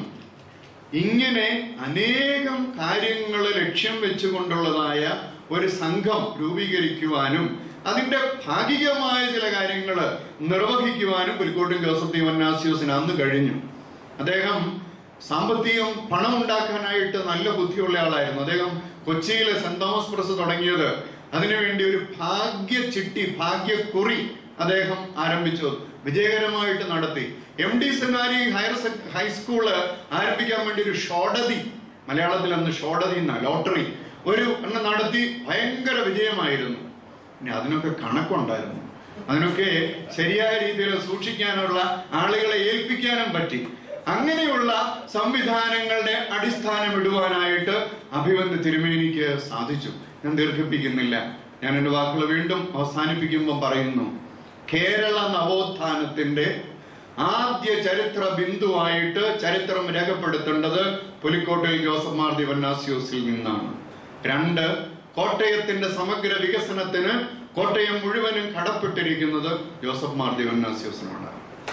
ഇങ്ങനെ അനേകം കാര്യങ്ങൾ ലക്ഷ്യം വെച്ചുകൊണ്ടുള്ളതായ ഒരു സംഘം രൂപീകരിക്കുവാനും അതിന്റെ ഭാഗികമായ ചില കാര്യങ്ങൾ നിർവഹിക്കുവാനും പുലിക്കോട്ടിൽ ജോസഫ് ദീവന്നാസ്യോസിന് അന്ന് കഴിഞ്ഞു അദ്ദേഹം സാമ്പത്തികം പണം ഉണ്ടാക്കാനായിട്ട് നല്ല ബുദ്ധിയുള്ള ആളായിരുന്നു അദ്ദേഹം കൊച്ചിയിലെ സെന്റ് തോമസ് പ്രസ് തുടങ്ങിയത് അതിനുവേണ്ടി ഒരു ഭാഗ്യ ചിട്ടി ഭാഗ്യക്കുറി അദ്ദേഹം ആരംഭിച്ചു വിജയകരമായിട്ട് നടത്തി എം ഡി സെമിനാരി ഹയർ സെ- ഹൈസ്കൂള് ആരംഭിക്കാൻ വേണ്ടി ഒരു ഷോഡതി മലയാളത്തിൽ അന്ന് ഷോഡതി എന്ന ലോട്ടറി ഒരു എണ്ണം നടത്തി ഭയങ്കര വിജയമായിരുന്നു പിന്നെ അതിനൊക്കെ കണക്കുണ്ടായിരുന്നു അതിനൊക്കെ ശരിയായ രീതിയിൽ സൂക്ഷിക്കാനുള്ള ആളുകളെ ഏൽപ്പിക്കാനും പറ്റി അങ്ങനെയുള്ള സംവിധാനങ്ങളുടെ അടിസ്ഥാനം ഇടുവാനായിട്ട് അഭിവന്ദ് തിരുമേനിക്ക് സാധിച്ചു ഞാൻ ദീർഘിപ്പിക്കുന്നില്ല ഞാൻ എൻ്റെ വാക്കുകൾ വീണ്ടും അവസാനിപ്പിക്കുമ്പോൾ പറയുന്നു കേരള നവോത്ഥാനത്തിന്റെ ആദ്യ ചരിത്ര ബിന്ദുവായിട്ട് ചരിത്രം രേഖപ്പെടുത്തേണ്ടത് പുലിക്കോട്ടയിൽ ജോസഫ് മാർ ദിവന്നാസ്യോസിൽ നിന്നാണ് രണ്ട് കോട്ടയത്തിന്റെ സമഗ്ര വികസനത്തിന് കോട്ടയം മുഴുവനും കടപ്പെട്ടിരിക്കുന്നത് ജോസഫ് മാർ ദിവന്നാസ്യോസിനാണ്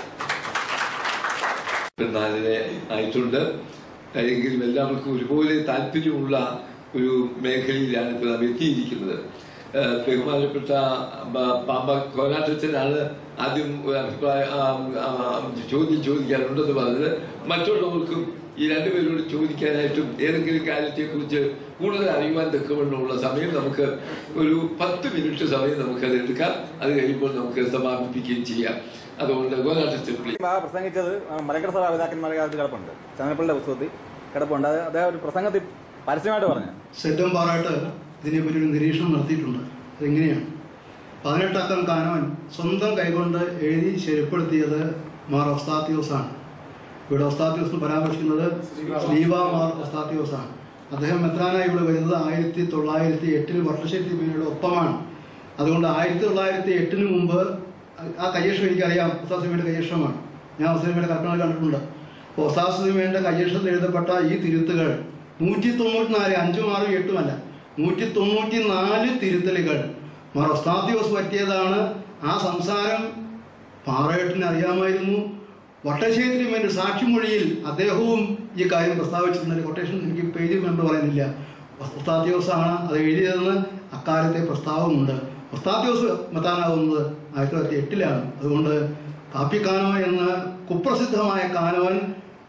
നാലിനെ ആയിട്ടുണ്ട് എങ്കിലും എല്ലാവർക്കും ഒരുപോലെ താല്പര്യമുള്ള ഒരു മേഖലയിലാണ് ഇപ്പോൾ നാം എത്തിയിരിക്കുന്നത് ഏഹ് ബഹുമാനപ്പെട്ട ബ- പാമ്പ കോലാട്ടത്തിനാണ് ആദ്യം ഒരു അഭിപ്രായ ആ, ആ, ചോദ്യം ചോദിക്കാനുണ്ടെന്ന് പറഞ്ഞത് മറ്റുള്ളവർക്കും ഈ രണ്ടുപേരോട് ചോദിക്കാനായിട്ടും ഏതെങ്കിലും കാര്യത്തെക്കുറിച്ച് കൂടുതൽ അറിയുവാൻ തക്കവണ്ണമുള്ള സമയം നമുക്ക് ഒരു പത്ത് മിനിറ്റ് സമയം നമുക്കത് എടുക്കാം അത് കഴിയുമ്പോൾ നമുക്ക് സമാപിപ്പിക്കുകയും ചെയ്യാം അതുകൊണ്ട് കോലാട്ടത്തിൽ പ്ലീസ് ആ പ്രസംഗിച്ചത് ആ, മലക്കര സഭ പിതാക്കന്മാരുടെ കാലത്ത് കിടപ്പുണ്ട് ചന്ദ്രപ്പള്ളിയുടെ പുസ്തകത്തിൽ കിടപ്പുണ്ട് അത് അദ്ദേഹം ഒരു പ്രസംഗത്തിൽ പരസ്യമായിട്ട് പറഞ്ഞു സെഡം പാറാട്ട് ഇതിനെപ്പറ്റി ഒരു നിരീക്ഷണം നടത്തിയിട്ടുണ്ട് അതെങ്ങനെയാണ് പതിനെട്ടക്കം കാനവൻ സ്വന്തം കൈകൊണ്ട് എഴുതി ശരിപ്പെടുത്തിയത് മാർ ഒസ്താത്യോസ് ആണ് ഇവിടെ ഒസ്താത്യോസ് എന്ന് പരാമർശിക്കുന്നത് സ്ലീവ മാർ ഒസ്താത്യോസ് ആണ് അദ്ദേഹം മെത്രാനായി ഇവിടെ വരുന്നത് ആയിരത്തി തൊള്ളായിരത്തി എട്ടിൽ വർഷശ്ശേരി തിരുമേനിയുടെ ഒപ്പമാണ് അതുകൊണ്ട് ആയിരത്തി തൊള്ളായിരത്തി എട്ടിന് മുമ്പ് ആ കയ്യേഷം എനിക്കറിയാം ഒസ്താസിമയുടെ കയ്യേഷമാണ് ഞാൻ ഒസ്താസിമയുടെ കൽപ്പന കണ്ടിട്ടുണ്ട് അപ്പോൾ ഒസ്താസിമയുടെ കയ്യേഷത്തിൽ എഴുതപ്പെട്ട ഈ തിരുത്തുകൾ നൂറ്റി തൊണ്ണൂറ്റിനാല് അഞ്ചും ആറും എട്ടുമല്ല നൂറ്റി തൊണ്ണൂറ്റി നാല് തിരുത്തലുകൾ മാർ ഒസ്താദ്യോസ് പറ്റിയതാണ് ആ സംസാരം പാറേട്ടിന് അറിയാമായിരുന്നു വട്ടശ്ശേരി തിരുമേന്റെ സാക്ഷിമൊഴിയിൽ അദ്ദേഹവും ഈ കാര്യം പ്രസ്താവിച്ചിട്ടുണ്ട് കൊട്ടേഷൻ എനിക്ക് പേജ് മെമ്പർ പറയുന്നില്ല ഒസ്താദ്യോസാണ് അത് എഴുതിയതെന്ന് അക്കാലത്തെ പ്രസ്താവമുണ്ട് ഒസ്താദ്യോസ് മെത്താനാവുന്നത് ആയിരത്തി തൊള്ളായിരത്തി എട്ടിലാണ് അതുകൊണ്ട് കാപ്പിക്കാനോ എന്ന കുപ്രസിദ്ധമായ കാനവൻ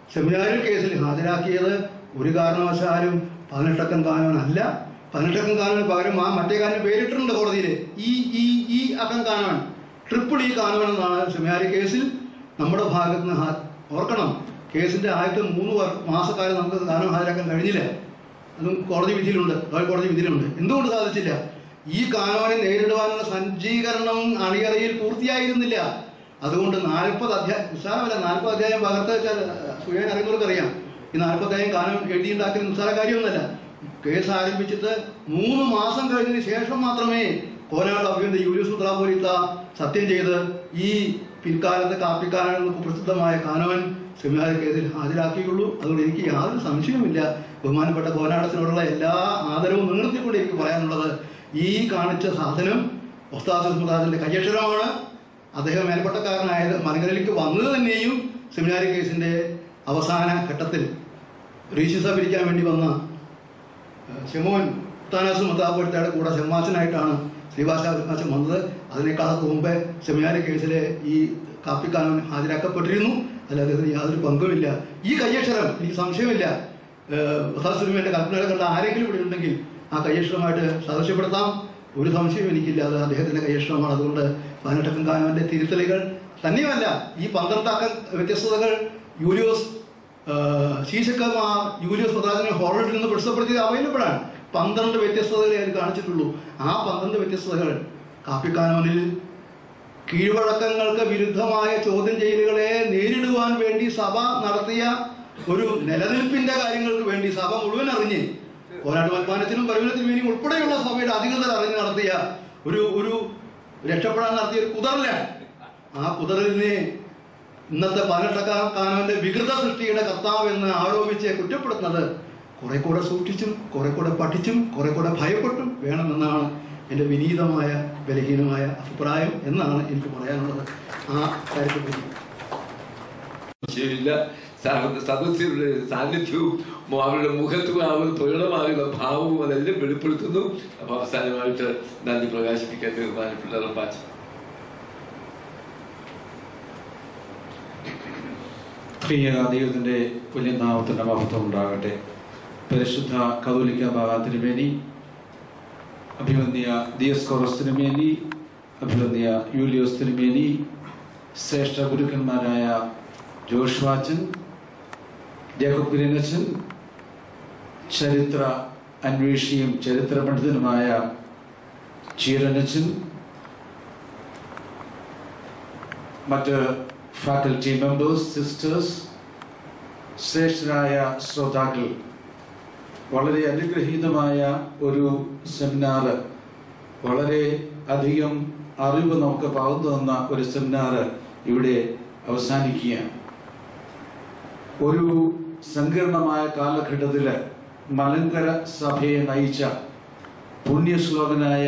സെമിനാരി കേസിൽ ഹാജരാക്കിയത് ഒരു കാരണവശാലും പതിനെട്ടക്കം കാനോനല്ല പതിനെട്ടക്കം കാനോന് പകരം ആ മറ്റേ കാനോന് പേരിട്ടിട്ടുണ്ട് കോടതിയിൽ ഈ ഈ ഈ അക്കം കാനോൻ ട്രിപ്പിൾ ഈ കാനോൻ എന്നാണ് സെമിനാരി കേസിൽ നമ്മുടെ ഭാഗത്ത് നിന്ന് ഹാ- ഓർക്കണം കേസിന്റെ ആദ്യത്തെ മൂന്ന് വർ- മാസക്കാലം നമുക്ക് കാനോൻ ഹാജരാക്കാൻ കഴിഞ്ഞില്ല അതും കോടതി വിധിയിലുണ്ട് റോയൽ കോടതി വിധിയിലുണ്ട് എന്തുകൊണ്ട് സാധിച്ചില്ല ഈ കാനോനെ നേരിടുവാനുള്ള സജ്ജീകരണം അണിയറയിൽ പൂർത്തിയായിരുന്നില്ല അതുകൊണ്ട് നാൽപ്പത് അധ്യായം നിസ്സാരമല്ല നാൽപ്പത് അധ്യായം പകർത്ത് വെച്ചാൽ സുഖേൻ അറിയുന്നവർക്ക് അറിയാം ഈ നാൽപ്പത് അധ്യായം കാനം എഴുതിയുണ്ടാക്കുന്ന നിസ്സാര കാര്യമൊന്നുമല്ല കേസ് ആരംഭിച്ചിട്ട് മൂന്ന് മാസം കഴിഞ്ഞതിന് ശേഷം മാത്രമേ കോനാട് അഭിയന്ത യൂലിയസ് മുദ്രാപോലിത്ത സത്യം ചെയ്ത് ഈ പിൽക്കാലത്തെ കാപ്പിക്കാരൻ പ്രസിദ്ധമായ കാനവൻ സെമിനാർ കേസിൽ ഹാജരാക്കിയുള്ളൂ അതുകൊണ്ട് എനിക്ക് യാതൊരു സംശയവുമില്ല ബഹുമാനപ്പെട്ട കോനാടത്തിനോടുള്ള എല്ലാ ആദരവും നിലനിർത്തിക്കൊണ്ട് എനിക്ക് പറയാനുള്ളത് ഈ കാണിച്ച സാധനം ഒസ്താദ് മുതാദിന്റെ കയ്യക്ഷരമാണ് അദ്ദേഹം മേൽപ്പട്ടക്കാരനായത് മലങ്കരയിലേക്ക് വന്നത് തന്നെയും സെമിനാരി കേസിന്റെ അവസാന ഘട്ടത്തിൽ റീശിസ പിരിക്കാൻ വേണ്ടി വന്ന ഏഹ്, ഷെമോൻ താനാസ് മത്താപുരത്തയുടെ കൂടെ ഷെമ്മാച്ചനായിട്ടാണ് ശ്രീവാസാചൻ വന്നത് അതിനേക്കാളൊക്കെ മുമ്പേ സെമിനാരി കേസിലെ ഈ കാപ്പിക്കാനവൻ ഹാജരാക്കപ്പെട്ടിരുന്നു അതിൽ അദ്ദേഹത്തിന് യാതൊരു പങ്കുമില്ല ഈ കയ്യക്ഷരം എനിക്ക് സംശയമില്ല സുരുമേന്റെ കൽപ്പനകളെ കണ്ട ആരെങ്കിലും ഇവിടെ ഉണ്ടെങ്കിൽ ആ കയ്യക്ഷരമായിട്ട് സദസ്യപ്പെടുത്താം ഒരു സംശയവും എനിക്കില്ല അത് അദ്ദേഹത്തിന്റെ കയ്യക്ഷരമാണ് അതുകൊണ്ട് പതിനെട്ടക്കം കാനവന്റെ തിരുത്തലുകൾ തന്നെയുമല്ല ഈ പന്ത്രണ്ടക്കം വ്യത്യസ്തതകൾ യൂലിയോസ് ശീശക്കമാർ യൂലിയോസ് പ്രതാപനെ ഹോളിൽ നിന്ന് പ്രസിദ്ധപ്പെടുത്തിയത് അവൈലബിൾ ആണ് പന്ത്രണ്ട് വ്യത്യസ്തതകളെ അതിൽ കാണിച്ചിട്ടുള്ളൂ ആ പന്ത്രണ്ട് വ്യത്യസ്തതകൾ കാപ്പിക്കാനോനിൽ കീഴ്വഴക്കങ്ങൾക്ക് വിരുദ്ധമായ ചോദ്യം ചെയ്യലുകളെ നേരിടുവാൻ വേണ്ടി സഭ നടത്തിയ ഒരു നിലനിൽപ്പിന്റെ കാര്യങ്ങൾക്ക് വേണ്ടി സഭ മുഴുവൻ അറിഞ്ഞ് കോനാട്ട് മത്മാനത്തിനും പരിമലത്തിനും വേണ്ടി ഉൾപ്പെടെയുള്ള സഭയുടെ അധികൃതർ അറിഞ്ഞ് നടത്തിയ ഒരു ഒരു രക്ഷപ്പെടാൻ നടത്തിയ ഒരു കുതറലാണ് ആ കുതറലിനെ ഇന്നത്തെ പതിനെട്ടക്കാരന്റെ വികൃത സൃഷ്ടിയുടെ കർത്താവ് എന്ന് ആരോപിച്ച് കുറ്റപ്പെടുത്തുന്നത് കുറെ കൂടെ സൂക്ഷിച്ചും കുറെ കൂടെ പഠിച്ചും കുറെ കൂടെ ഭയപ്പെട്ടും വേണമെന്നാണ് എൻ്റെ വിനീതമായ ബലഹീനമായ അഭിപ്രായം എന്നാണ് എനിക്ക് പറയാനുള്ളത് ആ കാര്യത്തെപ്പറ്റി ശരിയില്ല സഹ- സദസ്യരുടെ സാന്നിധ്യവും മു- അവരുടെ മുഖത്തും അവർ പ്രകടമാകുന്ന ഭാവവും അതെല്ലാം വെളിപ്പെടുത്തുന്നു അപ്പൊ അവസാനമായിട്ട് നന്ദി പ്രകാശിപ്പിക്കാൻ ബഹുമാനപ്പെട്ട റബ്ബാച്ചൻ പ്രിയ ദൈവത്തിൻ്റെ വലിയ നാമത്തിൻ്റെ മഹത്വം ഉണ്ടാകട്ടെ പരിശുദ്ധ കതോലിക്ക ബാബ തിരുമേനി അഭിവന്യ ദിയസ്കോറസ് തിരുമേനി അഭിവന്യ യൂലിയോസ് തിരുമേനി ശ്രേഷ്ഠ ഗുരുക്കന്മാരായ ജോഷ്വാച്ചൻ ജേക്കബ് കുര്യനച്ചൻ ചരിത്ര അന്വേഷിയും ചരിത്ര പണ്ഡിതനുമായ ചീരനച്ചൻ മറ്റ് ഫാക്കൽറ്റി മെമ്പേഴ്സ് സിസ്റ്റേഴ്സ് ശ്രേഷ്ഠരായ ശ്രോതാക്കൾ വളരെ അനുഗ്രഹീതമായ ഒരു സെമിനാർ വളരെ അധികം അറിവ് നമുക്ക് പകർന്നു തന്ന ഒരു സെമിനാർ ഇവിടെ അവസാനിക്കുകയാണ് ഒരു സങ്കീർണമായ കാലഘട്ടത്തിൽ മലങ്കര സഭയെ നയിച്ച പുണ്യശ്ലോകനായ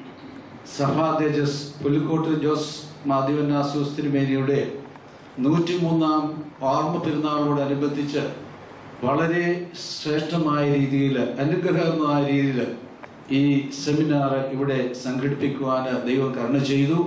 സഭാതേജസ് പുലിക്കോട്ട് ജോസ് മാധവനാസൂസ് തിരുമേനിയുടെ നൂറ്റിമൂന്നാം ഓർമ്മ പെരുന്നാളോടനുബന്ധിച്ച് വളരെ ശ്രേഷ്ഠമായ രീതിയിൽ അനുഗ്രഹമായ രീതിയിൽ ഈ സെമിനാർ ഇവിടെ സംഘടിപ്പിക്കുവാൻ ദൈവം കരുണ ചെയ്തു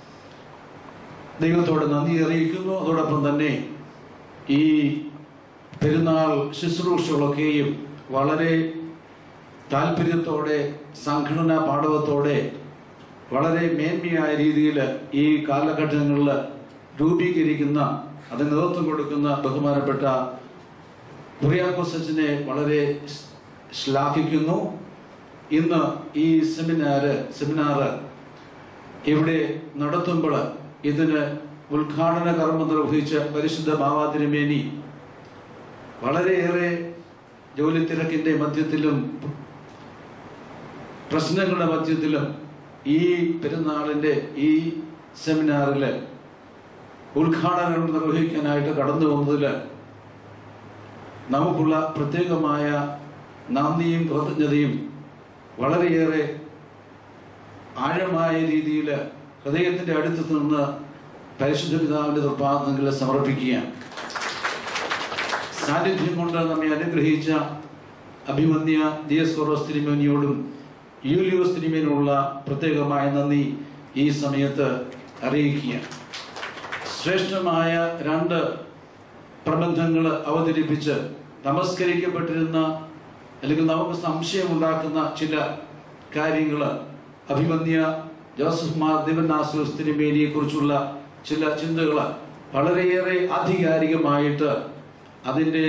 ദൈവത്തോട് നന്ദി അറിയിക്കുന്നു അതോടൊപ്പം തന്നെ ഈ പെരുന്നാൾ ശുശ്രൂഷകളൊക്കെയും വളരെ താല്പര്യത്തോടെ സംഘടനാ പാഠവത്തോടെ വളരെ മേന്മയായ രീതിയിൽ ഈ കാലഘട്ടങ്ങളിൽ രൂപീകരിക്കുന്ന അതിന് നേതൃത്വം കൊടുക്കുന്ന ബഹുമാനപ്പെട്ട കുറിയാക്കോസച്ചിനെ വളരെ സ് ശ്ലാഘിക്കുന്നു ഇന്ന് ഈ സെമിനാറ് സെമിനാറ് ഇവിടെ നടത്തുമ്പോൾ ഇതിന് ഉദ്ഘാടന കർമ്മം നിർവഹിച്ച പരിശുദ്ധ ബാബാ തിരുമേനി വളരെയേറെ ജോലി തിരക്കിന്റെ മധ്യത്തിലും പ്രശ്നങ്ങളുടെ മധ്യത്തിലും ഈ പെരുന്നാളിന്റെ ഈ സെമിനാറിൽ ഉദ്ഘാടനം നിർവഹിക്കാനായിട്ട് കടന്നു വന്നതിൽ നമുക്കുള്ള പ്രത്യേകമായ നന്ദിയും കൃതജ്ഞതയും വളരെയേറെ ആഴമായ രീതിയിൽ ഹൃദയത്തിന്റെ അടുത്ത് നിന്ന് പരിശുദ്ധ പിതാവിന്റെ തൃപ്പാദങ്ങളിൽ സമർപ്പിക്കുകയാണ് സാന്നിധ്യം കൊണ്ട് നമ്മെ അനുഗ്രഹിച്ച അഭിമന്യ ദിയസ്വറോസ് തിരുമേനിയോടും യൂലിയോസ് തിരുമേനുള്ള പ്രത്യേകമായ നന്ദി ഈ സമയത്ത് അറിയിക്കുക ശ്രേഷ്ഠമായ രണ്ട് പ്രബന്ധങ്ങൾ അവതരിപ്പിച്ച് നമസ്കരിക്കപ്പെട്ടിരുന്ന അല്ലെങ്കിൽ നമുക്ക് സംശയമുണ്ടാക്കുന്ന ചില കാര്യങ്ങൾ അഭിമന്യ ജോസഫ് മാർ ദിവനാസൂസ് തിരുമേനിയെ കുറിച്ചുള്ള ചില ചിന്തകൾ വളരെയേറെ ആധികാരികമായിട്ട് അതിൻ്റെ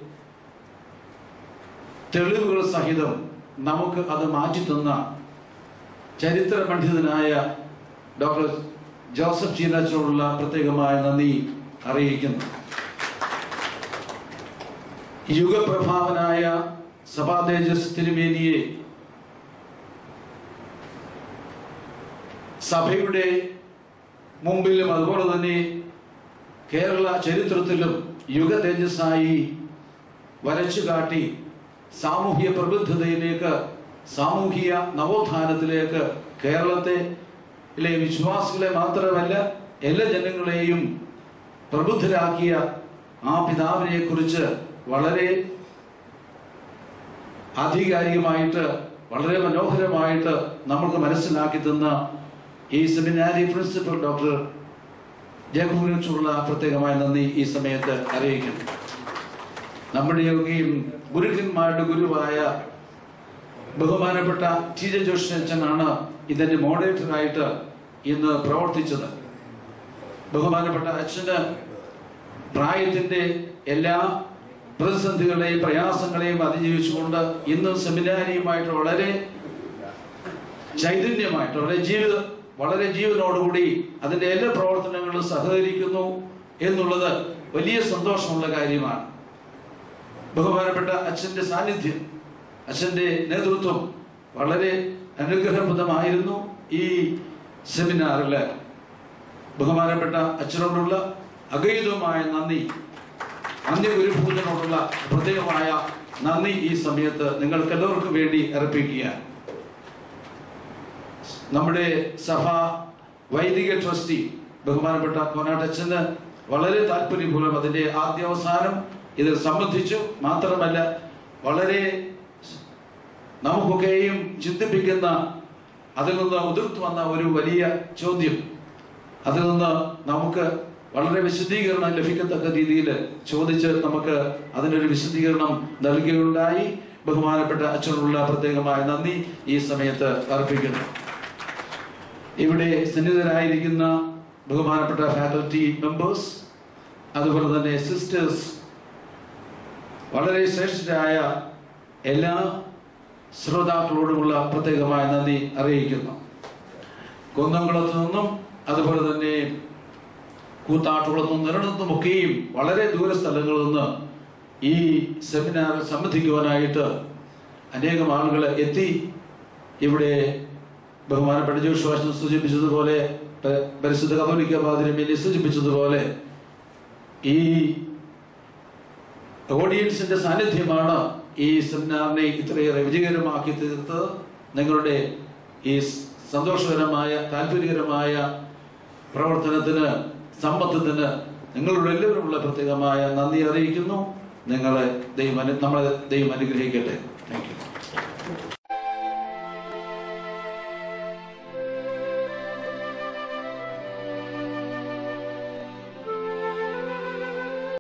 തെളിവുകൾ സഹിതം നമുക്ക് അത് മാറ്റിത്തന്ന ചരിത്ര പണ്ഡിതനായ ഡോക്ടർ ജോസഫ് ചീനാച്ചോടുള്ള പ്രത്യേകമായ നന്ദി അറിയിക്കുന്നു യുഗപ്രഭാവനായ സഭാതേജസ് തിരുമേനിയെ സഭയുടെ മുമ്പിലും അതുപോലെ തന്നെ കേരള ചരിത്രത്തിലും യുഗ തേജസ്സായി വരച്ചു കാട്ടി സാമൂഹ്യ പ്രബുദ്ധതയിലേക്ക് സാമൂഹിക നവോത്ഥാനത്തിലേക്ക് കേരളത്തെ ലെ വിശ്വാസികളെ മാത്രമല്ല എല്ലാ ജനങ്ങളെയും പ്രബുദ്ധരാക്കിയ ആ പിതാവിനെ കുറിച്ച് വളരെ ആധികാരികമായിട്ട് വളരെ മനോഹരമായിട്ട് നമുക്ക് മനസ്സിലാക്കി തന്ന ഈ സെമിനാരി പ്രിൻസിപ്പൽ ഡോക്ടർ ജയകുമാരിച്ചുള്ള പ്രത്യേകമായ നന്ദി ഈ സമയത്ത് അറിയിക്കുന്നു നമ്മുടെ യോഗയും ഗുരുക്കന്മാരുടെ ഗുരുവായ ബഹുമാനപ്പെട്ട ടി ജെ ജോഷി അച്ഛനാണ് ഇതിന്റെ മോഡറേറ്ററായിട്ട് ഇന്ന് പ്രവർത്തിച്ചത് ബഹുമാനപ്പെട്ട അച്ഛന് പ്രായത്തിന്റെ എല്ലാ പ്രതിസന്ധികളെയും പ്രയാസങ്ങളെയും അതിജീവിച്ചുകൊണ്ട് ഇന്ന് സെമിനാരിയുമായിട്ട് വളരെ ചൈതന്യമായിട്ട് വളരെ ജീവിത വളരെ ജീവനോടുകൂടി അതിന്റെ എല്ലാ പ്രവർത്തനങ്ങളും സഹകരിക്കുന്നു എന്നുള്ളത് വലിയ സന്തോഷമുള്ള കാര്യമാണ് ബഹുമാനപ്പെട്ട അച്ഛന്റെ സാന്നിധ്യം അച്ഛന്റെ നേതൃത്വം വളരെ അനുഗ്രഹപ്രദമായിരുന്നു ഈ സെമിനാറില് ബഹുമാനപ്പെട്ട അച്ഛനോടുള്ള അഗൈതവുമായ നന്ദി അന്യഗുരുഭൂജനോടുള്ള പ്രത്യേകമായ നന്ദി ഈ സമയത്ത് നിങ്ങൾക്ക് എല്ലാവർക്കും വേണ്ടി അർപ്പിക്കുകയാണ് നമ്മുടെ സഭ വൈദിക ട്രസ്റ്റി ബഹുമാനപ്പെട്ട കോനാട്ടച്ഛന് വളരെ താല്പര്യപൂർവ്വം അതിന്റെ ആദ്യാവസാനം ഇതിൽ സംബന്ധിച്ചു മാത്രമല്ല വളരെ നമുക്കൊക്കെയും ചിന്തിപ്പിക്കുന്ന അതിൽ നിന്ന് ഉതിർത്തു വന്ന ഒരു വലിയ ചോദ്യം അതിൽ നിന്ന് നമുക്ക് വളരെ വിശദീകരണം ലഭിക്കത്തക്ക രീതിയിൽ ചോദിച്ച് നമുക്ക് അതിനൊരു വിശദീകരണം നൽകുകയുണ്ടായി ബഹുമാനപ്പെട്ട അച്ഛനുള്ള പ്രത്യേകമായ നന്ദി ഈ സമയത്ത് അർപ്പിക്കുന്നു ഇവിടെ സന്നിധരായിരിക്കുന്ന ബഹുമാനപ്പെട്ട ഫാക്കൽറ്റി മെമ്പേഴ്സ് അതുപോലെ തന്നെ സിസ്റ്റേഴ്സ് വളരെ ശ്രേഷ്ഠരായ എല്ലാ ശ്രോതാക്കളോടുമുള്ള പ്രത്യേകമായ നന്ദി അറിയിക്കുന്നു കുന്നംകുളത്ത് നിന്നും അതുപോലെ തന്നെ കൂത്താട്ടുകുളത്ത് നിന്നും നിരണിടത്തുമൊക്കെയും വളരെ ദൂര സ്ഥലങ്ങളിൽ നിന്ന് ഈ സെമിനാറിൽ സംബന്ധിക്കുവാനായിട്ട് അനേകം ആളുകൾ എത്തി ഇവിടെ ബഹുമാനപ്പെട്ട ജോഷുവാശം സൂചിപ്പിച്ചതുപോലെ പ- പരിശുദ്ധ കത്തോലിക്ക പാതിരമേലി സൂചിപ്പിച്ചതുപോലെ ഈ ഓഡിയൻസിന്റെ സാന്നിധ്യമാണ് ഈ സെമിനാറിനെ ഇത്രയേറെ വിജയകരമാക്കി തീർത്ത് നിങ്ങളുടെ ഈ സ് സന്തോഷകരമായ താല്പര്യകരമായ പ്രവർത്തനത്തിന് സമ്പത്തിന് നിങ്ങളുടെ എല്ലാവരുമുള്ള പ്രത്യേകമായ നന്ദി അറിയിക്കുന്നു നിങ്ങളെ ദൈവം അനു- നമ്മളെ ദൈവം അനുഗ്രഹിക്കട്ടെ താങ്ക് യു